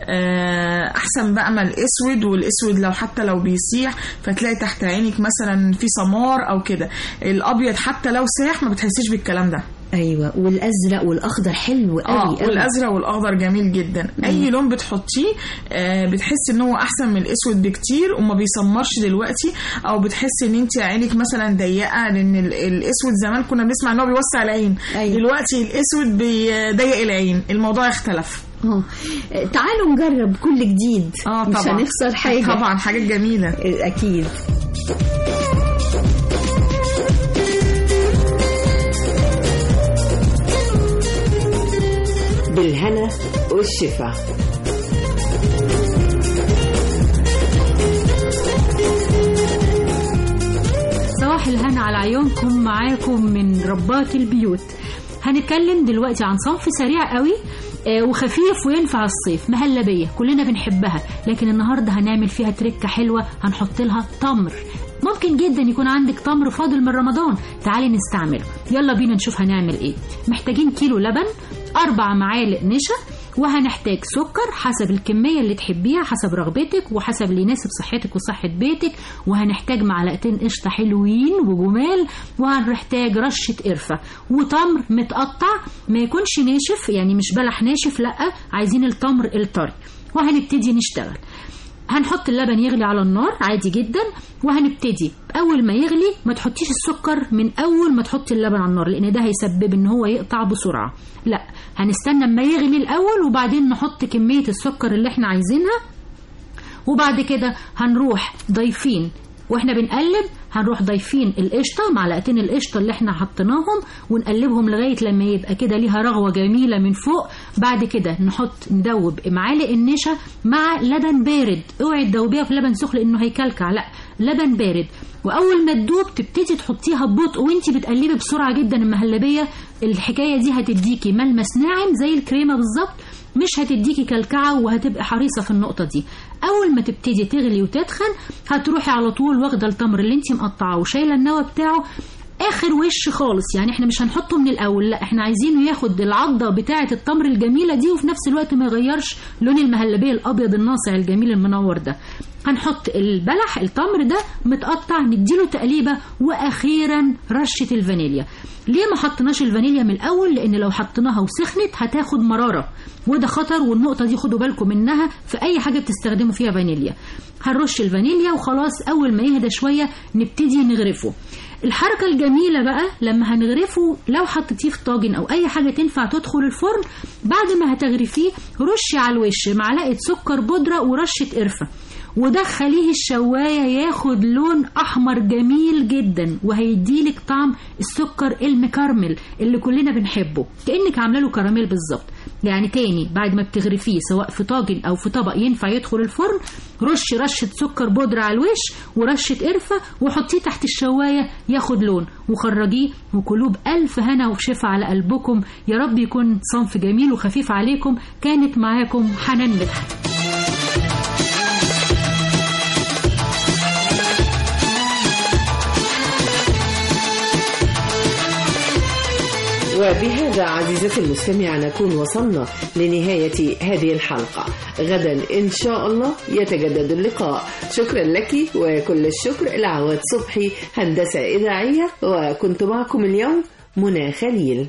آه احسن بقى ما الاسود والاسود لو حتى لو بيسيح فتلاقي تحت عينك مثلا في سمار او كده الابيض حتى لو ساح ما بتحسيش بالكلام ده
ايوه والازرق والاخضر حلو قوي
اه
قوي.
والازرق والاخضر جميل جدا اي لون بتحطيه آه بتحس ان هو احسن من الاسود بكتير وما بيسمرش دلوقتي او بتحس ان انت عينك مثلا ضيقه لان ال- الاسود زمان كنا بنسمع ان هو بيوسع العين
أيوة.
دلوقتي الاسود بيضيق العين الموضوع اختلف
اه تعالوا نجرب كل جديد
اه
مش
طبعا
هنخسر حاجه
طبعا حاجات جميله
اكيد
بالهنا والشفا
صباح الهنا على عيونكم معاكم من ربات البيوت هنتكلم دلوقتي عن صنف سريع قوي آه، وخفيف وينفع الصيف مهلبية كلنا بنحبها لكن النهاردة هنعمل فيها تركة حلوة هنحط لها تمر ممكن جدا يكون عندك تمر فاضل من رمضان تعالي نستعمله يلا بينا نشوف هنعمل ايه محتاجين كيلو لبن أربع معالق نشا وهنحتاج سكر حسب الكمية اللي تحبيها حسب رغبتك وحسب اللي يناسب صحتك وصحة بيتك وهنحتاج معلقتين قشطة حلوين وجمال وهنحتاج رشة قرفة وتمر متقطع ما يكونش ناشف يعني مش بلح ناشف لأ عايزين التمر الطري وهنبتدي نشتغل هنحط اللبن يغلي على النار عادي جدا وهنبتدي اول ما يغلي ما تحطيش السكر من اول ما تحطي اللبن على النار لان ده هيسبب ان هو يقطع بسرعه لا هنستنى اما يغلي الاول وبعدين نحط كميه السكر اللي احنا عايزينها وبعد كده هنروح ضايفين واحنا بنقلب هنروح ضايفين القشطه معلقتين القشطه اللي احنا حطيناهم ونقلبهم لغايه لما يبقى كده ليها رغوه جميله من فوق بعد كده نحط ندوب معالق النشا مع لبن بارد اوعي تدوبيها في لبن سخن لانه هيكلكع لا لبن بارد واول ما تدوب تبتدي تحطيها ببطء وانت بتقلبي بسرعه جدا المهلبيه الحكايه دي هتديكي ملمس ناعم زي الكريمه بالظبط مش هتديكي كلكعه وهتبقى حريصه في النقطه دي اول ما تبتدي تغلي وتدخن هتروحي على طول واخده التمر اللي انت مقطعاه وشايله النوى بتاعه اخر وش خالص يعني احنا مش هنحطه من الاول لا احنا عايزينه ياخد العضه بتاعه التمر الجميله دي وفي نفس الوقت ما يغيرش لون المهلبيه الابيض الناصع الجميل المنور ده هنحط البلح التمر ده متقطع نديله تقليبه واخيرا رشه الفانيليا ليه ما حطيناش الفانيليا من الاول لان لو حطيناها وسخنت هتاخد مراره وده خطر والنقطه دي خدوا بالكم منها في اي حاجه بتستخدموا فيها فانيليا هنرش الفانيليا وخلاص اول ما يهدى شويه نبتدي نغرفه الحركة الجميلة بقى لما هنغرفه لو حطيتيه في طاجن أو أي حاجة تنفع تدخل الفرن بعد ما هتغرفيه رشي على الوش معلقة سكر بودرة ورشة قرفة ودخليه الشواية ياخد لون أحمر جميل جدا وهيديلك طعم السكر المكرمل اللي كلنا بنحبه كأنك عامله له كراميل بالظبط يعني تاني بعد ما بتغرفيه سواء في طاجن أو في طبق ينفع يدخل الفرن رش رشة سكر بودرة على الوش ورشة قرفة وحطيه تحت الشواية ياخد لون وخرجيه وكلوه بألف هنا وشفا على قلبكم يا رب يكون صنف جميل وخفيف عليكم كانت معاكم حنان مدحت
وبهذا عزيزتي المستمعة نكون وصلنا لنهاية هذه الحلقة غدا إن شاء الله يتجدد اللقاء شكرا لك وكل الشكر لعواد صبحي هندسة إذاعية وكنت معكم اليوم منى خليل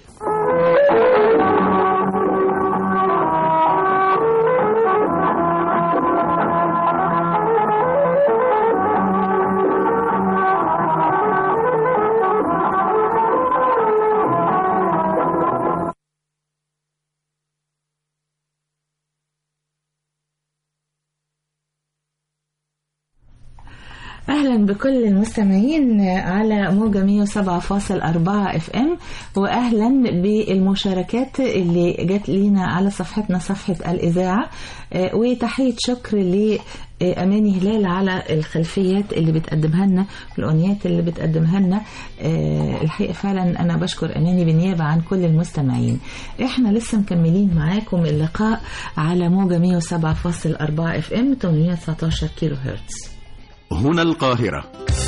اهلا بكل المستمعين على موجة 107.4 اف ام واهلا بالمشاركات اللي جت لينا على صفحتنا صفحة الاذاعة آه، وتحية شكر ل اماني هلال على الخلفيات اللي بتقدمها لنا الاغنيات اللي بتقدمها لنا آه، الحقيقه فعلا انا بشكر اماني بالنيابه عن كل المستمعين احنا لسه مكملين معاكم اللقاء على موجه 107.4 اف ام 819 كيلو هرتز
هنا القاهرة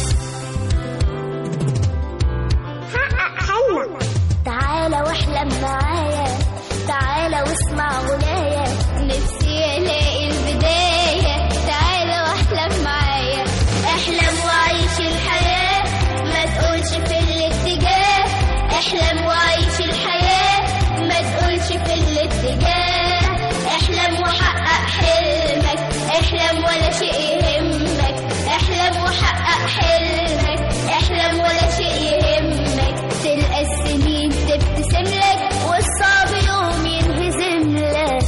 حلم تعالى واحلم معايا تعالى واسمع غنايا نفسي الاقي البداية تعالى واحلم معايا احلم وعيش الحياة ما تقولش في الاتجاه احلم وعيش الحياة ما تقولش في الاتجاه احلم وحقق حلمك احلم ولا شيء يهمك احلم وحقق حلمك احلم ولا شيء يهمك تلقى السنين تبتسم لك والصعب يوم ينهزم لك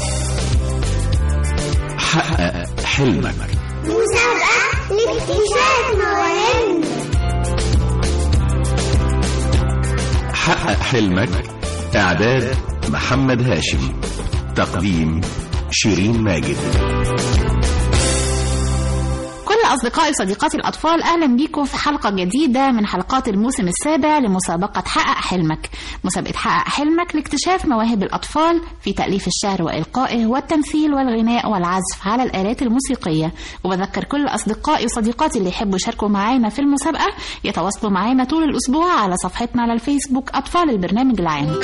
حقق حلمك
مسابقة لاكتشاف مواهبنا
حقق حلمك إعداد محمد هاشم تقديم شيرين ماجد
كل أصدقائي وصديقاتي الأطفال أهلا بيكم في حلقة جديدة من حلقات الموسم السابع لمسابقة حقق حلمك مسابقة حقق حلمك لاكتشاف مواهب الأطفال في تأليف الشعر وإلقائه والتمثيل والغناء والعزف على الآلات الموسيقية وبذكر كل أصدقائي وصديقاتي اللي يحبوا يشاركوا معانا في المسابقة يتواصلوا معانا طول الأسبوع على صفحتنا على الفيسبوك أطفال البرنامج العام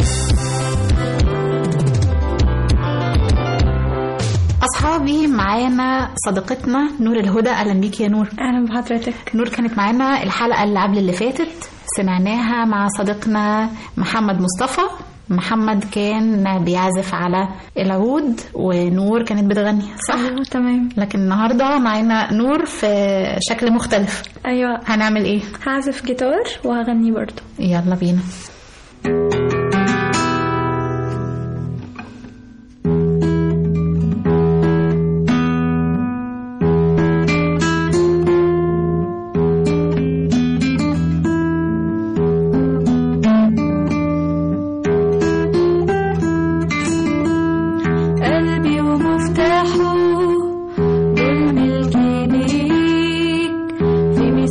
أصحابي معانا صديقتنا نور الهدى أهلا بيك يا نور أهلا بحضرتك نور كانت معانا الحلقة اللي قبل اللي فاتت سمعناها مع صديقنا محمد مصطفى محمد كان بيعزف على العود ونور كانت بتغني صح؟ أيوة تمام لكن النهارده معانا نور في شكل مختلف ايوه هنعمل ايه؟ هعزف جيتار وهغني برضه يلا بينا
قلبي ومفتاحه دول ملكي ليك في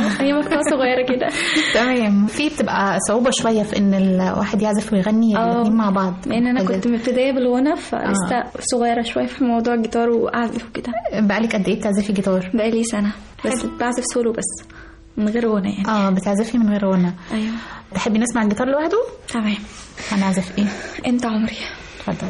هي مقطوعة صغيرة كده تمام في بتبقى صعوبة شوية في ان الواحد يعزف ويغني الاثنين مع بعض
لان انا
بجد.
كنت مبتدئه بالغنى فلسه صغيره شويه في موضوع الجيتار واعزف وكده
بقالك قد ايه بتعزفي جيتار
بقالي سنه بس بعزف سولو بس من غير غنى يعني
اه بتعزفي من غير غنى
ايوه
تحبي نسمع الجيتار لوحده
تمام
هنعزف ايه
انت عمري
اتفضل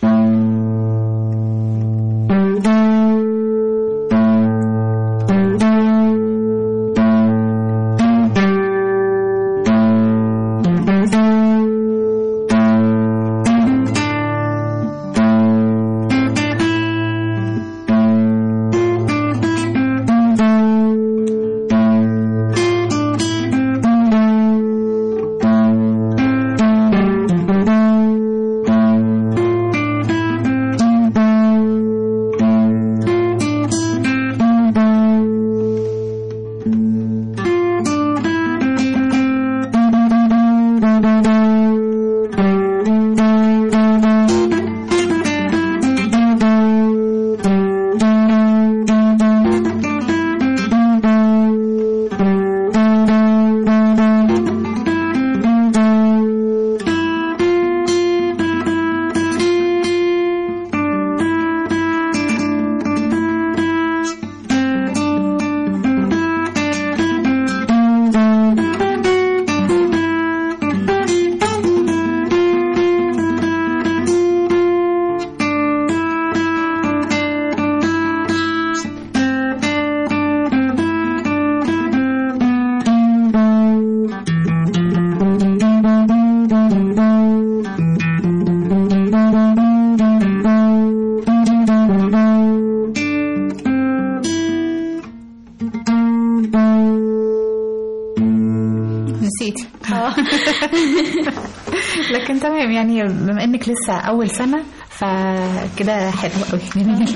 نسيتي لكن تمام يعني بما انك لسه اول سنه فكده حلو قوي جميل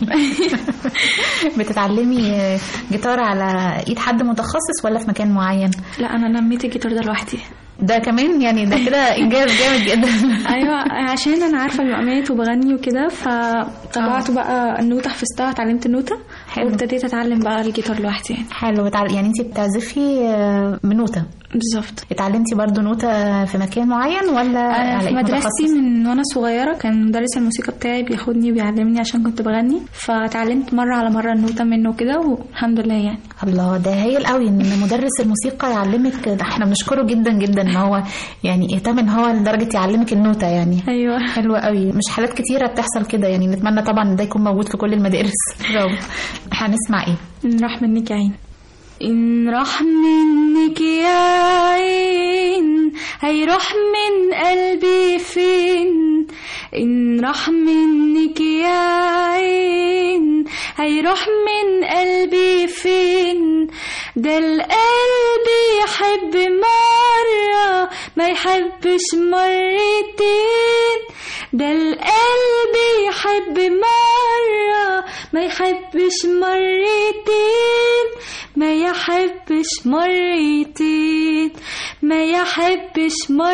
بتتعلمي جيتار على ايد حد متخصص ولا في مكان معين
لا انا نميت الجيتار ده لوحدي
ده كمان يعني ده كده انجاز جامد جدا
ايوه عشان انا عارفه المقامات وبغني وكده فطلعت بقى النوته حفظتها اتعلمت النوته وابتديت اتعلم بقى الجيتار لوحدي يعني
حلو بتعل... يعني انت بتعزفي آه، بنوته
بالظبط
اتعلمتي برضو نوته في مكان معين ولا
انا
على
في
إيد
مدرستي
متخصص؟
من وانا صغيره كان مدرس الموسيقى بتاعي بياخدني وبيعلمني عشان كنت بغني فتعلمت مره على مره النوته منه كده والحمد لله يعني
الله ده هايل قوي ان مدرس الموسيقى يعلمك ده احنا بنشكره جدا جدا ان هو يعني اهتم ان هو لدرجه يعلمك النوته يعني
ايوه
حلوه قوي مش حالات كتيره بتحصل كده يعني نتمنى طبعا ان ده يكون موجود في كل المدارس برافو هنسمع ايه
إن راح منك يا عين إن راح منك يا عين هيروح من قلبي فين إن راح منك يا عين هيروح من قلبي فين ده القلب يحب مرة ما يحبش مرتين ده القلب يحب مرة ما يحبش مرتين ما يحبش مرتين ما يحبش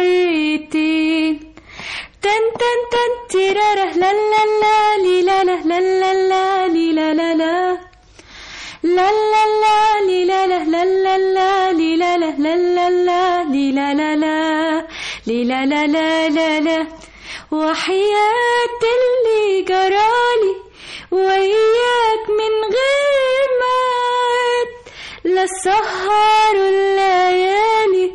مرتين تن تن تن تيرارا لا لا لا لي لا لا لا لا لا لي لا لا لا لا لا لا لي لا لا لا لا لا لي لا لا لا لا لا لي لا لا لا لي لا لا لا لا لا وحياة اللي جرالي وياك من غير مات لا سهروا الليالي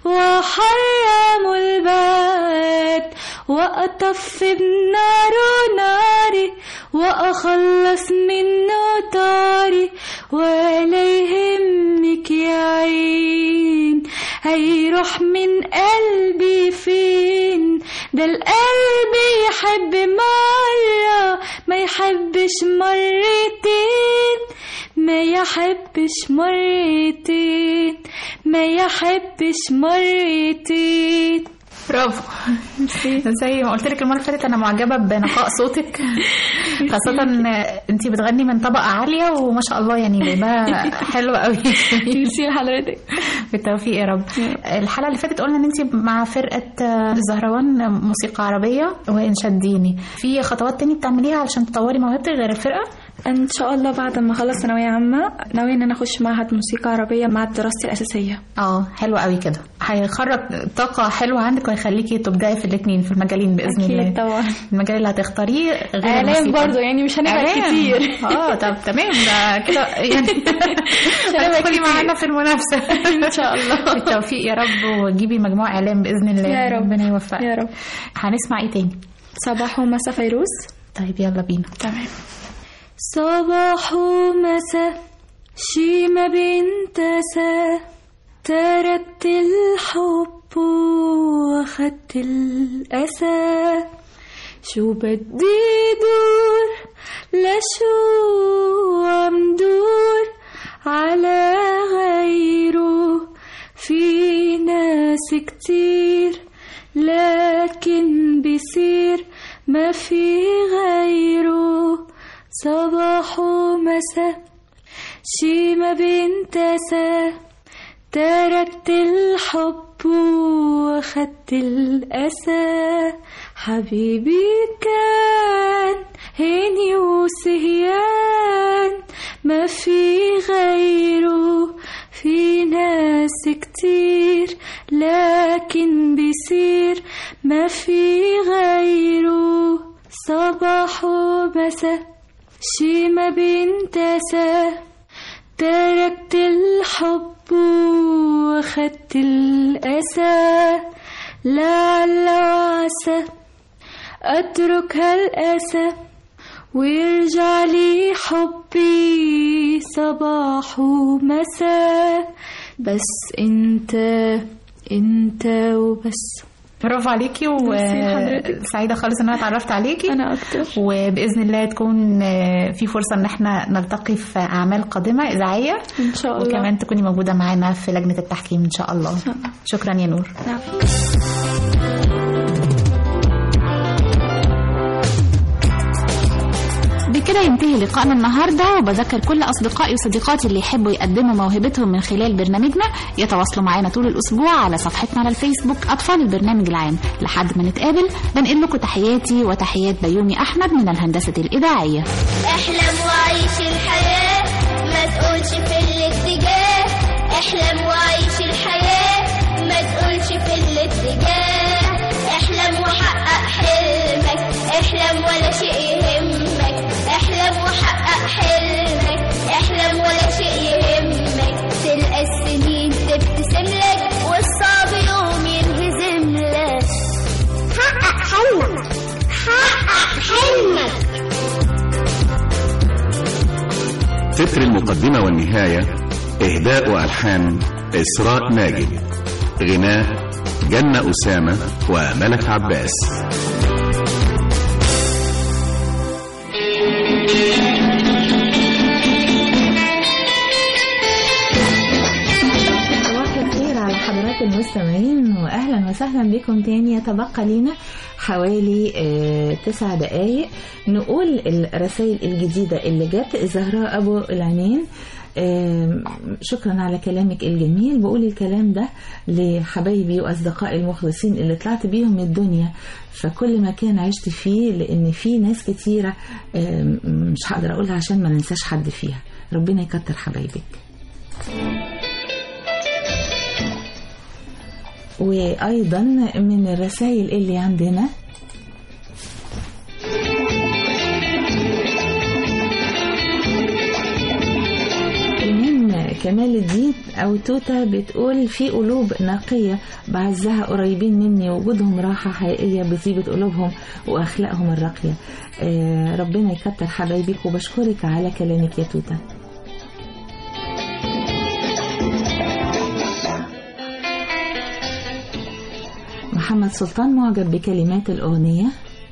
وحرموا البات وأطفي بنار ناري وأخلص منه طاري ولا يهمك يا عين هيروح من قلبي فين ده القلب يحب مرة ما يحبش مرتين ما يحبش مرتين ما يحبش مرتين
برافو زي ما قلت لك المره اللي فاتت انا معجبه بنقاء صوتك خاصه ان انت بتغني من طبقه عاليه وما شاء الله يعني جايباها حلوه قوي
ميرسي لحضرتك
بالتوفيق يا رب الحلقه اللي فاتت قلنا ان انت مع فرقه الزهروان موسيقى عربيه وانشاد ديني في خطوات تاني بتعمليها علشان تطوري موهبتك غير الفرقه
ان شاء الله بعد ما اخلص ثانويه عامه ناويه ان انا اخش معهد موسيقى عربيه مع دراستي الاساسيه
اه حلو قوي كده هيخرج طاقة حلوة عندك وهيخليكي تبدعي في الاثنين في المجالين بإذن
أكيد
الله
طبعا
المجال اللي هتختاريه غير
إعلام
الموسيقى.
برضو، يعني مش هنبعد
إعلام.
كتير.
اه طب تمام ده كده يعني هتدخلي معانا في المنافسة
ان شاء الله
بالتوفيق يا رب وتجيبي مجموع إعلام بإذن الله
يا رب.
ربنا يوفقك
يا رب
هنسمع ايه تاني
صباح ومساء فيروز
طيب يلا بينا
تمام
صباح ومساء شي ما بينتسى تركت الحب واخدت الأسى شو بدي دور لشو عم دور على غيره في ناس كتير لكن بصير ما في غيره صباح ومساء شي ما بينتسى تركت الحب واخدت الأسى حبيبي كان هيني وسهيان ما في غيره في ناس كتير لكن بيصير ما في غيره صباح ومساء شي ما بينتسى تركت الحب واخدت الأسى لعل وعسى أترك هالأسى ويرجع لي حبي صباح ومساء بس انت انت وبس
برافو عليكي وسعيده خالص ان انا اتعرفت عليكي
انا اكتر
وباذن الله تكون آه، في فرصه ان احنا نلتقي في اعمال قادمه اذاعيه
ان شاء الله
وكمان تكوني موجوده معانا في لجنه التحكيم ان شاء الله شكرا يا نور بكده ينتهي لقائنا النهارده وبذكر كل اصدقائي وصديقاتي اللي يحبوا يقدموا موهبتهم من خلال برنامجنا يتواصلوا معانا طول الاسبوع على صفحتنا على الفيسبوك اطفال البرنامج العام لحد ما نتقابل بنقل لكم تحياتي وتحيات بيومي احمد من الهندسه الاذاعيه
احلم وعيش الحياة ما تقولش في الاتجاه احلم وعيش الحياة ما تقولش في الاتجاه احلم وحقق حلمك احلم ولا شيء يهمك احلم وحقق حلمك احلم ولا شيء يهمك تلقى السنين تبتسم لك والصعب يوم ينهزم لك حقق حلمك حقق حلمك
تتر المقدمة والنهاية إهداء وألحان إسراء ماجد غناء جنة أسامة وملك عباس
صباح الخير على حضرات المستمعين واهلا وسهلا بكم تاني يتبقى لنا حوالي آه، تسع دقايق نقول الرسائل الجديدة اللي جت زهراء أبو العنين آم، شكرا على كلامك الجميل بقول الكلام ده لحبايبي وأصدقائي المخلصين اللي طلعت بيهم من الدنيا فكل مكان عشت فيه لأن في ناس كتيرة آم، مش هقدر أقولها عشان ما ننساش حد فيها ربنا يكتر حبايبك وأيضا من الرسائل اللي عندنا من كمال الدين أو توتا بتقول في قلوب نقية بعزها قريبين مني وجودهم راحة حقيقية بطيبة قلوبهم وأخلاقهم الراقية آه، ربنا يكتر حبايبك وبشكرك على كلامك يا توتا محمد سلطان معجب بكلمات الأغنية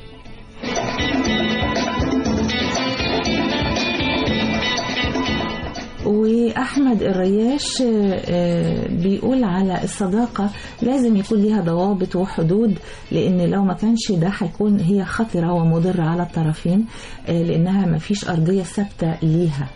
وأحمد الرياش آه، بيقول على الصداقة لازم يكون ليها ضوابط وحدود لأن لو ما كانش ده هيكون هي خطرة ومضرة على الطرفين آه، لأنها ما فيش أرضية ثابتة ليها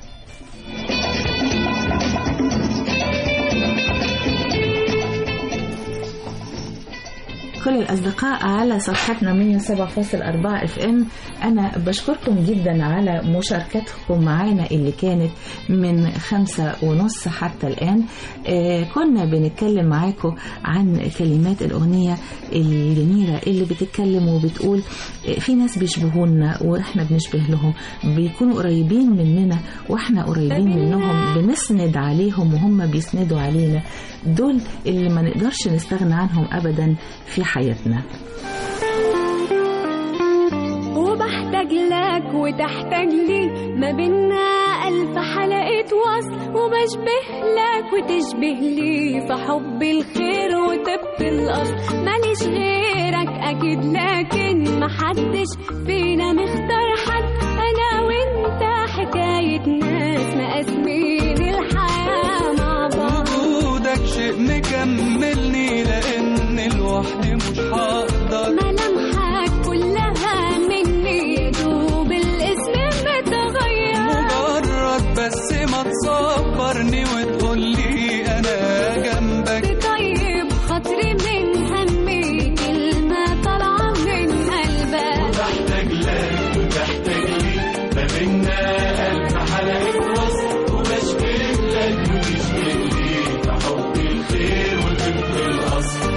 كل الأصدقاء على صفحتنا 107.4 اف ام أنا بشكركم جدا على مشاركتكم معانا اللي كانت من خمسة ونص حتى الآن آه كنا بنتكلم معاكم عن كلمات الأغنية الجميلة اللي بتتكلم وبتقول آه في ناس بيشبهونا وإحنا بنشبه لهم بيكونوا قريبين مننا وإحنا قريبين منهم بنسند عليهم وهم بيسندوا علينا دول اللي ما نقدرش نستغنى عنهم أبدا في حياتنا
وبحتاج لك وتحتاج لي ما بينا ألف حلقة وصل وبشبه لك وتشبه لي في حب الخير وطب الأصل ماليش غيرك أكيد لكن محدش فينا مختار حد أنا وأنت حكاية ناس مقاسمين الحياة مع بعض
وجودك شيء مكملني لان لوحدي مش هقدر
ملامحك كلها مني يا دوب الاسم متغير
مجرد بس ما تصبرني وتقولي انا جنبك
طيب خاطري من همي كلمة طالعة من قلبك
وبحتاج لك وتحتاج لي ما بينا ألف حلقة وصل وبشبه لك وتشبه لي في حب الخير وطب الأصل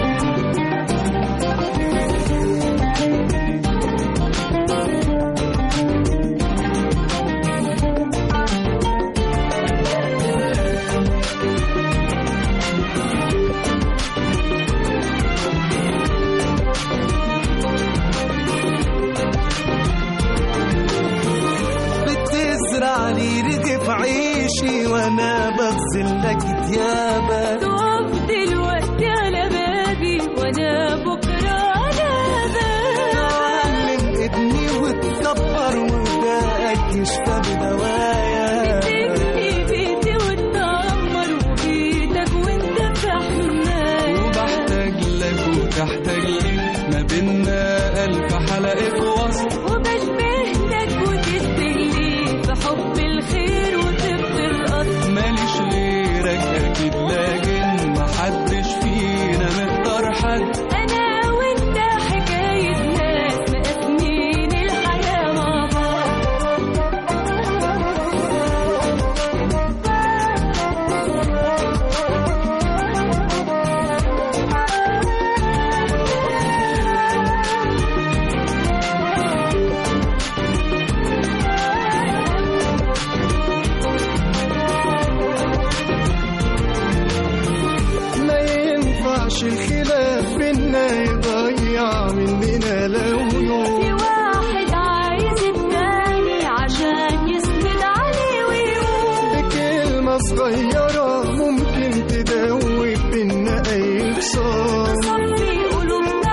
بتزرع لي رغف عيشي وانا بغسل لك ثيابك
تقف دلوقتي على بابي وانا بكرة على بابك
تعلم ابني وتكبر وداك يشفى بدوايا
تبني بيتي وتدمر وبيتك وانت في حماية
وبحتاج لك وتحتاج لي ما بينا ألف حلقة وصل
وبشبه لك وتشبه لي في حب الخير وطب الأصل
ماليش غيرك أكيد لكن محدش فينا مقدر حد
أنا وأنت حكاية ناس مقاسمين الحياة مع
ما ينفعش الخلاف بينا يضيع مننا لو يوم
في واحد عايز التاني عشان يسند عليه ويقول
بكلمة صغيرة ممكن تدوب بينا أي خصام
صفي قلوبنا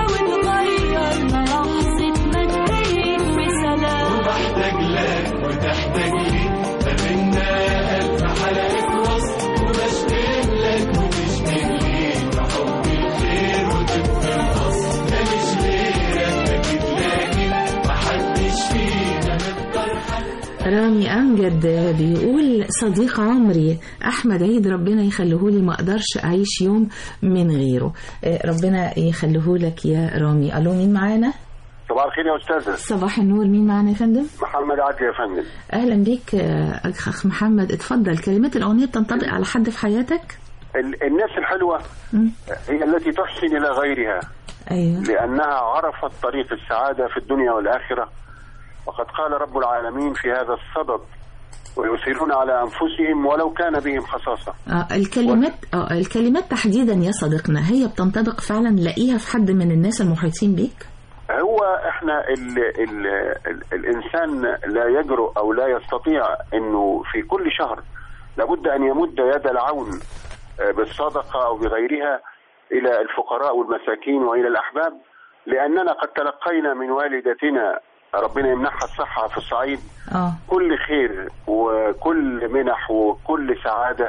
ونغير لحظة ما تبين بسلام
وبحتاج لك وتحتاج لي ما بينا ألف حلقة وصل وبشتاق لك وتشتاق لي في حب الخير وطب الأصل ماليش غيرك أكيد لكن محدش فينا مقدر
رامي أمجد بيقول صديق عمري أحمد عيد ربنا يخليهولي ما أقدرش أعيش يوم من غيره آه، ربنا يخليهولك يا رامي ألو مين معانا؟
صباح الخير يا استاذه
صباح النور مين معانا يا فندم؟
محمد عدلي يا فندم
أهلا بيك آه، أخ محمد اتفضل كلمات الأغنية بتنطبق على حد في حياتك؟
ال- الناس الحلوه
مم.
هي التي تحسن الى غيرها
أيوه
لانها عرفت طريق السعاده في الدنيا والاخره وقد قال رب العالمين في هذا الصدد ويؤثرون على انفسهم ولو كان بهم خصاصه
آه الكلمات آه الكلمات تحديدا يا صديقنا هي بتنطبق فعلا لاقيها في حد من الناس المحيطين بيك؟
هو احنا ال ال ال الانسان لا يجرؤ او لا يستطيع انه في كل شهر لابد ان يمد يد العون آه، بالصدقه او بغيرها الى الفقراء والمساكين والى الاحباب لاننا قد تلقينا من والدتنا ربنا يمنحها الصحه في الصعيد
اه
كل خير وكل منح وكل سعاده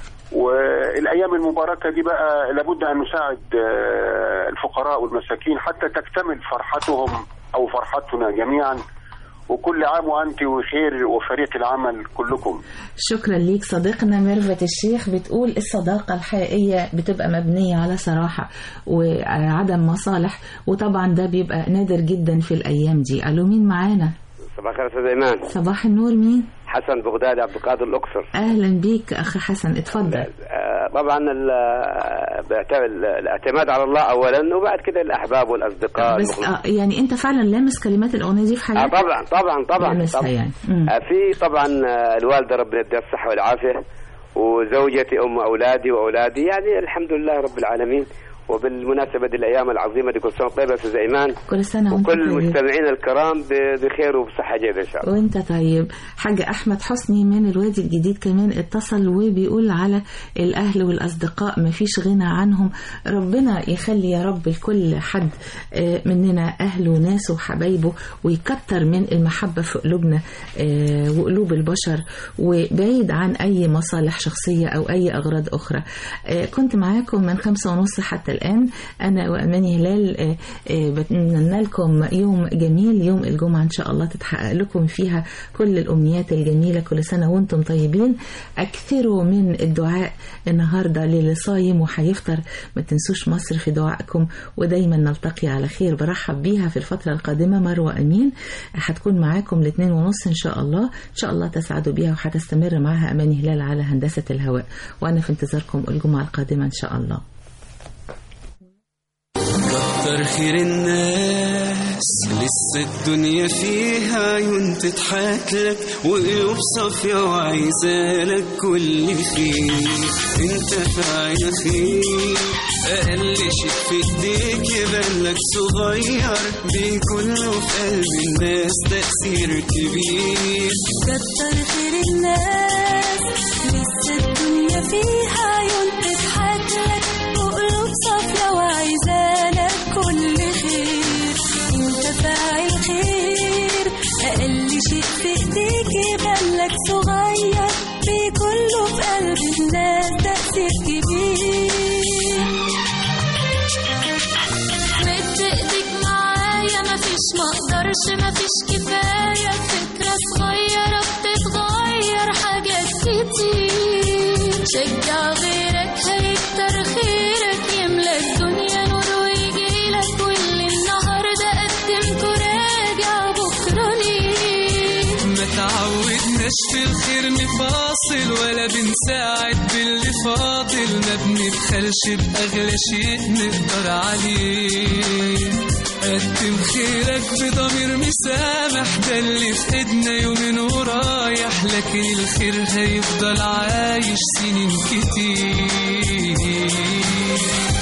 والايام المباركه دي بقى لابد ان نساعد آه، الفقراء والمساكين حتى تكتمل فرحتهم او فرحتنا جميعا وكل عام وانت بخير وفريق العمل كلكم
شكرا ليك صديقنا ميرفت الشيخ بتقول الصداقة الحقيقية بتبقى مبنية على صراحة وعدم مصالح وطبعا ده بيبقى نادر جدا في الأيام دي ألو مين معانا
صباح الخير استاذ ايمان
صباح النور مين
حسن بغدادي عبد القادر الاقصر
أهلا بيك أخ حسن اتفضل
آه، طبعا ال- بيعتمد الاعتماد على الله اولا وبعد كده الاحباب والاصدقاء
بس
المخلصين.
آه يعني أنت فعلا لامس كلمات الأغنية دي في
آه
حياتك
طبعا طبعا طبعا
لامسها
طبعا
يعني مم.
آه، في طبعا آه، الوالده ربنا يديها الصحه والعافيه وزوجتي ام اولادي واولادي يعني الحمد لله رب العالمين وبالمناسبه دي الايام العظيمه دي كل سنه طيبه يا استاذ ايمان
كل سنة وأنت
وكل
طيب.
المستمعين الكرام ب- بخير وبصحه جيده ان شاء الله
وانت طيب حاج احمد حسني من الوادي الجديد كمان اتصل وبيقول على الاهل والاصدقاء مفيش غنى عنهم ربنا يخلي يا رب لكل حد آه، مننا اهله وناسه وحبايبه ويكتر من المحبه في قلوبنا آه، وقلوب البشر وبعيد عن اي مصالح شخصيه او اي اغراض اخرى آه، كنت معاكم من خمسة ونص حتى الان انا واماني هلال آه، آه، بتمنى لكم يوم جميل يوم الجمعه ان شاء الله تتحقق لكم فيها كل الامنيات الجميله كل سنه وانتم طيبين اكثروا من الدعاء النهارده للي صايم وهيفطر ما تنسوش مصر في دعائكم ودايما نلتقي على خير برحب بيها في الفتره القادمه مروه امين هتكون معاكم الاثنين ونص ان شاء الله ان شاء الله تسعدوا بيها وهتستمر معاها اماني هلال على هندسه الهواء وانا في انتظاركم الجمعه القادمه ان شاء الله
كتر خير الناس لسه الدنيا فيها عيون تضحك لك وقلوب صافية وعايزة لك كل خير انت فاعل خير اقل شيء في ايديك يبان لك صغير بيكون له في قلب الناس تأثير كبير
كتر خير الناس لسه الدنيا فيها عيون تضحك لك وقلوب صافية وعايزة لك كل خير انت فاعل خير أقل شيء في ايديك يبان لك صغير بيكون له في قلب الناس تأثير كبير مد ايديك معايا مفيش مقدرش مفيش كفاية فكرة صغيرة بتتغير حاجات كتير شجع غيرك هيكتر خيرك يملى الدنيا نور ويجيلك واللي النهاردة قدمته راجع بكرة ليه
ما تعودناش في الخير نفاصل ولا بنساعد باللي فاضل ما بنبخلش بأغلى شيء نقدر عليه قدم خيرك بضمير مسامح ده اللي في ايدنا يومين ورايح لكن الخير هيفضل عايش سنين كتير